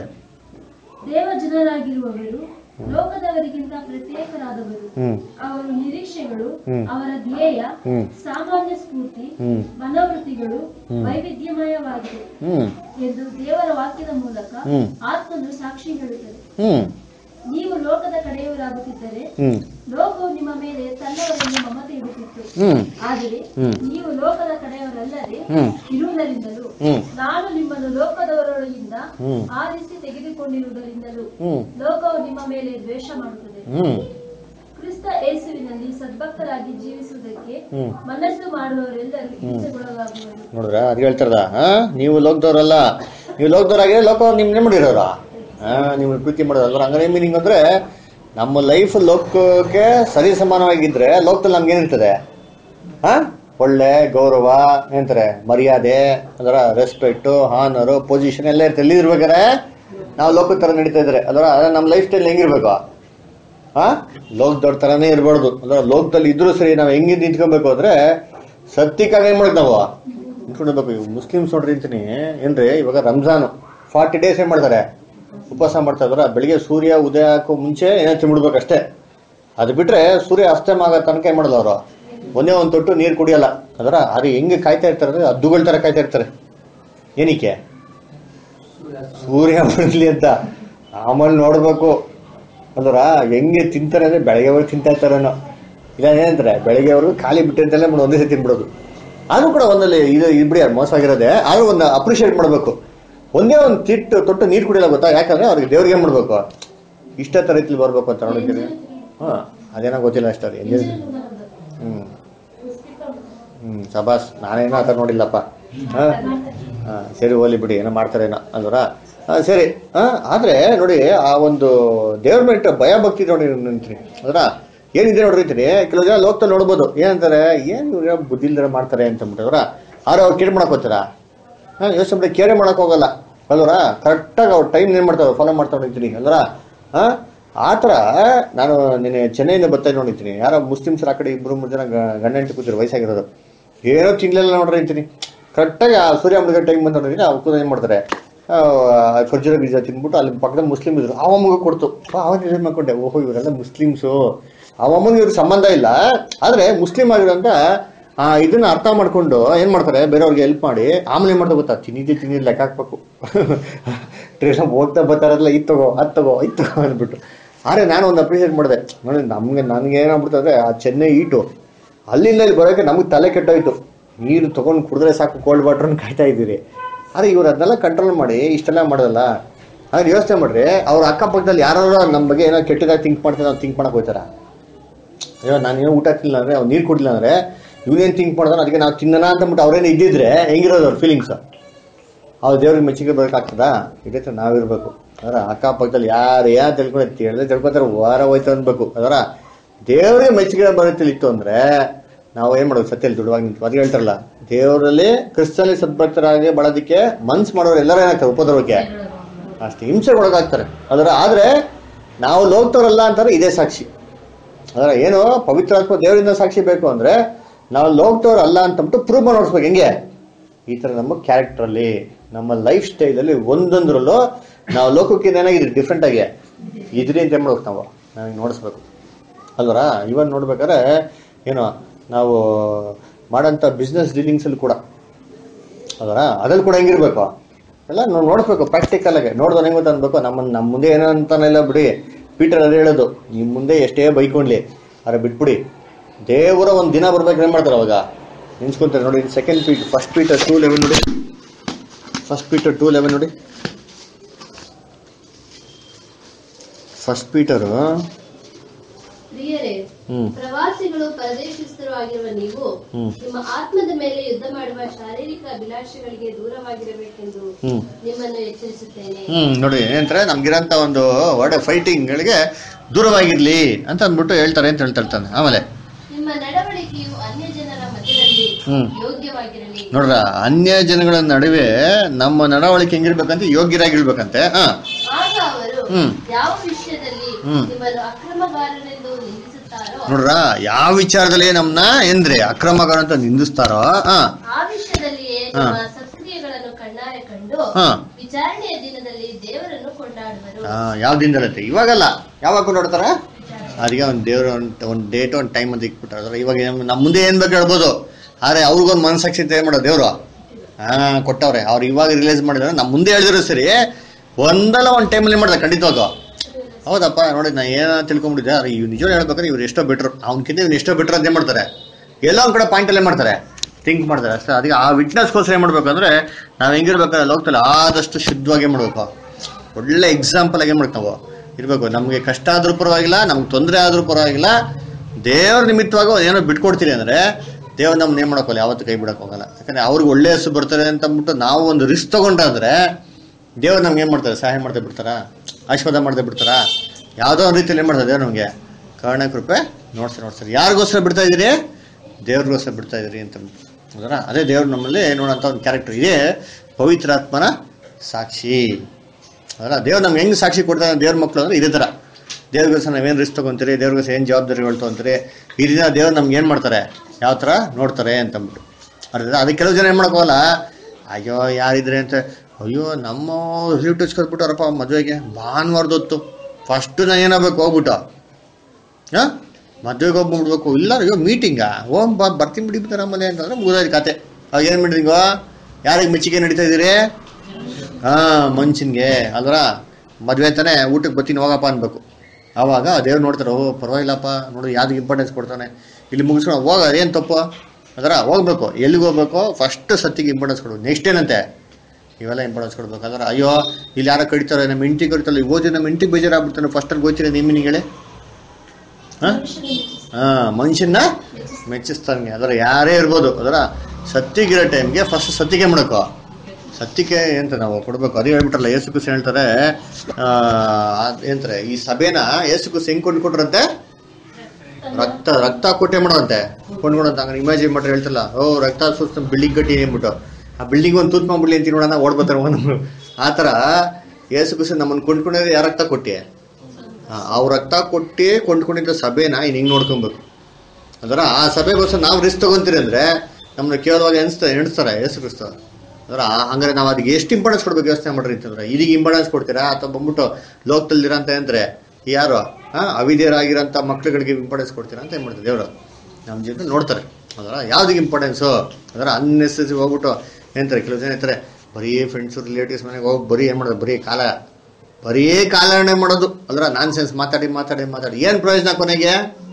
ದೇವ ಜನರಾಗಿರುವವರು ಲೋಕದವರಿಗಿಂತ ಪ್ರತ್ಯೇಕರಾದವರು
ಹ್ಮ್
ಅವರ ನಿರೀಕ್ಷೆಗಳು
ಹ್ಮ್.
ಅವರ ಧ್ಯೇಯ
ಹ್ಮ್.
ಸಾಮಾನ್ಯ ಸ್ಫೂರ್ತಿ
ಹ್ಮ್
ಮನೋವೃತ್ತಿಗಳು
ಹ್ಮ್.
ವೈವಿಧ್ಯಮಯವಾಗಿದೆ
ಹ್ಮ್
ಎಂದು ದೇವರ ವಾಕ್ಯದ ಮೂಲಕ
ಹ್ಮ್.
ಆತ್ಮನು ಸಾಕ್ಷಿ ಹೇಳುತ್ತದೆ
ಹ್ಮ್
ನೀವು ಲೋಕದ ಕಡೆಯವರಾಗುತ್ತಿದ್ದರೆ
ಹ್ಮ್
ಲೋಕವು ನಿಮ್ಮ ಮೇಲೆ ತನ್ನವರನ್ನು ಮಮತೆ ಇಡುತ್ತಿತ್ತು
ಹ್ಮ್
ಆದರೆ
ಹ್ಮ್.
ನೀವು ಲೋಕದ ಕಡೆಯವರಲ್ಲದೆ
ಹ್ಮ್.
ಇರುವುದರಿಂದಲೂ
ಹ್ಮ್.
ನಾನು ನಿಮ್ಮನ್ನು ಲೋಕದವರೊಳಗಿಂದ
ಹ್ಮ್.
ಆರಿಸಿ ತೆಗೆದುಕೊಂಡಿರುವುದರಿಂದಲೂ
ಹ್ಮ್
ಲೋಕವು ನಿಮ್ಮ ಮೇಲೆ ದ್ವೇಷ ಮಾಡುತ್ತದೆ
ಹ್ಮ್
ಕ್ರಿಸ್ತ ಯೇಸುವಿನಲ್ಲಿ ಸದ್ಭಕ್ತರಾಗಿ ಜೀವಿಸುವುದಕ್ಕೆ
ಹ್ಮ್.
ಮನಸ್ಸು ಮಾಡುವವರೆಲ್ಲರೂ ಹಿಂಸೆಗೊಳಗಾಗುವರು
ನೋಡಿದ್ರ ಅದು ಹೇಳ್ತಾರದ ಹಾ ನೀವು ಲೋಕದವ್ರಲ್ಲ ನೀವು ಲೋಕದವ್ರಾಗೆ ಲೋಕ ನಿಮ್ಗೆ ಮಾಡಿರೋರ ಹಾ ನಿಮ್ಗೆ ಪ್ರೀತಿ ಮಾಡೋದಲ್ವ ಹಂಗಾರೆ ಮೀನಿಂಗ್ ಅಂದ್ರೆ ನಮ್ಮ ಲೈಫ್ ಲೋಕಕ್ಕೆ ಸರಿ ಸಮಾನವಾಗಿದ್ರೆ ಲೋಕದಲ್ಲಿ ನಮ್ಗೆ ಏನಿರ್ತದೆ ಹಾ ಒಳ್ಳೆ ಗೌರವ ಏನಂತಾರೆ ಮರ್ಯಾದೆ ಅದರ ರೆಸ್ಪೆಕ್ಟ್ ಹಾನರು ಪೊಸಿಷನ್ ಎಲ್ಲ ಇರ್ತದೆ ಎಲ್ಲಿ ಇರ್ಬೇಕಾರೆ ನಾವು ಲೋಕದ ತರ ನಡೀತಾ ಇದ್ರೆ ಅದರ ನಮ್ಮ ಲೈಫ್ ಸ್ಟೈಲ್ ಹೆಂಗಿರ್ಬೇಕು ಹಾ ಲೋಕದವ್ರ ತರನೇ ಇರಬಾರ್ದು ಅಂದ್ರೆ ಲೋಕದಲ್ಲಿ ಇದ್ರೂ ಸರಿ ನಾವು ಹೆಂಗೆ ನಿಂತ್ಕೊಬೇಕು ಅಂದ್ರೆ ಸತ್ಯಕ್ಕಾಗಿ ಏನ್ ಮಾಡ್ಬೇಕು ನಾವು ನಿಂತ್ಕೊಳ್ಬೇಕು ಇವ್ ಮುಸ್ಲಿಮ್ಸ್ ನೋಡ್ರಿ ಅಂತೀನಿ ಏನ್ರಿ ಇವಾಗ ರಂಜಾನ್ ಫಾರ್ಟಿ ಡೇಸ್ ಏನ್ ಮಾಡ್ತಾರೆ ಉಪವಾಸ ಮಾಡ್ತಾ ಇದ್ರ ಬೆಳಿಗ್ಗೆ ಸೂರ್ಯ ಉದಯ ಹಾಕೋ ಮುಂಚೆ ಏನೋ ತಿನ್ಬಿಡ್ಬೇಕು ಅಷ್ಟೇ ಅದು ಬಿಟ್ರೆ ಸೂರ್ಯ ಅಸ್ತಮ ಆಗೋ ತನಕ ಏನ್ ಮಾಡೋದು ಅವರು ಒಂದೇ ಒಂದು ತೊಟ್ಟು ನೀರು ಕುಡಿಯಲ್ಲ ಅದರ ಅದು ಹೆಂಗೆ ಕಾಯ್ತಾ ಇರ್ತಾರೆ ಅಂದ್ರೆ ಹದ್ದುಗಳ ತರ ಕಾಯ್ತಾ ಇರ್ತಾರೆ ಏನಕ್ಕೆ ಸೂರ್ಯ ಬರಲಿ ಅಂತ ಆಮೇಲೆ ನೋಡ್ಬೇಕು ಅಂದ್ರ ಹೆಂಗೆ ತಿಂತಾರೆ ಅಂದ್ರೆ ಬೆಳಗ್ಗೆವರೆಗೆ ತಿಂತಾ ಇರ್ತಾರೇನೋ ಇಲ್ಲ ಏನಂತಾರೆ ಬೆಳಗ್ಗೆವರೆಗೂ ಖಾಲಿ ಬಿಟ್ಟಂತೆಲ್ಲ ಮಾಡಿ ಒಂದೇ ಸತಿ ತಿನ್ಬಿಡೋದು ಆದ್ರೂ ಕೂಡ ಒಂದಲ್ಲಿ ಇದು ಇದು ಬಿಡಿ ಅದು ಮೋಸ ಆಗಿರೋದೆ ಆದ್ರೂ ಒಂದು ಅಪ್ರಿಷಿಯೇಟ್ ಮಾಡ್ಬೇಕು ಒಂದೇ ಒಂದು ತಿಟ್ಟು ತೊಟ್ಟು ನೀರು ಕುಡಿಯಲ್ಲ ಗೊತ್ತಾ ಯಾಕಂದ್ರೆ ಅವ್ರಿಗೆ ದೇವ್ರಿಗೆ ಏನ್ ಮಾಡ್ಬೇಕು ಇಷ್ಟ ತರ ರೀತಿಲಿ ಬರ್ಬೇಕು ಅಂತ ನೋಡಿದ್ದೀರಿ ಹಾ ಅದೇನೋ ಗೊತ್ತಿಲ್ಲ ಅಷ್ಟೇ ಅದು ಎಂಜಾಯ್ ಹ್ಮ್ ಹ್ಮ್ ಸಬಾಸ್ ನಾನೇನೋ ಆ ಥರ ನೋಡಿಲ್ಲಪ್ಪ ಹಾ ಹಾ, ಸರಿ ಹೋಲಿ ಬಿಡಿ ಏನೋ ಮಾಡ್ತಾರೇನೋ ಅಲ್ವರ ಹಾ, ಸರಿ ಹಾ ಆದ್ರೆ ನೋಡಿ ಆ ಒಂದು ದೇವ್ರ ಮೇಲೆ ಭಯ ಭಕ್ತಿ ನೋಡಿ ನಿಂತ್ರಿ ಅದರ ಏನಿದೆ ನೋಡಿರ್ತೀನಿ ಕೆಲವು ಜನ ಲೋಕದಲ್ಲಿ ನೋಡ್ಬೋದು ಏನಂತಾರೆ ಏನ್ ಇವ್ರು ಬುದ್ಧಿ ಇಲ್ದಿರ ಮಾಡ್ತಾರೆ ಅಂತ ಅಂದ್ಬಿಟ್ಟವ್ರ ಆದ್ರೆ ಅವ್ರು ಕೇರ್ ಮಾಡಕ್ ಹೋಗ್ತಾರ ಹಾ ಯೋಚನೆ ಮಾಡಿ ಕೇರೆ ಮಾಡಕ್ ಹೋಗಲ್ಲ ಅಲ್ವರ ಕರೆಕ್ಟಾಗಿ ಅವ್ರ ಟೈಮ್ ಏನ್ ಮಾಡ್ತಾವೆ ಫಾಲೋ ಮಾಡ್ತಾ ನೋಡಿರ್ತೀನಿ ಅಲ್ವರ ಹಾ ಆ ಥರ ನಾನು ನಿನ್ನೆ ಚೆನ್ನೈಯಿಂದ ಬರ್ತಾ ಇದ್ದೆ ನೋಡಿರ್ತೀನಿ ಯಾರೋ ಮುಸ್ಲಿಮ್ಸ್ ಆ ಕಡೆ ಇಬ್ರು ಮೂರು ಜನ ಗ- ಗಂಡ ಹೆಂಡತಿ ಕೂತಿರು ವಯಸ್ಸಾಗಿರೋದು ಏನೋ ತಿನ್ಲಿಲ್ಲ ನೋಡ್ರಿ ಅಂತೀನಿ ಕರೆಕ್ಟಾಗಿ ಆ ಸೂರ್ಯ ಮುಳುಗೋ ಟೈಮ್ ಬಂತ ನೋಡಿದ್ರೆ ಅವ್ರು ಕೂಡ ಏನು ಮಾಡ್ತಾರೆ ಆ, ಖರ್ಜೂರ ಬೀಜ ತಿಂದ್ಬಿಟ್ಟು ಅಲ್ಲಿ ಪಕ್ಕದಲ್ಲಿ ಮುಸ್ಲಿಮ್ ಇದ್ರು ಆ ಅಮ್ಮಗ ಕೊಡ್ತು ಅವನ್ ಏನು ಮಾಡ್ಕೊಂಡೆ ಓಹೋ ಇವರೆಲ್ಲ ಮುಸ್ಲಿಮ್ಸು ಆ ಅಮ್ಮನಿಗೆ ಇವ್ರ ಸಂಬಂಧ ಇಲ್ಲ ಆದ್ರೆ ಮುಸ್ಲಿಂ ಆಗಿರೋಂತ ಆ ಇದನ್ನ ಅರ್ಥ ಮಾಡ್ಕೊಂಡು ಏನ್ ಮಾಡ್ತಾರೆ ಬೇರೆಯವ್ರಿಗೆ ಹೆಲ್ಪ್ ಮಾಡಿ ಆಮೇಲೆ ಏನ್ ಮಾಡ್ತಾ ಗೊತ್ತಾ ತಿನ್ನಿದ್ದೆ ತಿನ್ನಿದ್ ಲೆಕ್ಕ ಹಾಕ್ಬೇಕು ಟ್ರೇನ್ ಹೋಗ್ತಾ ಬರ್ತಾರಲ್ಲ ಇದ್ ತಗೋ ಅದ್ ತಗೋ ಇದ್ ತಗೋ ಅಂದ್ಬಿಟ್ಟು ಆದ್ರೆ ನಾನು ಒಂದು ಅಪ್ರಿಷಿಯೇಟ್ ಮಾಡಿದೆ ನೋಡಿ ನಮ್ಗೆ ನನ್ಗೆ ಏನಾಗ್ಬಿಡ್ತದೆ ಆ ಚೆನ್ನೈ ಈಟು ಅಲ್ಲಿಂದ ಇಲ್ಲಿ ಬರೋಕೆ ನಮಗೆ ತಲೆ ಕೆಟ್ಟೋಯ್ತು ನೀರು ತಗೊಂಡು ಕುಡಿದ್ರೆ ಸಾಕು ಕೋಲ್ಡ್ ವಾಟರ್ನ ಕಾಯ್ತಾ ಇದ್ದೀರಿ ಆದ್ರೆ ಇವ್ರು ಅದನ್ನೆಲ್ಲ ಕಂಟ್ರೋಲ್ ಮಾಡಿ ಇಷ್ಟೆಲ್ಲ ಮಾಡೋದಲ್ಲ ಹಾಗೆ ಯೋಚನೆ ಮಾಡ್ರಿ ಅವ್ರ ಅಕ್ಕಪಕ್ಕದಲ್ಲಿ ಯಾರು ನಮ್ಮ ಬಗ್ಗೆ ಏನೋ ಕೆಟ್ಟದಾಗಿ ಥಿಂಕ್ ಮಾಡ್ತಾರೆ ನಾವು ಥಿಂಕ್ ಮಾಡಕ್ ಹೋಗ್ತಾರ ಅಯ್ಯೋ ನಾನೇನೋ ಊಟ ತಿನ್ನಲ್ಲ ಅಂದ್ರೆ ಅವ್ನು ನೀರು ಕುಡಿಲ್ಲ ಅಂದ್ರೆ ಇವನೇನು ಥಿಂಕ್ ಮಾಡ್ದಾನ ಅದಕ್ಕೆ ನಾವು ತಿನ್ನೋಣ ಅಂತಂದ್ಬಿಟ್ಟು ಅವ್ರೇನು ಇದ್ದಿದ್ರೆ ಹೆಂಗಿರೋದು ಅವ್ರ ಫೀಲಿಂಗ್ಸ್ ಅವ್ರು ದೇವ್ರಿಗೆ ಮೆಚ್ಚುಗೆ ಬರೋಕ್ಕಾಗ್ತದಾ ಇದೇ ಥರ ನಾವಿರ್ಬೇಕು ಅದರ ಅಕ್ಕಪಕ್ಕದಲ್ಲಿ ಯಾರು ಯಾ ತಿಳ್ಕೊಂಡು ತಿಳಿದ್ರೆ ತಿಳ್ಕೊತಾರೆ ವಾರ ಹೋಯ್ತು ಅನ್ಬೇಕು ಅದರ ದೇವ್ರಿಗೆ ಮೆಚ್ಚುಗೆ ಬರುತ್ತಿಲ್ಲ ಇತ್ತು ಅಂದ್ರೆ ನಾವು ಏನ್ ಮಾಡೋದು ಸತ್ಯಲ್ಲಿ ದುಡುವಾಗಿ ನಿಂತು ಅದು ಹೇಳ್ತಾರಲ್ಲ ದೇವರಲ್ಲಿ ಕ್ರಿಸ್ತನಲ್ಲಿ ಸದ್ಭಕ್ತರಾಗಿ ಬಳೋದಕ್ಕೆ ಮನ್ಸ್ ಮಾಡೋರು ಎಲ್ಲರೂ ಏನಾಗ್ತಾರೆ ಉಪದ್ರವಕ್ಕೆ ಅಷ್ಟು ಹಿಂಸೆಗೆ ಒಳಗಾಗ್ತಾರೆ ಅದರ ಆದ್ರೆ ನಾವು ಲೋಗ್ತವ್ರಲ್ಲ ಅಂತಾರೆ ಇದೇ ಸಾಕ್ಷಿ ಅದರ ಏನು ಪವಿತ್ರಾತ್ಮ ದೇವರಿಂದ ಸಾಕ್ಷಿ ಬೇಕು ಅಂದ್ರೆ ನಾವು ಲೋಕದವ್ರು ಅಲ್ಲ ಅಂತಂದ್ಬಿಟ್ಟು ಪ್ರೂವ್ ಮಾಡಿ ನೋಡಿಸ್ಬೇಕು ಹೆಂಗೆ ಈ ತರ ನಮ್ಮ ಕ್ಯಾರೆಕ್ಟರ್ ಅಲ್ಲಿ ನಮ್ಮ ಲೈಫ್ ಸ್ಟೈಲ್ ಅಲ್ಲಿ ಒಂದೊಂದ್ರಲ್ಲೂ ನಾವು ಲೋಕಕ್ಕಿಂತ ಏನಾಗಿದ್ರಿ ಡಿಫ್ರೆಂಟ್ ಆಗಿ ಇದ್ರಿ ಅಂತ ಏನ್ ಮಾಡ್ಬೇಕು ನಾವು ನಾವೀಗ ನೋಡಿಸ್ಬೇಕು ಅಲ್ವರ ಇವನ್ ನೋಡ್ಬೇಕಾದ್ರೆ ಏನು ನಾವು ಮಾಡೋಂಥ ಬಿಸ್ನೆಸ್ ಡೀಲಿಂಗ್ಸ್ ಅಲ್ಲಿ ಕೂಡ ಅದರ ಅದ್ರಲ್ಲಿ ಕೂಡ ಹೆಂಗಿರ್ಬೇಕು ಎಲ್ಲ ನಾವು ನೋಡ್ಬೇಕು ಪ್ರಾಕ್ಟಿಕಲ್ ಆಗಿ ನೋಡ್ದವ್ ಹೆಂಗ್ ಗೊತ್ತ ಅನ್ಬೇಕು ನಮ್ಮ ನಮ್ಮ ಮುಂದೆ ಏನೋ ಅಂತಾನೆಲ್ಲ ಬಿಡಿ ಪೀಟರ್ ಅದೇ ಹೇಳೋದು ನಿಮ್ಮ ಮುಂದೆ ಎಷ್ಟೇ ಬೈಕೊಂಡ್ಲಿ ಅರೆ ಬಿಟ್ಬಿಡಿ ದೇವರ ಒಂದು ದಿನ ಬರ್ಬೇಕು ಏನ್ ಮಾಡ್ತಾರೆ ಅವಾಗ ನಿಂತ್ಕೊಂತಾರೆ ನೋಡಿ ಸೆಕೆಂಡ್ ಪೀಟ್ ಫಸ್ಟ್ ಪೀಟರ್ ಟೂ ಲೆವೆನ್ ನೋಡಿ ಫಸ್ಟ್ ಪೀಟರ್ ಟೂ ಲೆವೆನ್ ನೋಡಿ ಫಸ್ಟ್ ಪೀಟರು
ಪ್ರಿಯರೇ
ಹ್ಮ್
ಪ್ರವಾಸಿಗಳು ಪರದೇಶಸ್ಥರು ಆಗಿರುವ ನೀವು
ಹ್ಮ್.
ನಿಮ್ಮ ಆತ್ಮದ ಮೇಲೆ ಯುದ್ಧ ಮಾಡುವ ಶಾರೀರಿಕ ಅಭಿಲಾಷೆಗಳಿಗೆ ದೂರವಾಗಿರಬೇಕೆಂದು
ಹ್ಮ್
ನಿಮ್ಮನ್ನು ಎಚ್ಚರಿಸುತ್ತೇನೆ
ಹ್ಮ್ ನೋಡಿ ಏನಂತಾರೆ ನಮ್ಗಿರಂತ ಒಂದು ಒಳ್ಳೆ ಫೈಟಿಂಗ್ಗಳಿಗೆ ದೂರವಾಗಿರ್ಲಿ ಅಂತ ಅಂದ್ಬಿಟ್ಟು ಹೇಳ್ತಾರೆ ಅಂತ ಹೇಳ್ತಾ ಇರ್ತಾನೆ ಆಮೇಲೆ
ನಿಮ್ಮ ನಡವಳಿಕೆಯು ಅನ್ಯ ಜನರ ಮಧ್ಯದಲ್ಲಿ
ಹ್ಮ್.
ಯೋಗ್ಯವಾಗಿರಲಿ
ನೋಡ್ರ ಅನ್ಯ ಜನಗಳ ನಡುವೆ ನಮ್ಮ ನಡವಳಿಕೆ ಹೆಂಗಿರ್ಬೇಕಂತೆ ಯೋಗ್ಯರಾಗಿರ್ಬೇಕಂತೆ ಹಾ
ಆಗ ಅವರು
ಹ್ಮ್.
ಯಾವ ವಿಷಯದಲ್ಲಿ
ಹ್ಮ್.
ನಿಮ್ಮನ್ನು ಅಕ್ರಮಗಾರರೆಂದು ನಿಂದಿಸುತ್ತಾರೋ
ನೋಡ್ರ ಯಾವ ವಿಚಾರದಲ್ಲಿ ನಮ್ನ ಏನ್ರಿ ಅಕ್ರಮಗಾರ ಅಂತ ನಿಂದಿಸ್ತಾರೋ ಹಾ
ಆ ವಿಷಯದಲ್ಲಿಯೇ ನಿಮ್ಮ ಸತ್ಕ್ರಿಯೆಗಳನ್ನು ಕಣ್ಣಾರೆ ಕಂಡು
ಹಾ.
ವಿಚಾರಣೆಯ ದಿನದಲ್ಲಿ ದೇವರನ್ನು ಕೊಂಡಾಡುವರು
ಆ, ಯಾವ ದಿನದಲ್ಲೈತೆ ಇವಾಗಲ್ಲ ಯಾವಾಗ ನೋಡ್ತಾರ ಅದಕ್ಕೆ ಒಂದು ದೇವ್ರ ಒಂದು ಒಂದು ಡೇಟ್ ಒಂದು ಟೈಮ್ ಅಂತ ಇಟ್ಬಿಟ್ಟಾರೆ ಇವಾಗ ನಮ್- ನಮ್ಮ ಮುಂದೆ ಏನ್ ಬೇಕು ಹೇಳ್ಬೋದು ಆದ್ರೆ ಅವ್ರಿಗೊಂದು ಮನಸ್ಸಾಕ್ಷಿ ಏನ್ ಮಾಡೋ ದೇವ್ರು ಹಾ ಕೊಟ್ಟವ್ರೆ ಅವ್ರು ಇವಾಗ ರಿಲೀಸ್ ಮಾಡಿದ್ರೆ ನಮ್ಮ ಮುಂದೆ ಹೇಳಿದ್ರು ಸರಿ ಒಂದಲ್ಲ ಒಂದು ಟೈಮಲ್ಲಿ ಮಾಡ್ದೆ ಖಂಡಿತವಾಗ ಹೌದಪ್ಪ ನೋಡಿ ನಾ ಏನ ತಿಳ್ಕೊಂಬಿಟ್ಟಿದ್ದೆ ಅರೆ ಇವ್ ನಿಜ ಹೇಳ್ಬೇಕಾದ್ರೆ ಇವ್ರು ಎಷ್ಟೋ ಬೆಟ್ರು ಅವ್ನಕ್ಕಿಂತ ಇವ್ನು ಎಷ್ಟೋ ಬೆಟ್ರ್ ಅಂತ ಏನ್ ಮಾಡ್ತಾರೆ ಎಲ್ಲೋ ಒಂದ್ ಕಡೆ ಪಾಯಿಂಟ್ ಅಲ್ಲೇ ಮಾಡ್ತಾರೆ ಥಿಂಕ್ ಮಾಡ್ತಾರೆ ಅಷ್ಟೇ ಅದಕ್ಕೆ ಆ ವಿಟ್ನೆಸ್ಗೋಸ್ಕರ ಏನ್ ಮಾಡ್ಬೇಕಂದ್ರೆ ನಾವ್ ಹೆಂಗಿರ್ಬೇಕಾದ್ರೆ ಲೋಕದಲ್ಲಿ ಆದಷ್ಟು ಶುದ್ಧವಾಗಿ ಮಾಡ್ಬೇಕು ಒಳ್ಳೆ ಎಕ್ಸಾಂಪಲ್ ಆಗಿ ಏನ್ ಮಾಡ್ಬೇಕು ನಾವು ಇರ್ಬೇಕು ನಮ್ಗೆ ಕಷ್ಟ ಆದ್ರೂ ಪರವಾಗಿಲ್ಲ ನಮ್ಗೆ ತೊಂದರೆ ಆದ್ರೂ ಪರವಾಗಿಲ್ಲ ದೇವ್ರ ನಿಮಿತ್ತವಾಗಿ ಏನೋ ಬಿಟ್ಕೊಡ್ತೀರಿ ಅಂದ್ರೆ ದೇವ್ರ ನಮ್ನ ಏನ್ ಮಾಡಕ್ಕೋಲ್ಲ ಯಾವತ್ತೂ ಕೈ ಬಿಡಕ್ ಹೋಗಲ್ಲ ಯಾಕಂದ್ರೆ ಅವ್ರಿಗೆ ಒಳ್ಳೆ ಹೆಸರು ಬರ್ತಾರೆ ಅಂತ ಅಂದ್ಬಿಟ್ಟು ನಾವು ಒಂದು ರಿಸ್ಕ್ ತಗೊಂಡಾದ್ರೆ ದೇವ್ರು ನಮ್ಗೆ ಏನ್ ಮಾಡ್ತಾರೆ ಸಹಾಯ ಮಾಡ್ತಾ ಬಿಡ್ತಾರ ಆಶೀರ್ವಾದ ಮಾಡ್ತಾ ಬಿಡ್ತಾರ ಯಾವ್ದೋ ಒಂದು ರೀತಿಯಲ್ಲಿ ಏನ್ ಮಾಡ್ತಾರೆ ದೇವ್ರು ನಮ್ಗೆ ಕರುಣೆ ಕೃಪೆ ನೋಡ್ತಾರೆ ನೋಡ್ತಾರೆ ಯಾರಿಗೋಸ್ಕರ ಬಿಡ್ತಾ ಇದೀರಿ ದೇವ್ರಿಗೋಸ್ಕರ ಬಿಡ್ತಾ ಇದೀರಿ ಅಂತ ಹೌದಾ ಅದೇ ದೇವ್ರು ನಮ್ಮಲ್ಲಿ ನೋಡೋಂಥ ಒಂದು ಕ್ಯಾರೆಕ್ಟರ್ ಇದೆ ಪವಿತ್ರಾತ್ಮನ ಸಾಕ್ಷಿ ಅದರ ದೇವ್ರು ನಮ್ಗೆ ಹೆಂಗ್ ಸಾಕ್ಷಿ ಕೊಡ್ತಾರೆ ದೇವ್ರ ಮಕ್ಕಳು ಅಂದ್ರೆ ಇದೇ ಥರ ದೇವ್ರಿಗೋಸ್ಕರ ನಾವೇನು ರಿಸ್ಕ್ ತಗೊಂತೀರಿ ದೇವ್ರಿಗೋಸ್ಕರ ಏನು ಜವಾಬ್ದಾರಿಗಳು ತಗೊಂತೀರಿ ಈ ದಿನ ದೇವ್ರು ನಮ್ಗೆ ಏನು ಮಾಡ್ತಾರೆ ಯಾವ ಥರ ನೋಡ್ತಾರೆ ಅಂತಂದ್ಬಿಟ್ಟು ಅರ್ಥ ಅದಕ್ಕೆ ಕೆಲವು ಜನ ಏನು ಮಾಡೋಕ್ಕೋಗಲ್ಲ ಅಯ್ಯೋ ಯಾರಿದ್ರೆ ಅಂತ ಅಯ್ಯೋ ನಮ್ಮ ರಿಲೇಟಿವ್ಸ್ ಕರ್ಬಿಟ್ಟಾರಪ್ಪ ಮದುವೆಗೆ ಭಾನುವಾರದ ಹೊತ್ತು ಫಸ್ಟ್ ನಾನು ಏನಾಗಬೇಕು ಹೋಗ್ಬಿಟ್ಟು ಹಾಂ ಮದುವೆಗೆ ಹೋಗ್ಬಿಡ್ಬೇಕು ಇಲ್ಲ ಅಯ್ಯೋ ಮೀಟಿಂಗಾ ಓಂ ಬಾ ಬರ್ತೀನಿ ಬಿಡಿ ಬಿಡ್ತಾರೆ ನಮ್ಮನೆ ಅಂತಂದ್ರೆ ಮುಗಿದೋಯ್ತು ಕತೆ ಅವಾಗ ಏನು ಮೀಟಿಂಗು ಯಾರಿಗೆ ಮೆಚ್ಚಿಗೆ ನಡೀತಾ ಇದ್ದೀರಿ ಹಾಂ ಮನುಷ್ಯನ್ಗೆ ಅಲ್ವರ ಮದುವೆ ತಾನೆ ಊಟಕ್ಕೆ ಬರ್ತೀನಿ ಹೋಗಪ್ಪ ಅನ್ಬೇಕು ಆವಾಗ ದೇವ್ರು ನೋಡ್ತಾರೆ ಓ ಪರವಾಗಿಲ್ಲಪ್ಪ ನೋಡಿ ಯಾವ್ದಕ್ಕೆ ಇಂಪಾರ್ಟೆನ್ಸ್ ಕೊಡ್ತಾನೆ ಇಲ್ಲಿ ಮುಗಿಸ್ಕೊಂಡು ಹೋಗ ಅದೇನು ತಪ್ಪು ಅದರ ಹೋಗ್ಬೇಕು ಎಲ್ಲಿಗೆ ಹೋಗ್ಬೇಕು ಫಸ್ಟ್ ಸತ್ತಿಗೆ ಇಂಪಾರ್ಟೆನ್ಸ್ ಕೊಡು ನೆಕ್ಸ್ಟ್ ಏನಂತೆ ಇವೆಲ್ಲ ಇಂಪಾರ್ಟೆನ್ಸ್ ಕೊಡ್ಬೇಕು ಅದರ ಅಯ್ಯೋ ಇಲ್ಲಿ ಯಾರೋ ಕಡಿತಾರೆ ನಮ್ಮ ಇಂಟಿ ಕಡಿತಾರೆ ಓದಿ ನಮ್ಮ ಇಂಟಿಗೆ ಬೇಜಾರಾಗ್ಬಿಡ್ತಾನೆ ಫಸ್ಟಲ್ಲಿ ಹೋಗ್ತೀರಿ ನಿಮ್ಮ ಹೇಳಿ ಹಾಂ ಹಾಂ ಮನುಷ್ಯನ ಮೆಚ್ಚಿಸ್ತಾನೆ ಅದರ ಯಾರೇ ಇರ್ಬೋದು ಅದರ ಸತ್ತಿಗಿರೋ ಟೈಮ್ಗೆ ಫಸ್ಟ್ ಸತ್ತಿಗೆ ಮಾಡಬೇಕು ಸತ್ತಿಗೆ ಅಂತ ನಾವು ಕೊಡ್ಬೇಕು ಅದೇ ಹೇಳ್ಬಿಟ್ರಲ್ಲ ಯೇಸು ಕುಸ್ ಹೇಳ್ತಾರೆ ಆ, ಅದ್ ಏನಂತಾರೆ ಈ ಸಭೆನ ಯೇಸು ಕುಸ್ ಹೆಂಗ್ ಕೊಂಡ್ಕೊಟ್ರಂತೆ ರಕ್ತ ರಕ್ತ ಕೊಟ್ಟೆ ಮಾಡೋದಂತೆ ಕೊಂಡ್ಕೊಡಂತ ಹಂಗ ಇಮ್ಯಾಜಿನ್ ಮಾಡ್ರೆ ಹೇಳ್ತಲ್ಲ ಓ ರಕ್ತ ಸುತ್ತ ಬಿಲ್ಡಿಂಗ್ ಕಟ್ಟಿ ಅಂದ್ಬಿಟ್ಟು ಆ ಬಿಲ್ಡಿಂಗ್ ಒಂದು ತೂತ್ ಮಾಡ್ಬಿಡ್ಲಿ ಅಂತ ನೋಡೋಣ ಓಡ್ಬರ್ತಾರೆ ಒಂದು ಆ ಥರ ಯೇಸು ಕುಸ್ ನಮ್ಮನ್ನು ಕೊಂಡ್ಕೊಂಡಿದ್ರೆ ಯಾರ ರಕ್ತ ಕೊಟ್ಟಿ ಅವ್ರ ರಕ್ತ ಕೊಟ್ಟು ಕೊಂಡ್ಕೊಂಡಿದ್ದ ಸಭೆನ ಇನ್ನು ಹಿಂಗೆ ನೋಡ್ಕೊಬೇಕು ಅದರ ಆ ಸಭೆಗೋಸ್ಕರ ನಾವು ರಿಸ್ಕ್ ತಗೊಂತೀರಿ ಅಂದ್ರೆ ನಮ್ಮನ್ನ ಕೇಳುವಾಗ ಎಣಿಸ್ತಾರೆ ಎಣಿಸ್ತಾರೆ ಯೇಸು ಕ್ರಿಸ್ತ ಅದರ ಹಂಗಾರೆ ನಾವು ಅದಕ್ಕೆ ಎಷ್ಟು ಇಂಪಾರ್ಟೆನ್ಸ್ ಕೊಡ್ಬೇಕು ಯೋಚನೆ ಮಾಡ್ರಿ ಅಂತಂದ್ರೆ ಇದೀಗ ಇಂಪಾರ್ಟೆನ್ಸ್ ಕೊಡ್ತೀರಾ ಅಥವಾ ಬಂದ್ಬಿಟ್ಟು ಲೋಕದಲ್ಲಿರಂತ ಅಂದ್ರೆ ಯಾರು ಹಾ ಅವಿದ್ಯರಾಗಿರೋಂಥ ಮಕ್ಳುಗಳಿಗೆ ಇಂಪಾರ್ಟೆನ್ಸ್ ಕೊಡ್ತೀರಾ ಅಂತ ಏನು ಮಾಡ್ತಾರೆ ದೇವರು ನಮ್ಮ ಜೀವನ ನೋಡ್ತಾರೆ ಅದರ ಯಾವ್ದಕ್ಕೆ ಇಂಪಾರ್ಟೆನ್ಸು ಅದರ ಅನ್ನೆಸರಿ ಹೋಗ್ಬಿಟ್ಟು ಏನಂತಾರೆ ಕೆಲವು ಜನ ಇರ್ತಾರೆ ಬರೀ ಫ್ರೆಂಡ್ಸು ರಿಲೇಟಿವ್ಸ್ ಮನೆಗೆ ಹೋಗಿ ಬರೀ ಏನು ಮಾಡೋದು ಬರೀ ಕಾಲ ಬರೀ ಕಾಲಹರಣೆ ಮಾಡೋದು ಅಲ್ರ ನಾನ್ ಸೆನ್ಸ್ ಮಾತಾಡಿ ಮಾತಾಡಿ ಮಾತಾಡಿ ಏನು ಪ್ರಯೋಜನ ಕೊನೆಗೆ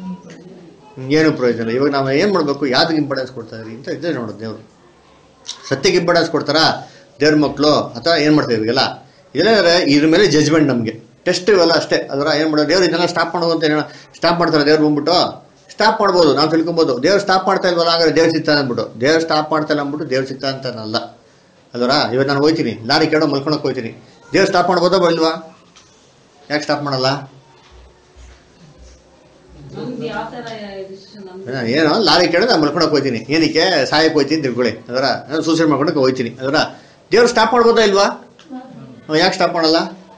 ಏನು ಪ್ರಯೋಜನ ಇಲ್ಲ. ಇವಾಗ ನಾವು ಏನು ಮಾಡಬೇಕು ಯಾವ್ದಕ್ಕೆ ಇಂಪಾರ್ಟೆನ್ಸ್ ಕೊಡ್ತಾ ಇದ್ರಿ ಅಂತ ಇದೇ ನೋಡೋದು ದೇವರು ಸತ್ಯಕ್ಕೆ ಇಂಪಾರ್ಟೆನ್ಸ್ ಕೊಡ್ತಾರಾ ದೇವ್ರ ಮಕ್ಕಳು ಅಥವಾ ಏನು ಮಾಡ್ತಾ ಇವಾಗೆಲ್ಲ ಇದೆಲ್ಲ ಇದ್ರ ಮೇಲೆ ಜಜ್ಮೆಂಟ್ ನಮಗೆ ಟೆಸ್ಟ್ ಇವೆಲ್ಲ ಅಷ್ಟೇ ಅದರ ಏನು ಮಾಡೋದು ದೇವ್ರು ಇದನ್ನೆಲ್ಲ ಸ್ಟಾಪ್ ಮಾಡೋದು ಅಂತ ಏನೋ ಸ್ಟಾಪ್ ಮಾಡ್ತಾರೆ ದೇವ್ರು ಬಂದ್ಬಿಟ್ಟು ಸ್ಟಾಪ್ ಮಾಡ್ಬೋದು ನಾವು ತಿಳ್ಕೊಬೋದು ದೇವ್ರು ಸ್ಟಾಪ್ ಮಾಡ್ತಾ ಇಲ್ವಲ್ಲ ಹಾಗಾದ್ರೆ ದೇವ್ರ ಚಿತ್ತ ಅಂದ್ಬಿಟ್ಟು ದೇವ್ರು ಸ್ಟಾಪ್ ಮಾಡ್ತಾ ಇಲ್ಲ ಅಂದ್ಬಿಟ್ಟು ದೇವ್ರ ಚಿತ್ತ ಅಂತನಲ್ಲ ಅಲ್ವರ ಇವಾಗ ನಾನು ಹೋಯ್ತೀನಿ ಲಾರಿ ಕೇಳೋ ಮಲ್ಕೊಳಕ್ಕೆ ಹೋಯ್ತೀನಿ ದೇವ್ರು ಸ್ಟಾಪ್ ಮಾಡ್ಬೋದಾ ಬಲ್ವಾ ಯಾಕೆ ಸ್ಟಾಪ್ ಮಾಡಲ್ಲ
ನಮ್ದು ಯಾವ ತರ decision ನಮ್ದು?
ನಾನು ಏನೋ ಲಾರಿ ಕೇಳಿದ್ರೆ ನಾನು ಮಲ್ಕೊಳಕ್ಕೆ ಹೋಗ್ತೀನಿ ಏನಕ್ಕೆ ಸಾಯಕ್ಕೆ ಹೋಗ್ತೀನಿ ತಿಳ್ಕೊಳ್ಳಿ ಅದರ ನಾನು ಸೂಸೈಡ್ ಮಾಡ್ಕೊಳಕ್ಕೆ ಹೋಗ್ತೀನಿ ಅದರ ದೇವ್ರು ಸ್ಟಾಪ್ ಮಾಡ್ಬೋದಾ ಇಲ್ವಾ ಯಾಕೆ ಸ್ಟಾಪ್ ಮಾಡಲ್ಲ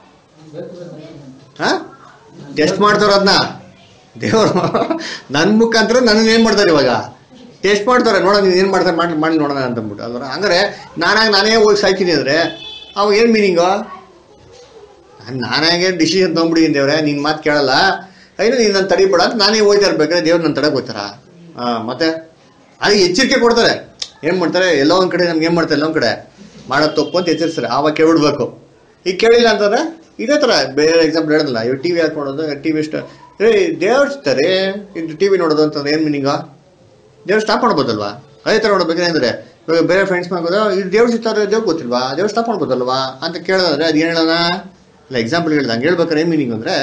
ಹಾ ಟೆಸ್ಟ್ ಮಾಡ್ತಾರ ಅದನ್ನ ದೇವರು ನನ್ನ ಮುಖಾಂತರ ನನ್ನ ಏನ್ ಮಾಡ್ತಾರೆ ಇವಾಗ ಟೆಸ್ಟ್ ಮಾಡ್ತಾರೆ ನೋಡೋಣ ನೀನು ಏನು ಮಾಡ್ತಾರೆ ಮಾಡಿ ಮಾಡಿ ನೋಡೋಣ ಅಂತ ಅಂದ್ಬಿಟ್ಟು ಅಲ್ವರ ಹಂಗಾರೆ ನಾನಾಗಿ ನಾನೇ ಹೋಗಿ ಸಾಯ್ತೀನಿ ಅಂದ್ರೆ ಅವಾಗ ಏನು ಮೀನಿಂಗು ನಾನಾಗೆ ಡಿಸಿಷನ್ ತೊಗೊಂಬಿಡಿದ್ದೀನಿ ದೇವ್ರೆ ನಿನ್ನ ಮಾತು ಕೇಳಲ್ಲ ಐನು ನೀನು ನನ್ನ ತಡಿಬೇಡ ಅಂತ ನಾನೇ ಹೋಯ್ತಾ ಇರ್ಬೇಕಾದ್ರೆ ದೇವ್ರು ನನ್ನ ತಡಕ್ಕೆ ಹೋಗ್ತಾರ ಹಾಂ ಮತ್ತೆ ಅದಕ್ಕೆ ಎಚ್ಚರಿಕೆ ಕೊಡ್ತಾರೆ ಏನು ಮಾಡ್ತಾರೆ ಎಲ್ಲೋ ಒಂದು ಕಡೆ ನಮ್ಗೆ ಏನು ಮಾಡ್ತಾರೆ ಎಲ್ಲೋ ಒಂದು ಕಡೆ ಮಾಡೋದು ತಪ್ಪು ಅಂತ ಎಚ್ಚರಿಸ್ತಾರೆ ಆವಾಗ ಕೇಳ್ಬಿಡ್ಬೇಕು ಈಗ ಕೇಳಿಲ್ಲ ಅಂತಂದ್ರೆ ಇದೇ ಥರ ಬೇರೆ ಎಕ್ಸಾಂಪಲ್ ಹೇಳೋದಿಲ್ಲ ಇವಾಗ ಟಿ ವಿ ಯಾಕೆ ನೋಡೋದು ಟಿ ವಿ ಇಷ್ಟ ಏ ದೇವ್ರಿಸ್ತಾರೆ ಇದು ಟಿ ವಿ ನೋಡೋದು ಅಂತಂದ್ರೆ ಏನು ಮೀನಿಂಗಾ ದೇವ್ರು ಸ್ಟಾಪ್ ಮಾಡ್ಬೋದಲ್ವಾ ಅದೇ ಥರ ನೋಡ್ಬೇಕಂದ್ರೆ ಇವಾಗ ಬೇರೆ ಫ್ರೆಂಡ್ಸ್ ಮಾಡ್ಬೋದು ಇದು ದೇವ್ರು ಸಿಗ್ತಾರೆ ದೇವ್ರು ಗೊತ್ತಿಲ್ವಾ ದೇವ್ರು ಸ್ಟಾಪ್ ಮಾಡ್ಬೋದಲ್ವಾ ಅಂತ ಕೇಳೋದಾದ್ರೆ ಅದು ಏನು ಹೇಳೋಣ ಇಲ್ಲ ಎಕ್ಸಾಂಪಲ್ ಹೇಳ್ದ ಹಂಗೆ ಹೇಳ್ಬೇಕಾದ್ರೆ ಏನು ಮೀನಿಂಗ್ ಅಂದರೆ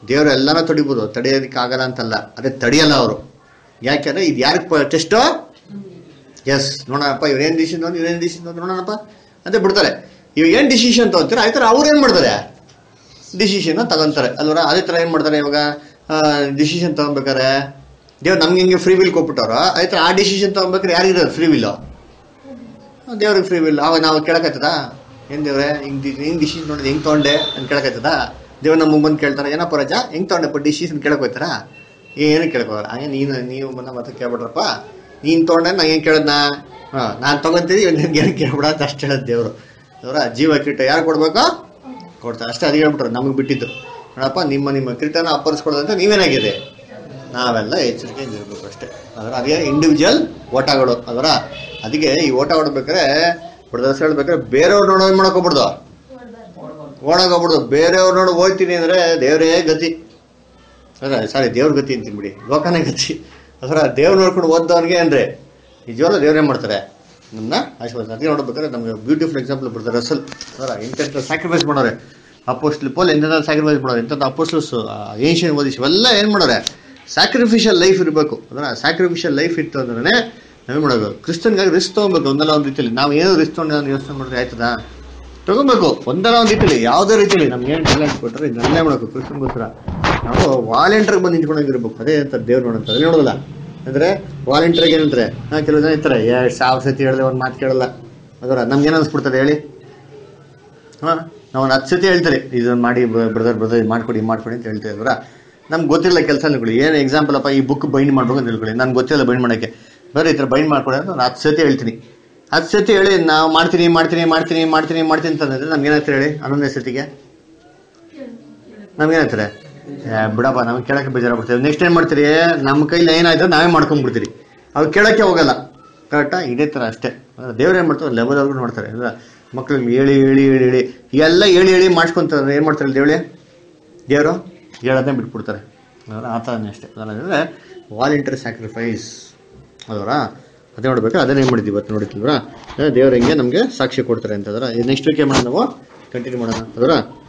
ದೇವ್ರು ಎಲ್ಲಾನು ತಡಿಬೋದು ತಡೆಯೋದಕ್ಕೆ ಆಗಲ್ಲ ಅಂತಲ್ಲ ಅದೇ ತಡಿಯಲ್ಲ ಅವರು ಯಾಕೆಂದ್ರೆ ಇದು ಯಾರಿಗೆ ಟೆಸ್ಟು ಎಸ್ ನೋಡೋಣಪ್ಪ ಇವ್ರೇನು ಡಿಸಿಷನ್ ತೊಗೊಂಡು ಇವ್ರೇನು ಡಿಸಿಷನ್ ತೊಗೊಂಡು ನೋಡೋಣಪ್ಪ ಅಂತ ಬಿಡ್ತಾರೆ ಇವ್ ಏನು ಡಿಸಿಷನ್ ತೊಗೊಂತಾರೆ ಆಯ್ತರ ಅವ್ರು ಏನು ಮಾಡ್ತಾರೆ ಡಿಸಿಷನ್ ತಗೊಂತಾರೆ ಅಲ್ವರ ಅದೇ ಥರ ಏನು ಮಾಡ್ತಾರೆ ಇವಾಗ ಡಿಸಿಷನ್ ತಗೊಬೇಕಾರೆ ದೇವ್ರು ನಮ್ಗೆ ಹಿಂಗೆ ಫ್ರೀ ವಿಲ್ ಕೊಟ್ಬಿಟ್ಟವ್ರ ಆಯ್ತು ಆ ಡಿಸಿಷನ್ ತಗೊಬೇಕಾರೆ ಯಾರಿಗಿರೋದು ಫ್ರೀ ವಿಲ್ಲು ದೇವ್ರಿಗೆ ಫ್ರೀ ವಿಲ್ ಅವಾಗ ನಾವು ಕೇಳಕ್ಕಾಯ್ತದ ಏನ್ ದೇವ್ರೆ ಹಿಂಗ್ ಹಿಂಗ್ ಡಿಸಿಷನ್ ನೋಡಿ ಹೆಂಗ್ ತಗೊಂಡೆ ಅಂತ ಕೇಳಕ್ಕಾಯ್ತದ ದೇವ್ರು ನಮಗೆ ಬಂದು ಕೇಳ್ತಾರೆ ಏನಪ್ಪ ರಜ ಹೆಂಗ್ ತಗೊಂಡೆಪ್ಪ ಡಿಸಿಷನ್ ಕೇಳಕ್ ಹೋಯ್ತಾರ ಏನು ಕೇಳಕೋಲ್ಲ ಹಂಗೆ ನೀನು ನೀವು ಬಂದ ಮತ್ತೆ ಕೇಳ್ಬಿಟ್ರಪ್ಪ ನೀನ್ ತಗೊಂಡೆ ನಾ ಏನ್ ಕೇಳದ್ನ ಹಾ ನಾನು ತಗೊಂತೀನಿ ನಿನ್ಗೆ ಏನು ಕೇಳ್ಬಿಡ ಅಂತ ಅಷ್ಟು ಹೇಳೋದು ದೇವ್ರು ಅವರ ಜೀವ ಕಿರೀಟ ಯಾರು ಕೊಡ್ಬೇಕು ಕೊಡ್ತಾರೆ ಅಷ್ಟೇ ಅದು ಹೇಳ್ಬಿಟ್ರು ನಮಗೆ ಬಿಟ್ಟಿದ್ದು ನೋಡಪ್ಪ ನಿಮ್ಮ ನಿಮ್ಮ ಕಿರೀಟನ ಅಪ್ಪರಿಸ್ಕೊಡೋದಂತ ನೀವೇನಾಗಿದೆ ನಾವೆಲ್ಲ ಎಚ್ಚರಿಕೆಯಿಂದ ಇರಬೇಕು ಅಷ್ಟೇ ಅದರ ಅದೇ ಇಂಡಿವಿಜುವಲ್ ಓಟಗಳು ಅದರ ಅದಕ್ಕೆ ಈ ಓಟ ಹೊಡ್ಬೇಕಾದ್ರೆ ಹೊಡೆದರ್ಸ್ ಹೇಳ್ಬೇಕಾದ್ರೆ ಬೇರೆಯವ್ರು ನೋಡೋ ಏನು ಹೋಗ್ಬಿಡ್ದು ಓಡೋಗ್ಬಿಡ್ದು ಬೇರೆಯವ್ರು ನೋಡಿ ಹೋಗ್ತೀನಿ ಅಂದ್ರೆ ದೇವರೇ ಗತಿ ಅದ ಸಾರಿ ದೇವ್ರ ಗತಿ ಅಂತೀನಿ ಬಿಡಿ ಲೋಕನೇ ಗತಿ ಅದರ ದೇವ್ರು ನೋಡ್ಕೊಂಡು ಓದ್ದವನಿಗೆ ಅಂದ್ರೆ ನಿಜವಾಗ್ಲೂ ದೇವ್ರು ಏನ್ ಮಾಡ್ತಾರೆ ನಮ್ಮನ್ನ ಆಶೀರ್ವಾದ ಅದಕ್ಕೆ ನೋಡ್ಬೇಕಾದ್ರೆ ನಮ್ಗೆ ಬ್ಯೂಟಿಫುಲ್ ಎಕ್ಸಾಂಪಲ್ ಬರ್ತಾರೆ ರಸಲ್ ಅದರ ಇಂಥ ಸ್ಯಾಕ್ರಿಫೈಸ್ ಮಾಡೋರೆ ಅಪೋಸ್ಟ್ಲ್ ಪೋಲ್ ಎಂತೆಂಥ ಸ್ಯಾಕ್ರಿಫೈಸ್ ಮಾಡೋರು ಎಂಥ ಅಪೋಸ್ಟಲ್ಸ್ ಏನ್ಷಿಯನ್ ಓದಿಸಿ ಇವೆಲ್ಲ ಏನು ಮಾಡೋರೆ ಸ್ಯಾಕ್ರಿಫಿಷಿಯಲ್ ಲೈಫ್ ಇರಬೇಕು ಅದನ್ನ ಸ್ಯಾಕ್ರಿಫಿಷಿಯಲ್ ಲೈಫ್ ಇತ್ತು ಅಂದ್ರೆ ನಾವೇ ಮಾಡೋದು ಕ್ರಿಸ್ತನ್ಗಾಗಿ ರಿಸ್ಕ್ ತೊಗೊಬೇಕು ಒಂದಲ್ಲ ಒಂದು ರೀತಿಯಲ್ಲಿ ನಾವು ಏನೋ ರಿಸ್ಕ್ ತೊಗೊಂಡು ಯೋಚನೆ ಮಾಡಿದ್ರೆ ಆಯ್ತದಾ ತಗೊಬೇಕು ಒಂದಲ್ಲ ಒಂದು ರೀತಿಯಲ್ಲಿ ಯಾವುದೇ ರೀತಿಯಲ್ಲಿ ನಮ್ಗೆ ಏನು ಟ್ಯಾಲೆಂಟ್ ಕೊಟ್ಟರೆ ಇದನ್ನೇ ಮಾಡಬೇಕು ಕ್ರಿಸ್ತನ್ಗೋಸ್ಕರ ನಾವು ವಾಲಂಟಿಯರ್ಗೆ ಬಂದು ನಿಂತ್ಕೊಂಡೋಗಿರ್ಬೇಕು ಅದೇ ಅಂತ ದೇವ್ರು ನೋಡಂತ ಅದೇ ನೋಡೋಲ್ಲ ಅಂದ್ರೆ ವಾಲಂಟಿಯರ್ಗೆ ಏನಂತಾರೆ ಹಾ ಕೆಲವು ಜನ ಇರ್ತಾರೆ ಎರಡು ಸಾವಿರ ಸತಿ ಹೇಳಿದ್ರೆ ಒಂದು ಮಾತು ಕೇಳಲ್ಲ ಅದರ ನಮ್ಗೆ ಏನು ಅನ್ಸ್ಬಿಡ್ತದೆ ಹೇಳಿ ಹಾ ನಾವು ಒಂದು ಹತ್ತು ಸತಿ ಹೇಳ್ತಾರೆ ಇದನ್ನ ಮಾಡಿ ಬ್ರದರ್ ಬ್ರದರ್ ಇದು ಮಾಡ್ಕೊಡಿ ಇದು ಮಾಡ್ಕೊಡಿ ಅಂತ ಹೇಳ್ತಾ ಇದ್ರ ನಮ್ಗೆ ಗೊತ್ತಿಲ್ಲ ಕೆಲಸ ಅನ್ಕೊಳ್ಳಿ ಏನು ಎಕ್ಸಾಂಪಲ್ ಅಪ್ಪ ಈ ಬುಕ್ ಬೈಂಡ್ ಮಾಡ್ಬೇಕು ಅಂತ ತಿಳ್ಕೊಳ್ಳಿ ನನ್ಗೆ ಗೊತ್ತಿಲ್ಲ ಬೈಂಡ್ ಮಾಡೋಕ್ಕೆ ಬರೀ ಈ ಥರ ಬೈಂಡ್ ಮಾಡ್ಕೊಡಿ ಅಂತ ನಾನು ಹತ್ತು ಸತಿ ಹೇಳ್ತೀನಿ ಹತ್ತು ಸತಿ ಹೇಳಿ ನಾವು ಮಾಡ್ತೀನಿ ಮಾಡ್ತೀನಿ ಮಾಡ್ತೀನಿ ಮಾಡ್ತೀನಿ ಮಾಡ್ತೀನಿ ಅಂತಂದ್ರೆ ನಮ್ಗೆ ಏನಾಗ್ತಾರೆ ಹೇಳಿ ಹನ್ನೊಂದನೇ ಸತಿಗೆ ನಮ್ಗೇನಾಗ್ತಾರೆ ಏ, ಬಿಡಪ್ಪ ನಮ್ಗೆ ಕೇಳಕ್ಕೆ ಬೇಜಾರಾಗ್ಬಿಡ್ತೀವಿ ನೆಕ್ಸ್ಟ್ ಏನು ಮಾಡ್ತೀರಿ ನಮ್ಮ ಕೈಲಿ ಏನಾಯ್ತು ನಾವೇ ಮಾಡ್ಕೊಂಡ್ಬಿಡ್ತೀರಿ ಅವ್ರು ಕೇಳಕ್ಕೆ ಹೋಗಲ್ಲ ಕರೆಕ್ಟಾ ಇದೇ ಥರ ಅಷ್ಟೇ ದೇವ್ರು ಏನು ಮಾಡ್ತಾರೆ ಲೆವೆಲ್ ಅವ್ರಿಗೂ ನೋಡ್ತಾರೆ ಅಲ್ಲ ಮಕ್ಳಿಗೆ ಹೇಳಿ ಹೇಳಿ ಹೇಳಿ ಹೇಳಿ ಎಲ್ಲ ಹೇಳಿ ಹೇಳಿ ಮಾಡ್ಸ್ಕೊಂತಾರೆ ಏನು ಮಾಡ್ತಾರೆ ದೇವಳಿ ದೇವರು ಹೇಳೋದೇ ಬಿಟ್ಬಿಡ್ತಾರೆ ಅದರ ಆ ಥರನೇ ಅಷ್ಟೇ ಅಂದರೆ ವಾಲಂಟಿಯರ್ ಸ್ಯಾಕ್ರಿಫೈಸ್ ಅದರ ಅದೇ ನೋಡ್ಬೇಕು ಅದನ್ನೇ ಏನು ಮಾಡಿದ್ವಿ ಇವತ್ತು ನೋಡಿದ್ವರಾ ದೇವ್ರು ಹೆಂಗೆ ನಮಗೆ ಸಾಕ್ಷಿ ಕೊಡ್ತಾರೆ ಅಂತಂದ್ರೆ ನೆಕ್ಸ್ಟ್ ವೀಕ್ ಏನು ಮಾಡೋಣ ನಾವು ಕಂಟಿನ್ಯೂ ಮಾಡೋಣ ಅದರ